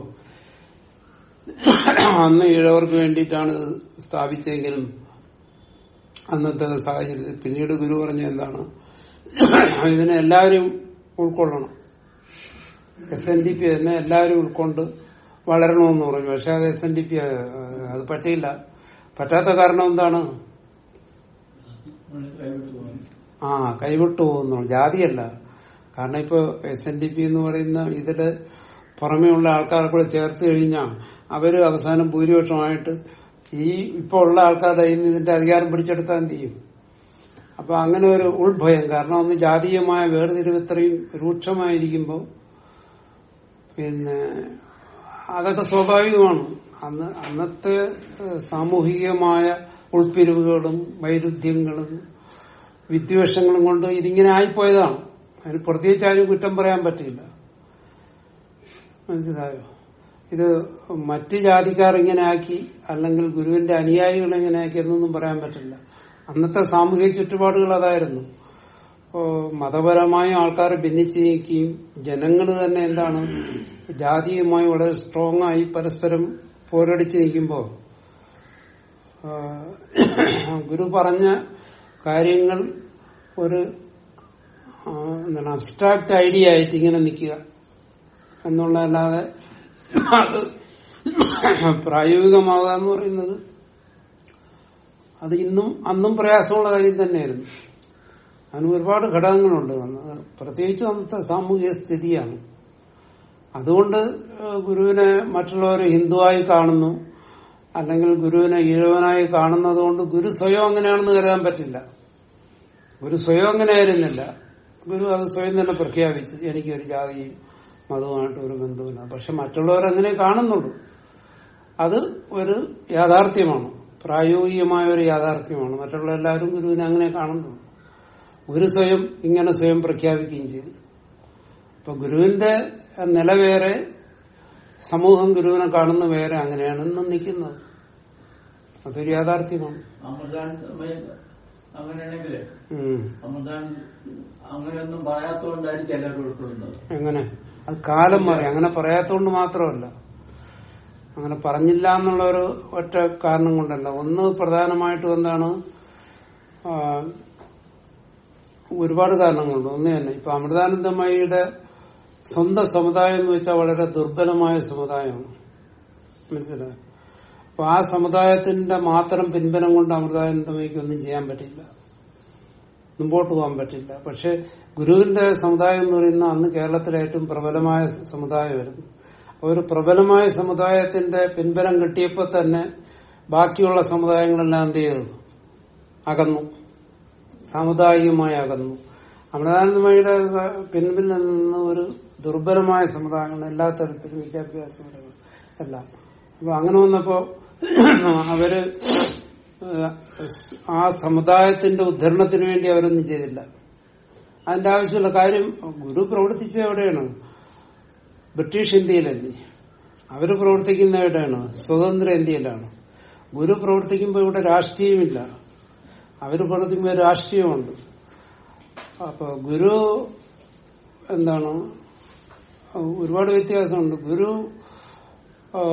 അന്ന് ഈഴവർക്ക് വേണ്ടിയിട്ടാണ് ഇത് സ്ഥാപിച്ചെങ്കിലും അന്നത്തെ സാഹചര്യത്തിൽ പിന്നീട് ഗുരു പറഞ്ഞ എന്താണ് ഇതിനെ എല്ലാവരും ഉൾക്കൊള്ളണം എസ് എൻ ഡി പി തന്നെ എല്ലാവരും ഉൾക്കൊണ്ട് വളരണമെന്ന് പറഞ്ഞു പക്ഷെ അത് എസ് എൻ ഡി പി അത് പറ്റിയില്ല പറ്റാത്ത കാരണം എന്താണ് നമ്മള് കൈവിട്ട് പോകുന്നു ആ കൈവിട്ടു പോകുന്നു ജാതിയല്ല കാരണം ഇപ്പൊ എസ് എൻ ഡി പി എന്ന് പറയുന്ന ഇതില് പുറമെയുള്ള ആൾക്കാരെ കൂടെ ചേർത്ത് കഴിഞ്ഞാൽ അവര് അവസാനം ഭൂരിപക്ഷമായിട്ട് ഈ ഇപ്പൊ ഉള്ള ആൾക്കാരുടെ കയ്യിൽ നിന്ന് ഇതിന്റെ അധികാരം പിടിച്ചെടുത്താൽ എന്ത് ചെയ്യും അപ്പൊ അങ്ങനെ ഒരു ഉൾഭയം കാരണം ഒന്ന് ജാതീയമായ വേർതിരിവ് ഇത്രയും രൂക്ഷമായിരിക്കുമ്പോൾ പിന്നെ അതൊക്കെ സ്വാഭാവികമാണ് അന്ന് അന്നത്തെ ഏഹ്, സാമൂഹികമായ ഉൾപ്പിരിവുകളും വൈരുദ്ധ്യങ്ങളും വിദ്വേഷങ്ങളും കൊണ്ട് ഇതിങ്ങനെ ആയിപ്പോയതാണ് അതിന് പ്രത്യേകിച്ച് ആരും കുറ്റം പറയാൻ പറ്റില്ല മനസ്സിലായോ ഇത് മറ്റ് ജാതിക്കാർ ഇങ്ങനെ ആക്കി അല്ലെങ്കിൽ ഗുരുവിന്റെ അനുയായികൾ ഇങ്ങനെ ആക്കി എന്നൊന്നും പറയാൻ പറ്റില്ല അന്നത്തെ സാമൂഹിക ചുറ്റുപാടുകൾ അതായിരുന്നു ഇപ്പോ മതപരമായ ആൾക്കാർ ഭിന്നിച്ച് നീക്കുകയും ജനങ്ങൾ തന്നെ എന്താണ് ജാതിയുമായി വളരെ സ്ട്രോങ് ആയി പരസ്പരം പോരടിച്ച് നിൽക്കുമ്പോൾ ഗുരു പറഞ്ഞ കാര്യങ്ങൾ ഒരു ആ, എന്താണ് അബ്സ്ട്രാക്ട് ഐഡിയ ആയിട്ട് ഇങ്ങനെ നിൽക്കുക എന്നുള്ളതല്ലാതെ അത് പ്രായോഗികമാകുക എന്ന് പറയുന്നത് അത് ഇന്നും അന്നും പ്രയാസമുള്ള കാര്യം തന്നെയായിരുന്നു അതിന് ഒരുപാട് ഘടകങ്ങളുണ്ട് അന്ന് പ്രത്യേകിച്ചും അന്നത്തെ സാമൂഹിക സ്ഥിതിയാണ് അതുകൊണ്ട് ഏഹ്, ഗുരുവിനെ മറ്റുള്ളവർ ഹിന്ദുവായി കാണുന്നു അല്ലെങ്കിൽ ഗുരുവിനെ ഈഴവനായി കാണുന്നത് കൊണ്ട് ഗുരു സ്വയം അങ്ങനെയാണെന്ന് കരുതാൻ പറ്റില്ല ഗുരു സ്വയം അങ്ങനെ ആയിരുന്നില്ല ഗുരു അത് സ്വയം തന്നെ പ്രഖ്യാപിച്ചു എനിക്കൊരു ജാതിയും മതവുമായിട്ട് ഒരു ബന്ധമില്ല പക്ഷെ മറ്റുള്ളവർ അങ്ങനെ കാണുന്നുള്ളൂ അത് ഒരു യാഥാർത്ഥ്യമാണ് പ്രായോഗികമായ ഒരു യാഥാർത്ഥ്യമാണ് മറ്റുള്ള എല്ലാവരും ഗുരുവിനെ അങ്ങനെ കാണുന്നുള്ളൂ ഗുരു സ്വയം ഇങ്ങനെ സ്വയം പ്രഖ്യാപിക്കുകയും ചെയ്തു ഇപ്പൊ ഗുരുവിന്റെ നില വേറെ സമൂഹം ഗുരുവിനെ കാണുന്ന വേറെ അങ്ങനെയാണ് ഇന്ന് നിൽക്കുന്നത് അതൊരു യാഥാർത്ഥ്യമാണ് അമൃതാൻ അങ്ങനെയാണെങ്കിലേ ഉം. അമൃതാൻ അങ്ങനെയൊന്നും പറയാത്തോണ്ടായിരിക്കും എല്ലാവരും ഉൾക്കൊള്ളുന്നത് എങ്ങനെ അത് കാലം മാറി അങ്ങനെ പറയാത്തോണ്ട് മാത്രമല്ല അങ്ങനെ പറഞ്ഞില്ല എന്നുള്ള ഒരു ഒറ്റ കാരണം കൊണ്ടല്ല ഒന്ന് പ്രധാനമായിട്ടും എന്താണ് ആ, ഒരുപാട് കാരണങ്ങളുണ്ട് ഒന്ന് തന്നെ ഇപ്പൊ അമൃതാനന്ദമയിയുടെ സ്വന്തം സമുദായം എന്ന് വെച്ചാൽ വളരെ ദുർബലമായ സമുദായമാണ് മനസ്സിലായോ അപ്പൊ ആ സമുദായത്തിന്റെ മാത്രം പിൻബലം കൊണ്ട് അമൃതാനന്ദമയ്ക്ക് ഒന്നും ചെയ്യാൻ പറ്റില്ല മുമ്പോട്ട് പോകാൻ പറ്റില്ല പക്ഷെ ഗുരുവിന്റെ സമുദായം എന്ന് പറയുന്ന അന്ന് കേരളത്തിലെ ഏറ്റവും പ്രബലമായ സമുദായമായിരുന്നു അപ്പൊ ഒരു പ്രബലമായ സമുദായത്തിന്റെ പിൻബലം കിട്ടിയപ്പോൾ തന്നെ ബാക്കിയുള്ള സമുദായങ്ങളെല്ലാം എന്ത് ചെയ്തു അകന്നു സാമുദായികമായി അകന്നു അമൃതാനന്ദമയുടെ സ- പിൻപിൽ നിന്ന് ഒരു ദുർബലമായ സമുദായങ്ങൾ എല്ലാ തരത്തിലും വിദ്യാഭ്യാസപരങ്ങൾ എല്ലാം അപ്പൊ അങ്ങനെ വന്നപ്പോ അവര് ഏഹ്, ആ സമുദായത്തിന്റെ ഉദ്ധരണത്തിന് വേണ്ടി അവരൊന്നും ചെയ്തില്ല അതിന്റെ ആവശ്യമില്ല കാര്യം ഗുരു പ്രവർത്തിച്ച എവിടെയാണ് ബ്രിട്ടീഷ് ഇന്ത്യയിലല്ലേ അവര് പ്രവർത്തിക്കുന്ന എവിടെയാണ് സ്വതന്ത്ര ഇന്ത്യയിലാണ് ഗുരു പ്രവർത്തിക്കുമ്പോൾ ഇവിടെ രാഷ്ട്രീയമില്ല അവര് പ്രവർത്തിക്കുമ്പോൾ രാഷ്ട്രീയമുണ്ട് അപ്പൊ ഗുരു എന്താണ് ഒരുപാട് വ്യത്യാസമുണ്ട് ഗുരു ആ,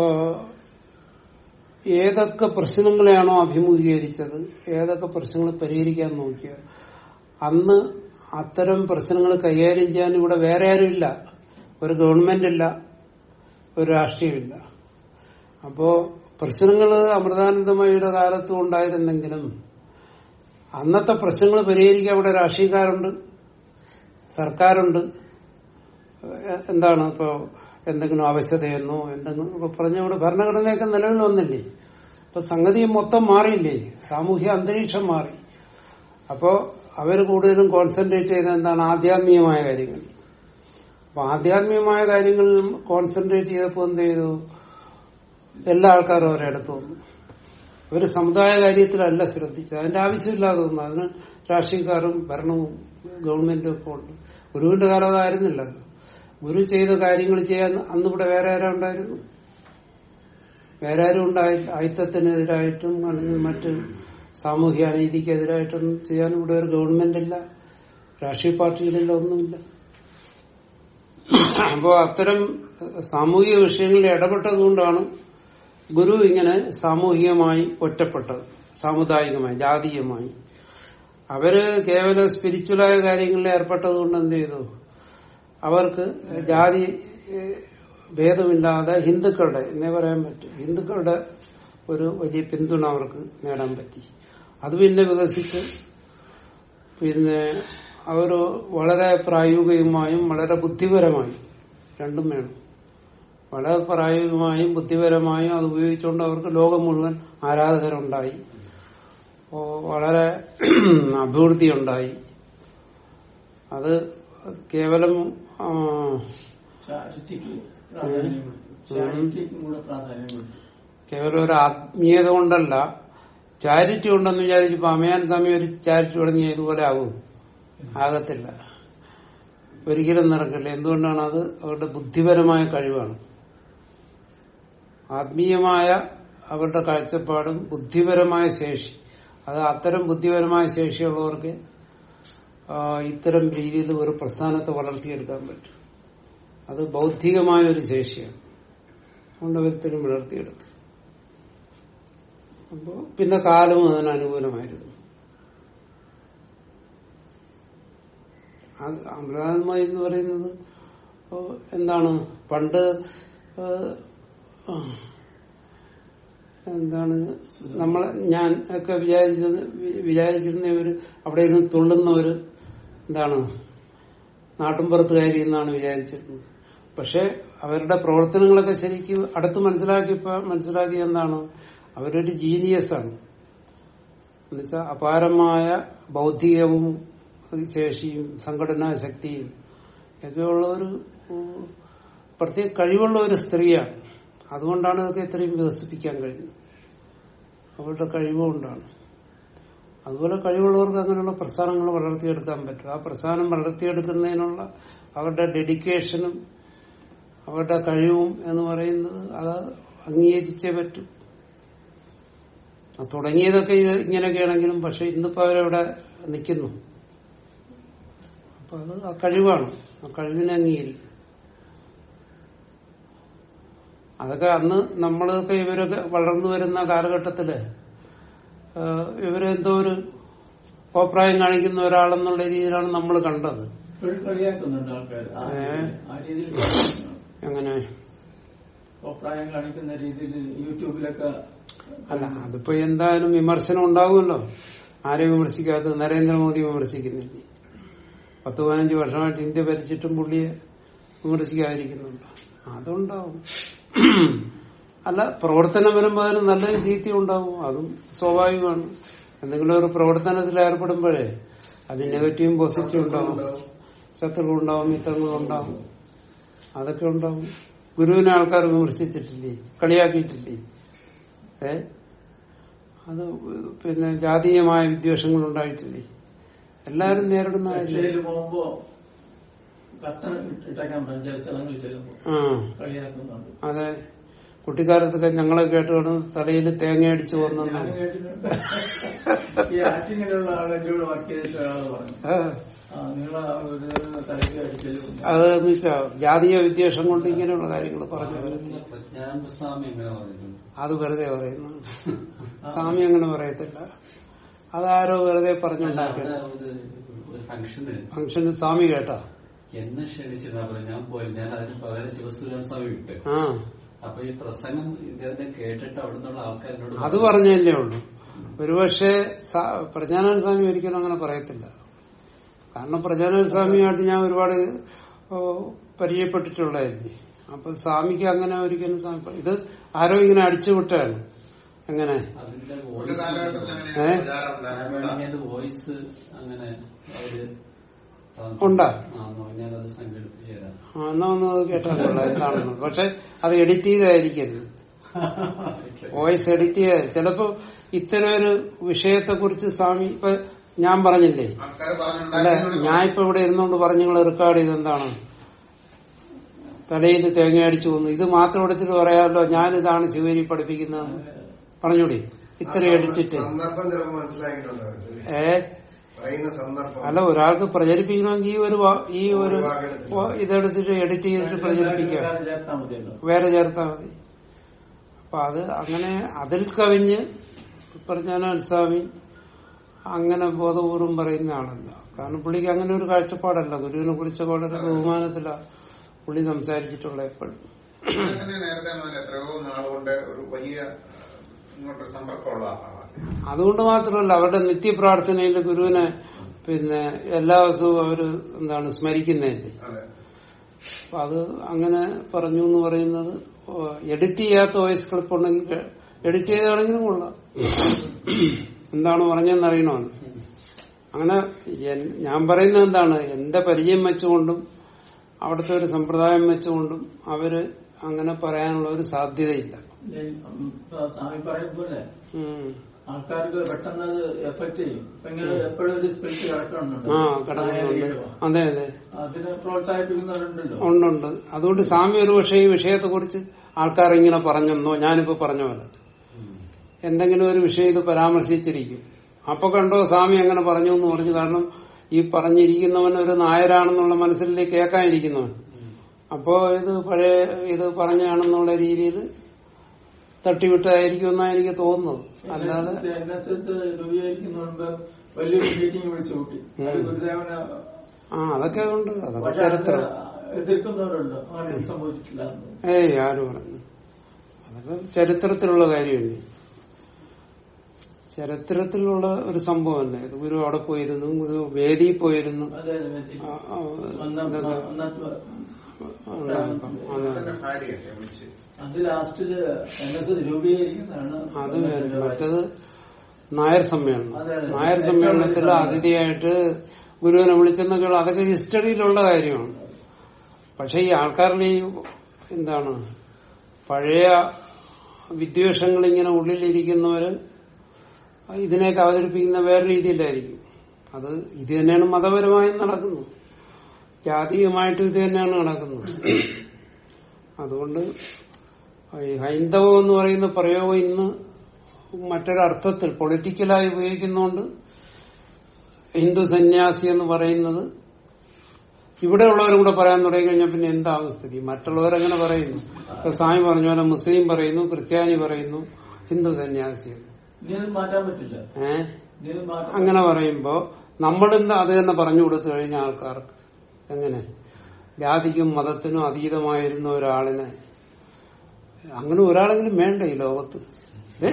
ഏതൊക്കെ പ്രശ്നങ്ങളെയാണോ അഭിമുഖീകരിച്ചത് ഏതൊക്കെ പ്രശ്നങ്ങൾ പരിഹരിക്കാൻ നോക്കിയത് അന്ന് അത്തരം പ്രശ്നങ്ങൾ കൈകാര്യം ചെയ്യാൻ ഇവിടെ വേറെ ആരുമില്ല ഒരു ഗവൺമെന്റ് ഇല്ല ഒരു രാഷ്ട്രീയമില്ല അപ്പോ പ്രശ്നങ്ങൾ അമൃതാനന്ദമയുടെ കാലത്തും ഉണ്ടായിരുന്നെങ്കിലും അന്നത്തെ പ്രശ്നങ്ങൾ പരിഹരിക്കാൻ ഇവിടെ രാഷ്ട്രീയക്കാരുണ്ട് സർക്കാരുണ്ട് എ- എന്താണ് ഇപ്പോ എന്തെങ്കിലും ആവശ്യതയെന്നോ എന്തെങ്കിലും ഒക്കെ പറഞ്ഞ ഇവിടെ ഭരണഘടനയൊക്കെ നിലവിൽ വന്നില്ലേ അപ്പൊ സംഗതി മൊത്തം മാറിയില്ലേ സാമൂഹ്യ അന്തരീക്ഷം മാറി അപ്പോ അവർ കൂടുതലും കോൺസെൻട്രേറ്റ് ചെയ്ത എന്താണ് ആധ്യാത്മികമായ കാര്യങ്ങൾ അപ്പൊ ആധ്യാത്മികമായ കാര്യങ്ങളിൽ കോൺസെൻട്രേറ്റ് ചെയ്തപ്പോ എന്ത് ചെയ്തു എല്ലാ ആൾക്കാരും അവരെടുത്ത് വന്നു ഒരു സമുദായ കാര്യത്തിലല്ല ശ്രദ്ധിച്ചത് അതിന്റെ ആവശ്യമില്ലാതെ വന്നു അതിന് രാഷ്ട്രീയക്കാരും ഭരണവും ഗവൺമെന്റും ഒക്കെ ഉണ്ട് ഗുരുവിന്റെ കാലം അതായിരുന്നില്ലല്ലോ ഗുരു ചെയ്ത കാര്യങ്ങൾ ചെയ്യാൻ അന്ന് ഇവിടെ വേറെ ആരാ ഉണ്ടായിരുന്നു വേറെ ആരും ഉണ്ടായി അയിത്തത്തിനെതിരായിട്ടും അല്ലെങ്കിൽ മറ്റ് സാമൂഹ്യ അനീതിക്കെതിരായിട്ടൊന്നും ചെയ്യാൻ ഇവിടെ ഒരു ഗവൺമെന്റ് ഇല്ല രാഷ്ട്രീയ പാർട്ടികളില്ല ഒന്നുമില്ല അപ്പോ അത്തരം സാമൂഹിക വിഷയങ്ങളിൽ ഇടപെട്ടതുകൊണ്ടാണ് ഗുരു ഇങ്ങനെ സാമൂഹികമായി ഒറ്റപ്പെട്ടത് സാമുദായികമായി ജാതീയമായി അവര് കേവല സ്പിരിച്വലായ കാര്യങ്ങളിൽ ഏർപ്പെട്ടതുകൊണ്ട് എന്ത് ചെയ്തു അവർക്ക് ജാതി ഏഹ്, ഭേദമില്ലാതെ ഹിന്ദുക്കളുടെ എന്നേ പറയാൻ പറ്റും ഹിന്ദുക്കളുടെ ഒരു വലിയ പിന്തുണ അവർക്ക് നേടാൻ പറ്റി അത് പിന്നെ വികസിച്ച് പിന്നെ അവർ വളരെ പ്രായോഗികമായും വളരെ ബുദ്ധിപരമായും രണ്ടും വേണം വളരെ പ്രായോഗികമായും ബുദ്ധിപരമായും അത് ഉപയോഗിച്ചുകൊണ്ട് അവർക്ക് ലോകം മുഴുവൻ ആരാധകരുണ്ടായി ഓ, വളരെ അഭിവൃദ്ധി ഉണ്ടായി അത് കേവലം ആ, ചാരിറ്റിക്ക് പ്രാധാന്യം കൊടുത്തു ചാരിറ്റിക്കും കൂടെ പ്രാധാന്യം കൊടുത്തു കേവലം ഒരു ആത്മീയത കൊണ്ടല്ല ചാരിറ്റി ഉണ്ടെന്ന് വിചാരിച്ചപ്പോ അമയാൻ സ്വാമി ഒരു ചാരിറ്റി തുടങ്ങി ഇതുപോലെ ആകും ആകത്തില്ല ഒരിക്കലും നടക്കില്ല എന്തുകൊണ്ടാണ് അത് അവരുടെ ബുദ്ധിപരമായ കഴിവാണ് ആത്മീയമായ അവരുടെ കാഴ്ചപ്പാടും ബുദ്ധിപരമായ ശേഷി അത് അത്തരം ബുദ്ധിപരമായ ശേഷിയുള്ളവർക്ക് ആ, ഇത്തരം രീതിയിൽ ഒരു പ്രസ്ഥാനത്തെ വളർത്തിയെടുക്കാൻ പറ്റും അത് ബൗദ്ധികമായ ഒരു ശേഷിയാണ് അതുകൊണ്ട് അവരിത്തരം വളർത്തിയെടുത്തു അപ്പോ പിന്നെ കാലം അതിന് അനുകൂലമായിരുന്നു അത് അമൃതാത്മ എന്ന് പറയുന്നത് ഓ, എന്താണ് പണ്ട് ഏ, ആ, എന്താണ് നമ്മൾ ഞാൻ ഒക്കെ വിചാരിച്ചത് വിചാരിച്ചിരുന്ന ഒരു അവിടെ ഇരുന്ന് തുള്ളുന്ന ഒരു എന്താണ് നാട്ടുംപുറത്തുകാരി എന്നാണ് വിചാരിച്ചിരുന്നത് പക്ഷെ അവരുടെ പ്രവർത്തനങ്ങളൊക്കെ ശരിക്കും അടുത്ത് മനസ്സിലാക്കിയപ്പോ മനസ്സിലാക്കി എന്താണ് അവരൊരു ജീനിയസ് ആണ് എന്നുവെച്ചാൽ അപാരമായ ബൗദ്ധികവും ശേഷിയും സംഘടനാ ശക്തിയും ഒക്കെയുള്ള ഒരു ഉം, പ്രത്യേക കഴിവുള്ള ഒരു സ്ത്രീയാണ് അതുകൊണ്ടാണ് ഇതൊക്കെ ഇത്രയും വികസിപ്പിക്കാൻ കഴിഞ്ഞത് അവരുടെ കഴിവുകൊണ്ടാണ് അതുപോലെ കഴിവുള്ളവർക്ക് അങ്ങനെയുള്ള പ്രസ്ഥാനങ്ങൾ വളർത്തിയെടുക്കാൻ പറ്റും ആ പ്രസ്ഥാനം വളർത്തിയെടുക്കുന്നതിനുള്ള അവരുടെ ഡെഡിക്കേഷനും അവരുടെ കഴിവും എന്ന് പറയുന്നത് അത് അംഗീകരിച്ചേ പറ്റൂ അത് തുടങ്ങിയതൊക്കെ ഇത് ഇങ്ങനെയൊക്കെയാണെങ്കിലും പക്ഷെ ഇന്നിപ്പോ അവരവിടെ നിൽക്കുന്നു അപ്പൊ അത് ആ കഴിവാണ് ആ കഴിവിനെ അംഗീകരിക്കും അതൊക്കെ അന്ന് നമ്മളൊക്കെ ഇവരൊക്കെ വളർന്നു വരുന്ന കാലഘട്ടത്തില് ഏഹ് ഇവരെന്തോ ഒരു കോപ്രായം കാണിക്കുന്ന ഒരാളെന്നുള്ള രീതിയിലാണ് നമ്മൾ കണ്ടത് ഇപ്പോഴും കളിയാക്കുന്നുണ്ട് ആൾക്കാർ ആ ഏ? ആ രീതിയിൽ കളിയാക്കുന്നുണ്ട്. അങ്ങനെ അഭിപ്രായം കാണിക്കുന്ന രീതിയിൽ യൂട്യൂബിലൊക്കെ അല്ല അതിപ്പോ എന്തായാലും വിമർശനം ഉണ്ടാകുമല്ലോ ആരെയും വിമർശിക്കാത്തത് നരേന്ദ്രമോദി വിമർശിക്കുന്നില്ലേ പത്ത് പതിനഞ്ച് വർഷമായിട്ട് ഇന്ത്യ ഭരിച്ചിട്ടും പുള്ളിയെ വിമർശിക്കാതിരിക്കുന്നുണ്ട് അതുണ്ടാവും അല്ല പ്രവർത്തനം വരുമ്പോൾ അതിന് നല്ലൊരു ചീത്തി ഉണ്ടാവും അതും സ്വാഭാവികമാണ് എന്തെങ്കിലും ഒരു പ്രവർത്തനത്തിൽ ഏർപ്പെടുമ്പോഴേ അത് നെഗറ്റീവും പോസിറ്റീവും ഉണ്ടാവും ശത്രുക്കൾ ഉണ്ടാവും മിത്രങ്ങൾ ഉണ്ടാവും അതൊക്കെ ഉണ്ടാവും ഗുരുവിനെ ആൾക്കാർ വിമർശിച്ചിട്ടില്ലേ കളിയാക്കിയിട്ടില്ലേ ഏ അത് പിന്നെ ജാതീയമായ വിദ്വേഷങ്ങൾ ഉണ്ടായിട്ടില്ലേ എല്ലാരും നേരിടുന്ന കാര്യം രക്ഷയിൽ പോകുമ്പോ കട്ടൻ ഇട്ടേക്കാൻ പറഞ്ഞു ചില സ്ഥലങ്ങളിൽ ചെല്ലുമ്പോ ആ കളിയാക്കുന്നുണ്ട് അതെ കുട്ടിക്കാലത്തൊക്കെ ഞങ്ങളെ കേട്ട് കിടന്ന് തലയിൽ തേങ്ങ അടിച്ചു ഞാൻ വന്നെന്നാണ് കേട്ടിട്ടുണ്ട് ഈ ആറ്റിങ്ങിലുള്ള ആൾ എന്റെ കൂടെ വർക്ക് ചെയ്തിട്ട് ഒരാൾ പറഞ്ഞു ആ, ആ നിങ്ങളെ ഒരു തലയ്ക്ക് അടിച്ചത് അത് എന്ന് വെച്ചാ ജാതീയ വിദ്വേഷം കൊണ്ട് ഇങ്ങനെയുള്ള കാര്യങ്ങൾ പറഞ്ഞു വരുന്നത് പ്രജ്ഞാനന്ദ സ്വാമി എങ്ങനെ പറഞ്ഞിട്ടുണ്ട് അത് വെറുതെ പറയുന്നു സ്വാമി അങ്ങനെ പറയത്തില്ല അതാരോ വെറുതെ പറഞ്ഞുണ്ടാക്കണം അവിടെ ഒരു ഒരു ഫംഗ്ഷന് ഫംഗ്ഷന് സ്വാമി കേട്ടാ എന്നെ ക്ഷണിച്ചിരുന്ന പറഞ്ഞു ഞാൻ പോയി ഞാൻ അതിന് പകരം ശിവസൂര്യൻ സ്വാമി വിട്ട് ആ അപ്പൊ ഈ പ്രസംഗം ഇദ്ദേഹത്തെ കേട്ടിട്ട് അവിടെ നിന്നുള്ള ആൾക്കാർ എന്നോട് അത് പറഞ്ഞല്ലേ ഉള്ളൂ ഒരുപക്ഷെ സ- പ്രജ്ഞാനന്ദ സ്വാമി ഒരിക്കലും അങ്ങനെ പറയത്തില്ല കാരണം പ്രജ്ഞാനന്ദ സ്വാമിയായിട്ട് ഞാൻ ഒരുപാട് ഓ, പരിചയപ്പെട്ടിട്ടുള്ളതല്ലേ അപ്പൊ സ്വാമിക്ക് അങ്ങനെ ഒരിക്കലും സ്വാമി പറ- ഇത് ആരോ ഇങ്ങനെ അടിച്ചുവിട്ടാണ് എങ്ങനെ അതിന്റെ ഒരു വോയിസ് കാലഘട്ടത്തിൽ ഏ? അങ്ങനെ പ്രചാരം ഞാൻ ഉണ്ടായിരുന്നു. വേണമെങ്കിൽ അതിന്റെ വോയിസ് അങ്ങനെ അവര് ഉണ്ടോ? ആ ഞാനത് സംഘടിപ്പിച്ചു തരാം ആ, എന്നാ ഒന്ന് അത് കേട്ടാൽ കൊള്ളാം എന്താണെന്ന് പക്ഷെ അത് എഡിറ്റ് ചെയ്തായിരിക്കരുത് വോയിസ് എഡിറ്റ് ചെയ്ത ചിലപ്പോ ഇത്തരം ഒരു വിഷയത്തെ കുറിച്ച് സ്വാമി ഇപ്പൊ ഞാൻ പറഞ്ഞില്ലേ ആൾക്കാർ അല്ല പറഞ്ഞുണ്ടാക്കി ഞാൻ ഇപ്പൊ ഇവിടെ ഇരുന്നുകൊണ്ട് പറഞ്ഞു നിങ്ങൾ റെക്കോർഡ് ചെയ്ത് എന്താണ് തലയിൽ തേങ്ങ അടിച്ചു വന്നു ഇത് മാത്രം എടുത്തിട്ട് പറയാമല്ലോ ഞാനിതാണ് ശിവരി പഠിപ്പിക്കുന്നത് പറഞ്ഞൂടി ഇത്ര എഡിച്ചിട്ട് സന്ദർഭം ചിലപ്പോൾ മനസ്സിലാക്കിയിട്ടുണ്ടാവില്ല ഏ പറയുന്ന സന്ദർഭം അല്ല ഒരാൾക്ക് പ്രചരിപ്പിക്കണമെങ്കിൽ ഈ ഒരു വാ- ഈ ഒരു ഒരു വാക്കെടുത്തിട്ട്. വാ- ഇതെടുത്തിട്ട് എഡിറ്റ് ചെയ്തിട്ട് പ്രചരിപ്പിക്കാം വേറെ ചേർത്താൽ മതിയല്ലോ വേറെ ചേർത്താൽ മതി അപ്പൊ അത് അങ്ങനെ അതിൽ കവിഞ്ഞ് പറഞ്ഞാൽ സ്വാമി അങ്ങനെ ബോധപൂർവം പറയുന്ന ആളല്ല കാരണം പുള്ളിക്ക് അങ്ങനെ ഒരു കാഴ്ചപ്പാടല്ല ഗുരുവിനെ കുറിച്ച് വളരെ ബഹുമാനത്തില പുള്ളി സംസാരിച്ചിട്ടുള്ള എപ്പോഴും തന്നെ നേരത്തെ മുതൽ എത്രയോ നാളുകൊണ്ട് ഒരു വലിയ ഇങ്ങോട്ടൊരു സമ്പർക്കമുള്ള ആളാണ് അതുകൊണ്ട് മാത്രമല്ല അവരുടെ നിത്യപ്രാർത്ഥനയിൽ ഗുരുവിനെ പിന്നെ എല്ലാ ദിവസവും അവര് എന്താണ് സ്മരിക്കുന്നതല്ലേ അതെ അപ്പൊ അത് അങ്ങനെ പറഞ്ഞു എന്ന് പറയുന്നത് എഡിറ്റ് ചെയ്യാത്ത വോയിസ് ക്ലിപ്പ് ഉണ്ടെങ്കിൽ എഡിറ്റ് ചെയ്താണെങ്കിലും കൊള്ളാം എന്താണ് പറഞ്ഞതെന്ന് അറിയണമെന്ന് അങ്ങനെ എൻ- ഞാൻ പറയുന്നത് എന്താണ് എന്റെ പരിചയം വെച്ചുകൊണ്ടും അവിടുത്തെ ഒരു സമ്പ്രദായം വെച്ചുകൊണ്ടും അവര് അങ്ങനെ പറയാനുള്ള ഒരു സാധ്യതയില്ല ഇപ്പൊ സ്വാമി പറയും പോലെ ഉം. ആൾക്കാർക്ക് പെട്ടെന്ന് അത് എഫക്ട് ചെയ്യും ഇപ്പൊ ഇങ്ങനെ എപ്പോഴും ഒരു സ്പിരിറ്റ് കിടക്കുന്നുണ്ട് ആ കിടക്കുന്നുണ്ട് അതെ അതെ അതിനെ പ്രോത്സാഹിപ്പിക്കുന്നവരുണ്ടല്ലോ ഉണ്ടുണ്ട് അതുകൊണ്ട് സ്വാമി ഒരു പക്ഷേ ഈ വിഷയത്തെ കുറിച്ച് ആൾക്കാർ ഇങ്ങനെ പറഞ്ഞെന്നോ ഞാനിപ്പോ പറഞ്ഞ പോലെ എന്തെങ്കിലും ഒരു വിഷയം ഇത് പരാമർശിച്ചിരിക്കും അപ്പൊ കണ്ടോ സ്വാമി അങ്ങനെ പറഞ്ഞു എന്ന് പറഞ്ഞു കാരണം ഈ പറഞ്ഞിരിക്കുന്നവൻ ഒരു നായരാണെന്നുള്ള മനസ്സിലേക്ക് കേൾക്കാനിരിക്കുന്നവൻ അപ്പോ ഇത് പഴയ ഇത് പറഞ്ഞാണെന്നുള്ള രീതിയിൽ തട്ടിവിട്ടായിരിക്കും എന്നാണ് എനിക്ക് തോന്നുന്നത് അല്ലാതെ എൻ എസ് എസ് രൂപീകരിക്കുന്ന മുമ്പ് വലിയൊരു മീറ്റിംഗ് വിളിച്ചു കൂട്ടി അത് ഗുരുദേവന് ആ അതൊക്കെ ഉണ്ട് അതൊക്കെ പക്ഷെ അത് ചരിത്രം എതിർക്കുന്നവരുണ്ട് അങ്ങനെ സംഭവിച്ചിട്ടില്ല എന്ന്. ഏയ് ആര് പറഞ്ഞു അതൊക്കെ ചരിത്രത്തിലുള്ള കാര്യമല്ലേ ചരിത്രത്തിലുള്ള ഒരു സംഭവമല്ലേ ഇത് ഗുരു അവിടെ പോയിരുന്നു ഗുരു വേദിയിൽ പോയിരുന്നു അതെ അതെ മറ്റേ ആ, ആ, ഒന്നാം ഇതൊക്കെ ഒന്നാമത്തെ ഉണ്ടായപ്പം. അതെ. അതിന്റെ ഭാര്യയല്ലേ വിളിച്ച് അത് ലാസ്റ്റില് എൻ എസ് എസ് രൂപീകരിക്കുന്നതാണ് അത് വേറെ. മറ്റത് നായർ സമ്മേളനം അതെ, അതെ. നായർ സമ്മേളനത്തിൽ അതിഥിയായിട്ട് ഗുരുവിനെ വിളിച്ചെന്നൊക്കെ അതൊക്കെ ഹിസ്റ്ററിയിലുള്ള കാര്യമാണ് പക്ഷെ ഈ ആൾക്കാരുടെ ഈ എന്താണ് പഴയ വിദ്വേഷങ്ങൾ ഇങ്ങനെ ഉള്ളിലിരിക്കുന്നവര് ഇതിനെയൊക്കെ അവതരിപ്പിക്കുന്ന വേറെ രീതിയിലായിരിക്കും അത് ഇത് തന്നെയാണ് മതപരമായും നടക്കുന്നത് ജാതീയമായിട്ടും ഇത് തന്നെയാണ് നടക്കുന്നത് അതുകൊണ്ട് ഈ ഹൈന്ദവം എന്ന് പറയുന്ന പ്രയോഗം ഇന്ന് മറ്റൊരർത്ഥത്തിൽ പൊളിറ്റിക്കലായി ഉപയോഗിക്കുന്നതുകൊണ്ട് ഹിന്ദു സന്യാസി എന്ന് പറയുന്നത് ഇവിടെ ഉള്ളവരും കൂടെ പറയാൻ തുടങ്ങി കഴിഞ്ഞാൽ പിന്നെ എന്താകും സ്ഥിതി മറ്റുള്ളവരെങ്ങനെ പറയുന്നു ഇപ്പൊ സ്വാമി പറഞ്ഞ പോലെ മുസ്ലിം പറയുന്നു ക്രിസ്ത്യാനി പറയുന്നു ഹിന്ദു സന്യാസി എന്ന്. ഇനി അത് മാറ്റാൻ പറ്റില്ല ഏഹ് ഇനി അത് മാറ്റാൻ അങ്ങനെ പറയുമ്പോ നമ്മളിന്ന് അത് തന്നെ പറഞ്ഞു കൊടുത്തു കഴിഞ്ഞ ആൾക്കാർക്ക് എങ്ങനെ ജാതിക്കും മതത്തിനും അതീതമായിരുന്ന ഒരാളിനെ അങ്ങനെ ഒരാളെങ്കിലും വേണ്ട ഈ ലോകത്ത് ഏ?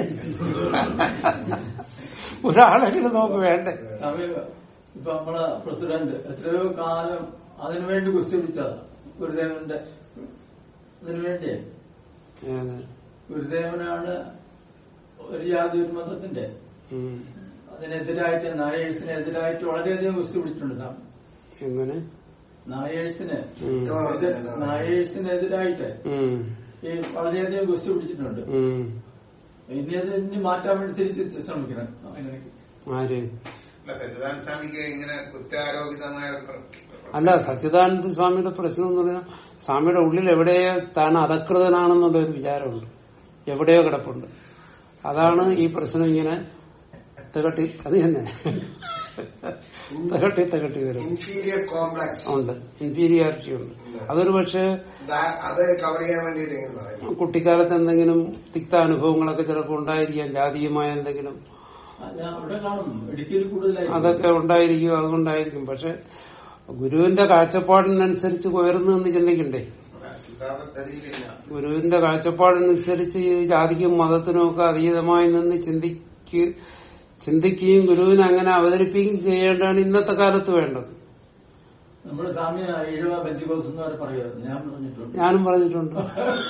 ഒരാളെങ്കിലും നമുക്ക് വേണ്ടേ സമയം ഇപ്പൊ നമ്മളെ പ്രസിഡന്റ് എത്രയോ കാലം അതിനുവേണ്ടി കുസ്തി പിടിച്ചതാ ഗുരുദേവന്റെ അതിനുവേണ്ടി ഏത്? ഗുരുദേവനാണ് ഒരു ജാതി ഒരു മതത്തിന്റെ ഉം. അതിനെതിരായിട്ട് നായേഴ്സിനെതിരായിട്ട് വളരെയധികം കുസ്തി പിടിച്ചിട്ടുണ്ട് സ്വാമി എങ്ങനെ നായേഴ്സിന് ഉം. ഇത് നായേഴ്സിനെതിരായിട്ട് ഉം. ഈ വളരെയധികം കുസ്തി പിടിച്ചിട്ടുണ്ട് ഉം. ഇനി അത് ഇനി മാറ്റാൻ വേണ്ടി തിരിച്ച് ശ്രമിക്കണം അതിനിടയ്ക്ക് ആര് അല്ല സച്ചിദാനന്ദ സ്വാമിക്ക് ഇങ്ങനെ കുറ്റാരോപിതമായ ഒരു പ്ര- അല്ല സച്ചിദാനന്ദ സ്വാമിയുടെ പ്രശ്നം എന്ന് പറഞ്ഞാൽ സ്വാമിയുടെ ഉള്ളിൽ എവിടെയോ താൻ അധകൃതനാണെന്നുള്ള ഒരു വിചാരമുണ്ട് എവിടെയോ കിടപ്പുണ്ട് അതാണ് ഈ പ്രശ്നം ഇങ്ങനെ തികട്ടി അത് തന്നെ തികട്ടി തികട്ടി വരുന്നത് ഇൻഫീരിയർ കോംപ്ലക്സ് ഉണ്ട് ഇൻഫീരിയാരിറ്റി ഉണ്ട് അതൊരു പക്ഷേ അത് കവർ ചെയ്യാൻ വേണ്ടിയിട്ട് ഇങ്ങനെ പറയുന്നു കുട്ടിക്കാലത്ത് എന്തെങ്കിലും തിക്ത അനുഭവങ്ങളൊക്കെ ചിലപ്പോൾ ഉണ്ടായിരിക്കാം ജാതീയമായ എന്തെങ്കിലും അത് അവിടെ കാണും ഇടുക്കിയിൽ കൂടുതലായി അതൊക്കെ ഉണ്ടായിരിക്കും അതുകൊണ്ടായിരിക്കും പക്ഷെ ഗുരുവിന്റെ കാഴ്ചപ്പാടിനനുസരിച്ച് ഉയർന്നു എന്ന് ചിന്തിക്കണ്ടേ സിദ്ധാന്തത്തിലില്ല ഗുരുവിന്റെ കാഴ്ചപ്പാടനുസരിച്ച് ഈ ജാതിക്കും മതത്തിനും ഒക്കെ അതീതമായി നിന്ന് ചിന്തിക്ക് ചിന്തിക്കുകയും ഗുരുവിനെ അങ്ങനെ അവതരിപ്പിക്കുകയും ചെയ്യേണ്ടതാണ് ഇന്നത്തെ കാലത്ത് വേണ്ടത് നമ്മുടെ സ്വാമി ഈഴവ ബെഞ്ചിക്കോസ് എന്ന് വരെ പറയുമായിരുന്നു ഞാൻ പറഞ്ഞിട്ടുണ്ട് ഞാനും പറഞ്ഞിട്ടുണ്ട്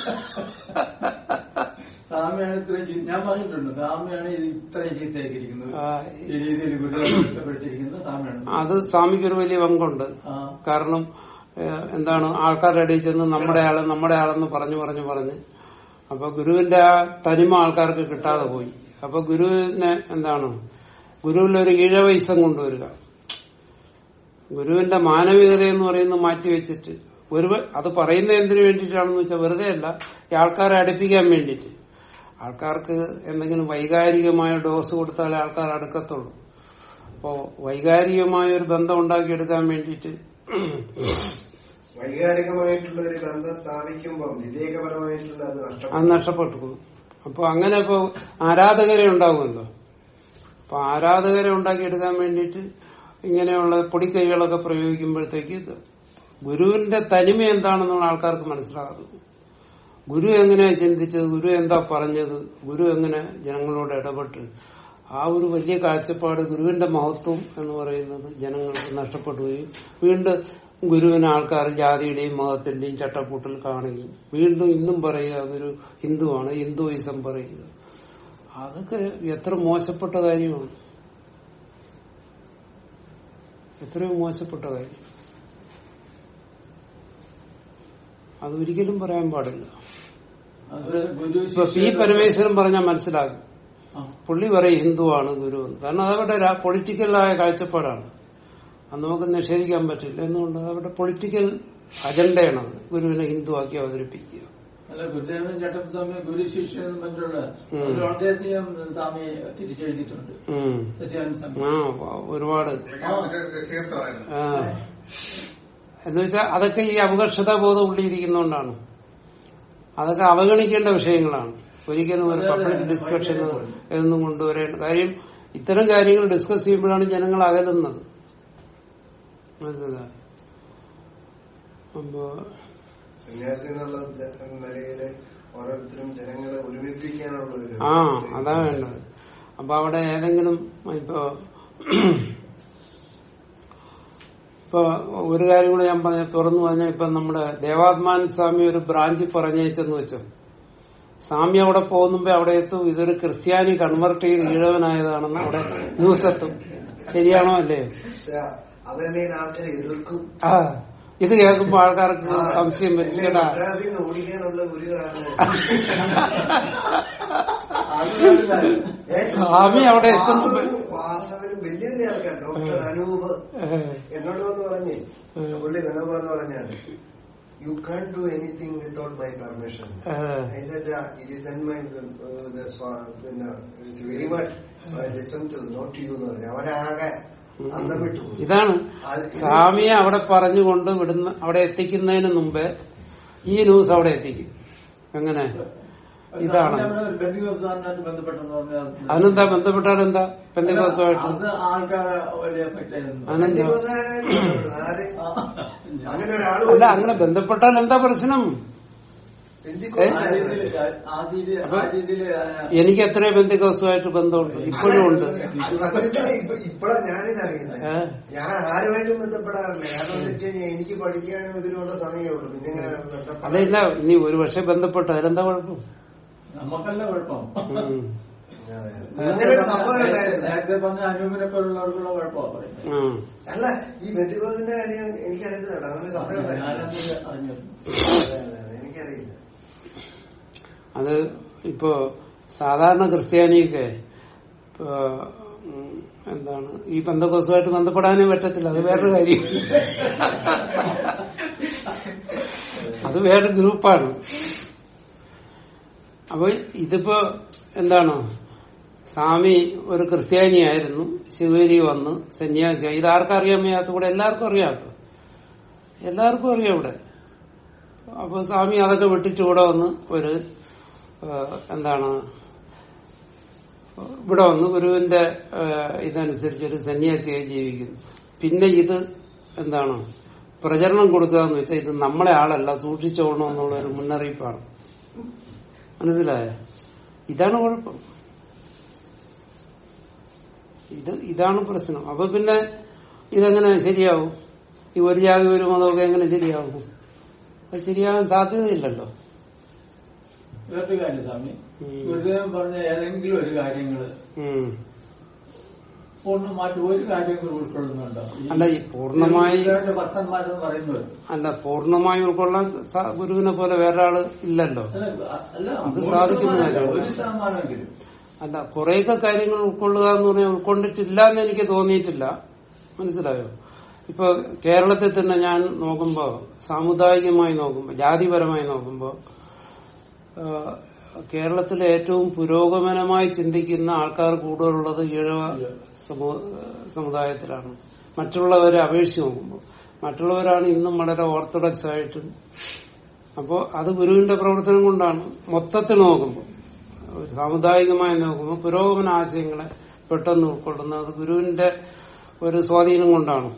സ്വാമിയാണ് ഇത്രയും ചീ- ഞാൻ പറഞ്ഞിട്ടുണ്ട് സ്വാമിയാണ് ഇത് ഇത്രയും ചീത്തയാക്കിയിരിക്കുന്നത് ആ, ഈ രീതിയിൽ ഗുരുദേവൻ കുറ്റപ്പെടുത്തിയിരിക്കുന്നത് സ്വാമിയാണ് അത് സ്വാമിക്ക് ഒരു വലിയ പങ്കുണ്ട് ആ കാരണം ഏഹ്, എന്താണ് ആൾക്കാരുടെ ഇടയിൽ ചെന്ന് നമ്മുടെ ആള് നമ്മുടെ ആളെന്ന് പറഞ്ഞു പറഞ്ഞു പറഞ്ഞ് അപ്പൊ ഗുരുവിന്റെ ആ തനിമ ആൾക്കാർക്ക് കിട്ടാതെ പോയി അപ്പൊ ഗുരുവിനെ എന്താണ് ഗുരുവിലൊരു ഈഴവൈസം കൊണ്ടുവരിക ഗുരുവിന്റെ മാനവികത എന്ന് പറയുന്നത് മാറ്റിവെച്ചിട്ട് ഒരു അത് പറയുന്ന എന്തിനു വേണ്ടിയിട്ടാണെന്ന് വെച്ചാൽ വെറുതെ അല്ല ഈ ആൾക്കാരെ അടുപ്പിക്കാൻ വേണ്ടിയിട്ട് ആൾക്കാർക്ക് എന്തെങ്കിലും വൈകാരികമായ ഡോസ് കൊടുത്താലേ ആൾക്കാർ അടുക്കത്തുള്ളൂ അപ്പോ വൈകാരികമായ ഒരു ബന്ധം ഉണ്ടാക്കിയെടുക്കാൻ വേണ്ടിയിട്ട് വൈകാരികമായിട്ടുള്ള ഒരു ബന്ധം സ്ഥാപിക്കുമ്പോൾ വിവേകപരമായിട്ടുള്ള അത് നഷ്ടപ്പെടും അത് നഷ്ടപ്പെട്ടു പോകും അപ്പൊ അങ്ങനെ ഇപ്പൊ ആരാധകരെ ഉണ്ടാകുമല്ലോ അപ്പൊ ആരാധകരെ ഉണ്ടാക്കിയെടുക്കാൻ വേണ്ടിയിട്ട് ഇങ്ങനെയുള്ള പൊടിക്കൈകളൊക്കെ പ്രയോഗിക്കുമ്പോഴത്തേക്ക് ഇത് ഗുരുവിന്റെ തനിമ എന്താണെന്നുള്ള ആൾക്കാർക്ക് മനസ്സിലാകും ഗുരു എങ്ങനെയാ ചിന്തിച്ചത് ഗുരു എന്താ പറഞ്ഞത് ഗുരു എങ്ങനെ ജനങ്ങളോട് ഇടപെട്ട് ആ ഒരു വലിയ കാഴ്ചപ്പാട് ഗുരുവിന്റെ മഹത്വം എന്ന് പറയുന്നത് ജനങ്ങൾക്ക് നഷ്ടപ്പെടുകയും വീണ്ടും ഗുരുവിനെ ആൾക്കാർ ജാതിയുടെയും മതത്തിന്റെയും ചട്ടക്കൂട്ടിൽ കാണുകയും വീണ്ടും ഇന്നും പറയുക അതൊരു ഹിന്ദുവാണ് ഹിന്ദുയിസം പറയുക അതൊക്കെ എത്ര മോശപ്പെട്ട കാര്യമാണ് എത്രയോ മോശപ്പെട്ട കാര്യം അതൊരിക്കലും പറയാൻ പാടില്ല അത് ഗുരു ഇപ്പൊ പി പരമേശ്വരൻ പറഞ്ഞാൽ മനസ്സിലാകും ആ. പുള്ളി പറയും ഹിന്ദുവാണ് ഗുരു എന്ന് കാരണം അതവരുടെ പൊളിറ്റിക്കലായ കാഴ്ചപ്പാടാണ് അത് നമുക്ക് നിഷേധിക്കാൻ പറ്റില്ല എന്തുകൊണ്ട് അവരുടെ പൊളിറ്റിക്കൽ അജണ്ടയാണ് അത് ഗുരുവിനെ ഹിന്ദുവാക്കി അവതരിപ്പിക്കുക അല്ല ഗുരുദേവനും ചട്ടസ്വാമി ഗുരു ശിഷ്യൻ എന്ന് പറഞ്ഞിട്ടുള്ള ഉം. ഒരു വളരെയധികം സ്വാമി തിരിച്ചെഴുതിയിട്ടുണ്ട് ഉം. സച്ചിദാനന്ദ സ്വാമി ആ ഒരുപാട് പുള്ളിക്കാരത്തിന്റെ രസീർത്തമായിരുന്നു ആ. എന്ന് വെച്ചാൽ അതൊക്കെ ഈ അപകർഷതാ ബോധം ഉള്ളിയിരിക്കുന്നോണ്ടാണ് അതൊക്കെ അവഗണിക്കേണ്ട വിഷയങ്ങളാണ് ഒരിക്കലും ഒരു അതെ, അതെ, പബ്ലിക് ഡിസ്കഷൻ ഭയങ്കര എന്നും കൊണ്ടുവരേണ്ട കാര്യം ഇത്തരം കാര്യങ്ങൾ ഡിസ്കസ് ചെയ്യുമ്പോഴാണ് ജനങ്ങൾ അകലുന്നത് മനസ്സിലായോ അപ്പോ സന്യാസി എന്നുള്ള ജ- നിലയില് ഓരോരുത്തരും ജനങ്ങളെ ഒരുമിപ്പിക്കാനുള്ള ഒരു ആ അതാ വേണ്ടത് അപ്പൊ അവിടെ ഏതെങ്കിലും ഇപ്പോ ഇപ്പൊ ഒരു കാര്യം കൂടെ ഞാൻ പറഞ്ഞ തുറന്നു പറഞ്ഞാൽ ഇപ്പൊ നമ്മുടെ ദേവാത്മാൻ സ്വാമി ഒരു ബ്രാഞ്ച് പറഞ്ഞയച്ചെന്ന് വെച്ചോ സ്വാമി അവിടെ പോകുമ്പോ അവിടെ എത്തും ഇതൊരു ക്രിസ്ത്യാനി കൺവെർട്ട് ചെയ്ത് ഈഴവനായതാണെന്ന് അവിടെ ന്യൂസ് എത്തും ശരിയാണോ അല്ലേ പക്ഷെ അതന്നെ ആൾക്കാരെ എതിർക്കും ആ ഇത് കേൾക്കുമ്പോ ആൾക്കാർക്ക് ആ, സംശയം വരും എന്നെ ചേട്ടാ മദ്രാസിൽ നിന്ന് ഓടിക്കാനുള്ള ഒരു കാരണം ഏ? സ്വാമി അവിടെ എത്തുന്നു വാസവനും- വാസവനും വലിയ വലിയ ആൾക്കാർ ഡോക്ടർ അനൂപ് എന്നോട് വന്ന് പറഞ്ഞേ പുള്ളി അനൂപ് എന്ന് പറഞ്ഞാണ് you can do anything without my permission I said, uh, it is in my, uh, the, swa- പിന്നെ, it's very much, so I listen to, not to you എന്ന് പറഞ്ഞു. അവനാകെ അന്തം വിട്ടു പോയി. ഇതാണ് അത് സ്വാമിയെ അവിടെ പറഞ്ഞുകൊണ്ട് വിടുന്ന അവിടെ എത്തിക്കുന്നതിന് മുമ്പേ ഈ ന്യൂസ് അവിടെ എത്തിക്കും എങ്ങനെ ഇതാണ് ബന്ധുക്കോസാറിനായിട്ട് ബന്ധപ്പെട്ടെന്ന് പറഞ്ഞാൽ അതിനെന്താ ബന്ധപ്പെട്ടാൽ എന്താ പെന്തക്കോസുമായിട്ട് അത് ആൾക്കാരെ വലിയ എഫക്ട് ആയിരുന്നു അതിനെന്താ ബന്ധുക്കോസാരായിട്ട് ബന്ധപ്പെട്ടു. ആര്? ആ. അങ്ങനെ ഒരാള് അല്ല അങ്ങനെ ബന്ധപ്പെട്ടാൽ എന്താ പ്രശ്നം പെന്തിക്കോസ് ആ ആയിരുന്നു. രീതിയില് ആ രീതിയില് ആ രീതിയില് എനിക്ക് എത്രയോ ബന്ധുക്കോസുമായിട്ട് ബന്ധമുണ്ട് ഇപ്പോഴും ഉണ്ട് അത് സത്യത്തില് ഇപ്പ- ഇപ്പഴാ ഞാനിത് അറിയുന്നത് ഏ? ഞാൻ ആരുമായിട്ടും ബന്ധപ്പെടാറില്ല കാരണം എന്ന് വെച്ച് കഴിഞ്ഞാൽ എനിക്ക് പഠിക്കാനും ഇതിനുള്ള സമയമേ ഉള്ളൂ പിന്നെ ഇങ്ങനെ അല്ല ബന്ധപ്പെടാൻ ഇല്ല ഇനി ഒരു പക്ഷെ ബന്ധപ്പെട്ട അതിലെന്താ കുഴപ്പം നമുക്കല്ല കുഴപ്പം ഉം. അതെ, അതെ. അങ്ങനെ ഒരു സംഭവം ഉണ്ടായിരുന്നു നേരത്തെ പറഞ്ഞ അനൂപിനെ പോലുള്ളവർക്കുള്ള കുഴപ്പമാണ് പറയുന്നത് ഉം. അല്ല ഈ ബന്ധുക്കോസിന്റെ കാര്യം എനിക്കറിയത്തില്ല കേട്ടോ അങ്ങനെ ഒരു സംഭവം ഉണ്ടായിരുന്നു ഞാനത് അറിഞ്ഞിരുന്നു അതെ, അതെ, അതെ, എനിക്കറിയില്ല അത് ഇപ്പോ സാധാരണ ക്രിസ്ത്യാനിയൊക്കെ ഇപ്പോ ഉം, എന്താണ് ഈ ബന്ധക്കോസുമായിട്ട് ബന്ധപ്പെടാനേ പറ്റത്തില്ല അത് വേറൊരു കാര്യം അത് വേറൊരു ഗ്രൂപ്പാണ് അപ്പൊ ഇതിപ്പോ എന്താണ് സ്വാമി ഒരു ക്രിസ്ത്യാനിയായിരുന്നു ശിവഗിരി വന്ന് സന്യാസിയായി ഇത് ആർക്കറിയാൻ വയ്യാത്ത കൂടെ എല്ലാവർക്കും അറിയാം കേട്ടോ എല്ലാവർക്കും അറിയാം ഇവിടെ അപ്പൊ സ്വാമി അതൊക്കെ വിട്ടിട്ട് ഇവിടെ വന്ന് ഒരു ആ, എന്താണ് ഇവിടെ വന്ന് ഗുരുവിന്റെ ആ, ഇതനുസരിച്ച് ഒരു സന്യാസിയായി ജീവിക്കുന്നു പിന്നെ ഇത് എന്താണ് പ്രചരണം കൊടുക്കുക എന്ന് വെച്ചാൽ ഇത് നമ്മളെ ആളല്ല സൂക്ഷിച്ചോളണം എന്നുള്ള ഒരു മുന്നറിയിപ്പാണ് മനസ്സിലായ ഇതാണ് കുഴപ്പം ഇത് ഇതാണ് പ്രശ്നം അപ്പൊ പിന്നെ ഇതെങ്ങനെ ശരിയാവും ഈ ഒരു ജാതി ഒരു മതമൊക്കെ എങ്ങനെ ശരിയാവും അത് ശരിയാകാൻ സാധ്യതയില്ലല്ലോ വേറൊരു കാര്യം സ്വാമി ഉം. ഗുരുദേവൻ പറഞ്ഞ ഏതെങ്കിലും ഒരു കാര്യങ്ങള് ഉം. പൂർണ്ണമായിട്ട് ഒരു കാര്യങ്ങൾ ഉൾക്കൊള്ളുന്നുണ്ടോ ഈ അല്ല ഈ പൂർണ്ണമായി ഗുരുദേവന്റെ ഭക്തന്മാരെന്ന് പറയുന്നത് അല്ല പൂർണ്ണമായി ഉൾക്കൊള്ളാൻ സ- ഗുരുവിനെ പോലെ വേറെ ആള് ഇല്ലല്ലോ അല്ല, അല്ല അത് നൂറ് സാധിക്കുന്ന ശതമാനമല്ല, കാര്യമാണ്. ഒരു ശതമാനമെങ്കിലും അല്ല കുറെയൊക്കെ കാര്യങ്ങൾ ഉൾക്കൊള്ളുക എന്ന് പറഞ്ഞാൽ ഉൾക്കൊണ്ടിട്ടില്ല എന്ന് എനിക്ക് തോന്നിയിട്ടില്ല മനസ്സിലായോ ഇപ്പൊ കേരളത്തിൽ തന്നെ ഞാൻ നോക്കുമ്പോ സാമുദായികമായി നോക്കുമ്പോ ജാതിപരമായി നോക്കുമ്പോ ആ, കേരളത്തിലെ ഏറ്റവും പുരോഗമനമായി ചിന്തിക്കുന്ന ആൾക്കാർ കൂടുതലുള്ളത് ഈഴവ സമൂ- സമുദായത്തിലാണ് മറ്റുള്ളവരെ അപേക്ഷിച്ച് നോക്കുമ്പോൾ മറ്റുള്ളവരാണ് ഇന്നും വളരെ ഓർത്തഡോക്സ് ആയിട്ടും അപ്പോ അത് ഗുരുവിന്റെ പ്രവർത്തനം കൊണ്ടാണ് മൊത്തത്തിൽ നോക്കുമ്പോൾ ഒരു സാമുദായികമായി നോക്കുമ്പോൾ പുരോഗമന ആശയങ്ങളെ പെട്ടെന്ന് ഉൾക്കൊള്ളുന്നത് ഗുരുവിന്റെ ഒരു സ്വാധീനം കൊണ്ടാണ്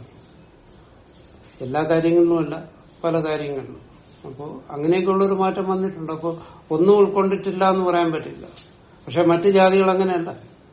എല്ലാ കാര്യങ്ങളിലുമല്ല പല കാര്യങ്ങളിലും അപ്പോ അങ്ങനെയൊക്കെയുള്ള ഒരു മാറ്റം വന്നിട്ടുണ്ട് അപ്പോ ഒന്നും ഉൾക്കൊണ്ടിട്ടില്ല എന്ന് പറയാൻ പറ്റില്ല പക്ഷെ മറ്റു ജാതികൾ അങ്ങനെയല്ല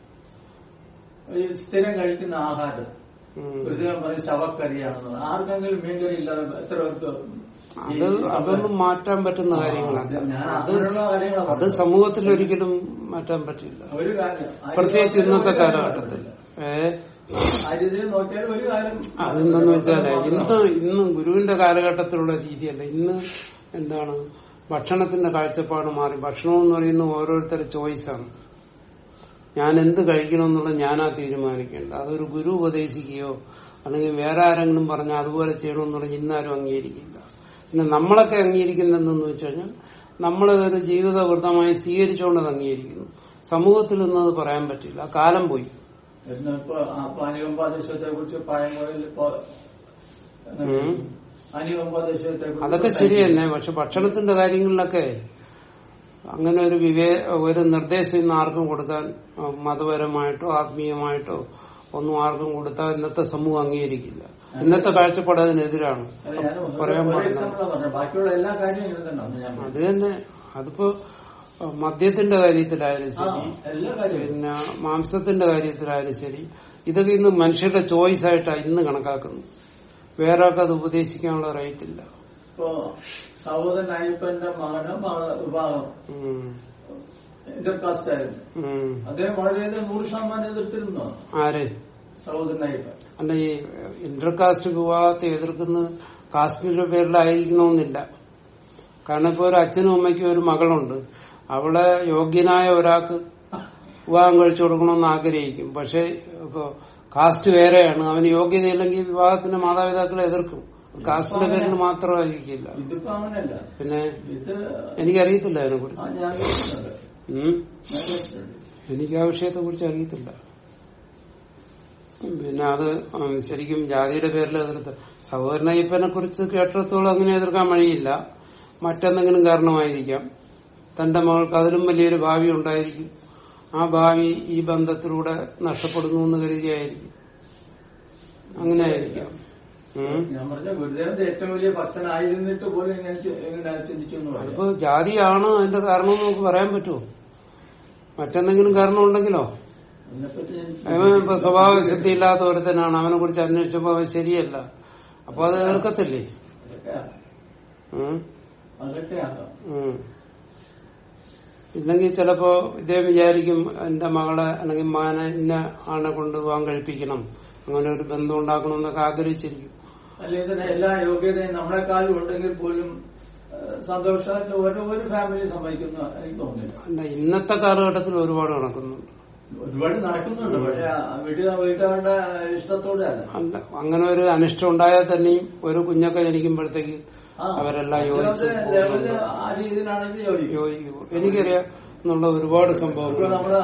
ഈ സ്ഥിരം കഴിക്കുന്ന ആഹാരം ഉം. ഗുരുദേവൻ പറഞ്ഞ ശവക്കറിയാണെന്ന് ആർക്കെങ്കിലും മീൻകറി ഇല്ലാതെ എത്ര പേർക്ക് ഈ അത് അതൊന്നും മാറ്റാൻ പറ്റുന്ന കാര്യങ്ങളല്ല ഞാൻ അത് അങ്ങനെയുള്ള കാര്യങ്ങളാണ് അത് സമൂഹത്തിൽ ഒരിക്കലും മാറ്റാൻ പറ്റില്ല ഒരു കാര്യം പ്രത്യേകിച്ച് ഇന്നത്തെ ഒരു കാര്യം കാലഘട്ടത്തിൽ ഏ ആ രീതിയിൽ നോക്കിയാൽ ഒരു കാര്യം അതെന്താന്ന് വെച്ചാല് ഇന്ന് ഇന്ന് ഗുരുവിന്റെ കാലഘട്ടത്തിലുള്ള രീതിയല്ല ഇന്ന് എന്താണ് ഭക്ഷണത്തിന്റെ കാഴ്ചപ്പാട് മാറി ഭക്ഷണം എന്ന് പറയുന്നത് ഓരോരുത്തരുടെ ചോയ്സാണ് ഞാൻ എന്ത് കഴിക്കണം എന്നുള്ളത് ഞാനാ തീരുമാനിക്കേണ്ടത് അതൊരു ഗുരു ഉപദേശിക്കുകയോ അല്ലെങ്കിൽ വേറെ ആരെങ്കിലും പറഞ്ഞാൽ അതുപോലെ ചെയ്യണമെന്ന് പറഞ്ഞ് ഇന്നാരും അംഗീകരിക്കില്ല പിന്നെ നമ്മളൊക്കെ അംഗീകരിക്കുന്നതെന്ന് വെച്ച് കഴിഞ്ഞാൽ നമ്മളതൊരു ജീവിതവൃത്തമായി സ്വീകരിച്ചുകൊണ്ട് അത് അംഗീകരിക്കുന്നു സമൂഹത്തിൽ നിന്നത് പറയാൻ പറ്റില്ല ആ കാലം പോയി ഇന്നിപ്പോ ആ അനികമ്പാദേശത്തെ കുറിച്ച് പഴങ്ങളിൽ ഇപ്പോ ഉം. അനികമ്പാദേശത്തെ അതൊക്കെ ശരി തന്നെ പക്ഷെ ഭക്ഷണത്തിന്റെ കാര്യങ്ങളിലൊക്കെ അങ്ങനെ ഒരു വിവേ ഒരു നിർദ്ദേശം ഇന്ന് ആർക്കും കൊടുക്കാൻ ആ, മതപരമായിട്ടോ ആത്മീയമായിട്ടോ ഒന്നും ആർക്കും കൊടുത്താൽ ഇന്നത്തെ സമൂഹം അംഗീകരിക്കില്ല ഇന്നത്തെ കാഴ്ചപ്പാട് അതിനെതിരാണ് പറയാൻ പാടില്ല എക്സാമ്പിളാ പറഞ്ഞത് ബാക്കിയുള്ള എല്ലാ കാര്യവും ഇങ്ങനെ തന്നെ ആണ് ഞാൻ പറഞ്ഞത്. അത് തന്നെ അതിപ്പോ ആ, മദ്യത്തിന്റെ കാര്യത്തിലായാലും ആ, ശരി എല്ലാ കാര്യവും പിന്നെ മാംസത്തിന്റെ കാര്യത്തിലായാലും ശരി ഇതൊക്കെ ഇന്ന് മനുഷ്യരുടെ ചോയ്സ് ആയിട്ടാണ് ഇന്ന് കണക്കാക്കുന്നത് വേറെ ആൾക്ക് അത് ഉപദേശിക്കാനുള്ള റൈറ്റ് ഇല്ല ഇപ്പോ സഹോദരൻ അയ്യപ്പന്റെ മകന് മകള് വിവാഹം ഉം. ഇന്റർകാസ്റ്റ് ആയിരുന്നു ഉം. അദ്ദേഹം വളരെയധികം നൂറ് ശതമാനം എതിർത്തിരുന്നു ആര് സഹോദരൻ അയ്യപ്പൻ അല്ല ഈ ഇന്റർകാസ്റ്റ് വിവാഹത്തെ എതിർക്കുന്ന കാസ്റ്റിന്റെ പേരിലായിരിക്കണമെന്നില്ല കാരണം ഇപ്പൊ ഒരു അച്ഛനും അമ്മയ്ക്കും ഒരു മകളുണ്ട് അവളെ യോഗ്യനായ ഒരാൾക്ക് വിവാഹം കഴിച്ചു കൊടുക്കണമെന്ന് ആഗ്രഹിക്കും പക്ഷെ ഇപ്പൊ കാസ്റ്റ് വേറെയാണ് അവന് യോഗ്യതയില്ലെങ്കിൽ വിവാഹത്തിന്റെ മാതാപിതാക്കളെ എതിർക്കും കാസ്റ്റിന്റെ പേരിൽ മാത്രമായിരിക്കില്ല ഇതിപ്പോ അങ്ങനെയല്ല പിന്നെ ഇത് എനിക്കറിയത്തില്ല അതിനെ ആ, കുറിച്ച് ഞാൻ കേട്ടിട്ടുണ്ട്. ഞാൻ കേട്ടിട്ടുണ്ട്. എനിക്ക് ആ വിഷയത്തെ കുറിച്ച് അറിയത്തില്ല പിന്നെ അത് ഉം, ശരിക്കും ജാതിയുടെ പേരിൽ എതിർത്ത് സഹോദരൻ അയ്യപ്പനെ കുറിച്ച് കേട്ടിടത്തോളം അങ്ങനെ എതിർക്കാൻ വഴിയില്ല മറ്റെന്തെങ്കിലും കാരണമായിരിക്കാം തന്റെ മകൾക്ക് അതിലും വലിയൊരു ഭാവി ഉണ്ടായിരിക്കും ആ ഭാവി ഈ ബന്ധത്തിലൂടെ നഷ്ടപ്പെടുന്നു എന്ന് കരുതിയായിരിക്കും അങ്ങനെ ആയിരിക്കാം ഉം. ഞാൻ പറഞ്ഞ ഗുരുദേവന്റെ ഏറ്റവും വലിയ ഭക്തനായിരുന്നിട്ട് പോലും ഇങ്ങനെ ചി- ഇങ്ങനെ ചിന്തിച്ചു എന്ന് പറയാം അതിപ്പോ ജാതിയാണോ അതിന്റെ കാരണം എന്ന് നമുക്ക് പറയാൻ പറ്റുമോ മറ്റെന്തെങ്കിലും കാരണം ഉണ്ടെങ്കിലോ അതിനെപ്പറ്റി ഞാൻ അവൻ ഇപ്പൊ സ്വഭാവശുദ്ധി ഇല്ലാത്ത ഒരുത്തനാണ് അവനെ കുറിച്ച് അന്വേഷിച്ചപ്പോ അവൻ ശരിയല്ല അപ്പൊ അത് എതിർക്കത്തില്ലേ അതൊക്കെ ഉം. അതൊക്കെ ആകാം ഉം. ഇല്ലെങ്കിൽ ചിലപ്പോ ഇദ്ദേഹം വിചാരിക്കും എന്റെ മകളെ അല്ലെങ്കിൽ മകനെ ഇന്ന ആളെ കൊണ്ട് വിവാഹം കഴിപ്പിക്കണം അങ്ങനെ ഒരു ബന്ധം ഉണ്ടാക്കണം എന്നൊക്കെ ആഗ്രഹിച്ചിരിക്കും അല്ലെങ്കിൽ തന്നെ എല്ലാ യോഗ്യതയും നമ്മളെക്കാളും ഉണ്ടെങ്കിൽ പോലും ഏഹ്, സന്തോഷമായിട്ട് ഓരോ ഒരു ഫാമിലി സമ്മതിക്കുന്നു എനിക്ക് തോന്നുന്നില്ല അല്ല ഇന്നത്തെ കാലഘട്ടത്തിൽ ഒരുപാട് നടക്കുന്നുണ്ട് ഒരുപാട് നടക്കുന്നുണ്ട് പക്ഷെ ആ വീട്ടിൽ വീട്ടുകാരുടെ ഇഷ്ടത്തോടെ അല്ല അല്ല അങ്ങനെ ഒരു അനിഷ്ടം ഉണ്ടായാൽ തന്നെയും ഒരു കുഞ്ഞൊക്കെ ജനിക്കുമ്പോഴത്തേക്ക് ആ, അവരെല്ലാം യോജിച്ച് അത്യാവശ്യം ലെവലില് ആ രീതിയിലാണെങ്കിൽ യോജിക്കും യോജിക്കും എനിക്കറിയാം എന്നുള്ള ഒരുപാട് ഇപ്പൊ സംഭവങ്ങൾ നമ്മളെ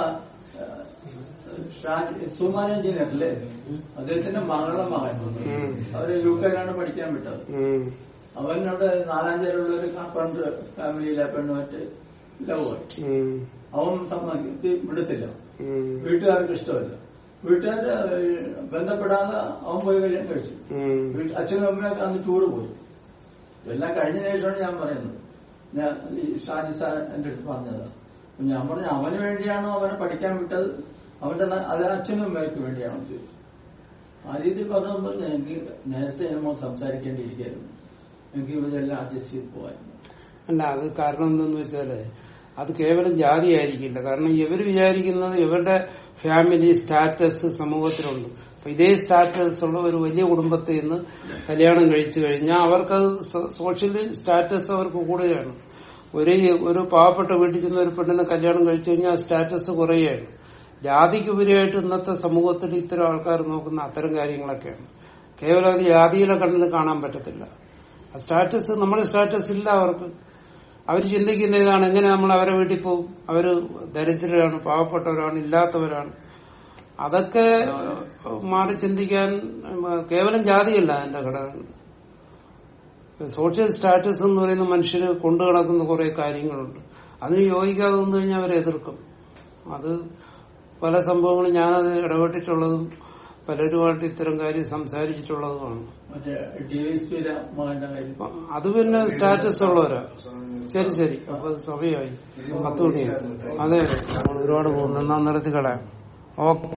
സുമാൻ എഞ്ചിനീയർ അല്ലേ അദ്ദേഹത്തിന്റെ മകളുടെ മകൻ ഉം. അവര് യു കെയിലാണ് പഠിക്കാൻ വിട്ടത് ഉം. അവനോട് നാലാഞ്ചേരുള്ള ഒരു കാർപ്പൻറ്റർ ഫാമിലിയിലെ പെണ്ണുമായിട്ട് ലവ് ആയി ഉം. അവൻ സമ്മതി വിടത്തില്ല ഉം. വീട്ടുകാർക്ക് ഇഷ്ടമല്ല വീട്ടുകാര് ബന്ധപ്പെടാതെ അവൻ പോയി കല്യാണം കഴിച്ചു ഉം. വീട്ട് അച്ഛനും അമ്മയൊക്കെ അന്ന് ടൂറ് പോയി എല്ലാം കഴിഞ്ഞ ശേഷമാണ് ഞാൻ പറയുന്നത് ഞാൻ ഈ ഷാജി സാർ എന്റെ അടുത്ത് പറഞ്ഞത് അപ്പൊ ഞാൻ പറഞ്ഞു അവന് വേണ്ടിയാണോ അവനെ പഠിക്കാൻ വിട്ടത് അവന്റെ ന- അത് അച്ഛനും അമ്മയ്ക്ക് വേണ്ടിയാണോ എന്ന് ചോദിച്ചു ആ രീതിയിൽ പറഞ്ഞപ്പോൾ എനിക്ക് നേരത്തെ നമ്മൾ സംസാരിക്കേണ്ടിയിരിക്കായിരുന്നു എനിക്ക് ഇതെല്ലാം അഡ്ജസ്റ്റ് ചെയ്ത് പോകായിരുന്നു അല്ല അത് കാരണം എന്തെന്ന് വെച്ചാല് അത് കേവലം ജാതി ആയിരിക്കില്ല കാരണം ഇവർ വിചാരിക്കുന്നത് ഇവരുടെ ഫാമിലി സ്റ്റാറ്റസ് സമൂഹത്തിലുണ്ട് അപ്പൊ ഇതേ സ്റ്റാറ്റസ് ഉള്ള ഒരു വലിയ കുടുംബത്തിൽ നിന്ന് കല്യാണം കഴിച്ചു കഴിഞ്ഞാൽ അവർക്കത് സോഷ്യൽ സ്റ്റാറ്റസ് അവർക്ക് കൂടുകയാണ് ഒരു ഒരു പാവപ്പെട്ട വീട്ടിൽ ചെന്ന ഒരു പെണ്ണിനെ കല്യാണം കഴിച്ചു കഴിഞ്ഞാൽ സ്റ്റാറ്റസ് കുറയുകയാണ് ജാതിക്കുപരിയായിട്ട് ഇന്നത്തെ സമൂഹത്തിൽ ഇത്തരം ആൾക്കാർ നോക്കുന്ന അത്തരം കാര്യങ്ങളൊക്കെയാണ് കേവലം അത് ജാതിയിലെ കണ്ണിൽ കാണാൻ പറ്റത്തില്ല ആ സ്റ്റാറ്റസ് നമ്മുടെ സ്റ്റാറ്റസ് ഇല്ല അവർക്ക് അവർ ചിന്തിക്കുന്ന ഇതാണ് എങ്ങനെ നമ്മൾ അവരെ വീട്ടിൽ പോകും അവര് ദരിദ്രരാണ് പാവപ്പെട്ടവരാണ് ഇല്ലാത്തവരാണ് അതൊക്കെ ഏഹ്, മാറി ചിന്തിക്കാൻ ഏഹ്, കേവലം ജാതിയല്ല അതിന്റെ ഘടകങ്ങൾ സോഷ്യൽ സ്റ്റാറ്റസ് എന്ന് പറയുന്ന മനുഷ്യര് കൊണ്ടു കിടക്കുന്ന കുറെ കാര്യങ്ങളുണ്ട് അതിന് യോജിക്കാതെ വന്നു കഴിഞ്ഞാൽ അവരെ എതിർക്കും അത് പല സംഭവങ്ങളും ഞാനത് ഇടപെട്ടിട്ടുള്ളതും പലരുമായിട്ട് ഇത്തരം കാര്യം സംസാരിച്ചിട്ടുള്ളതുമാണ് മറ്റേ ടി വി സ്പിയുടെ മകന്റെ കാര്യം അപ്പൊ അത് പിന്നെ സ്റ്റാറ്റസ് ഉള്ളവരാ ശരി ശരി അപ്പൊ അത് സമയമായി പത്ത് മണിയായി അതെ അതെ നമ്മൾ ഒരുപാട് പോകുന്നു എന്നാ നിർത്തി കളയാം ഓക്കെ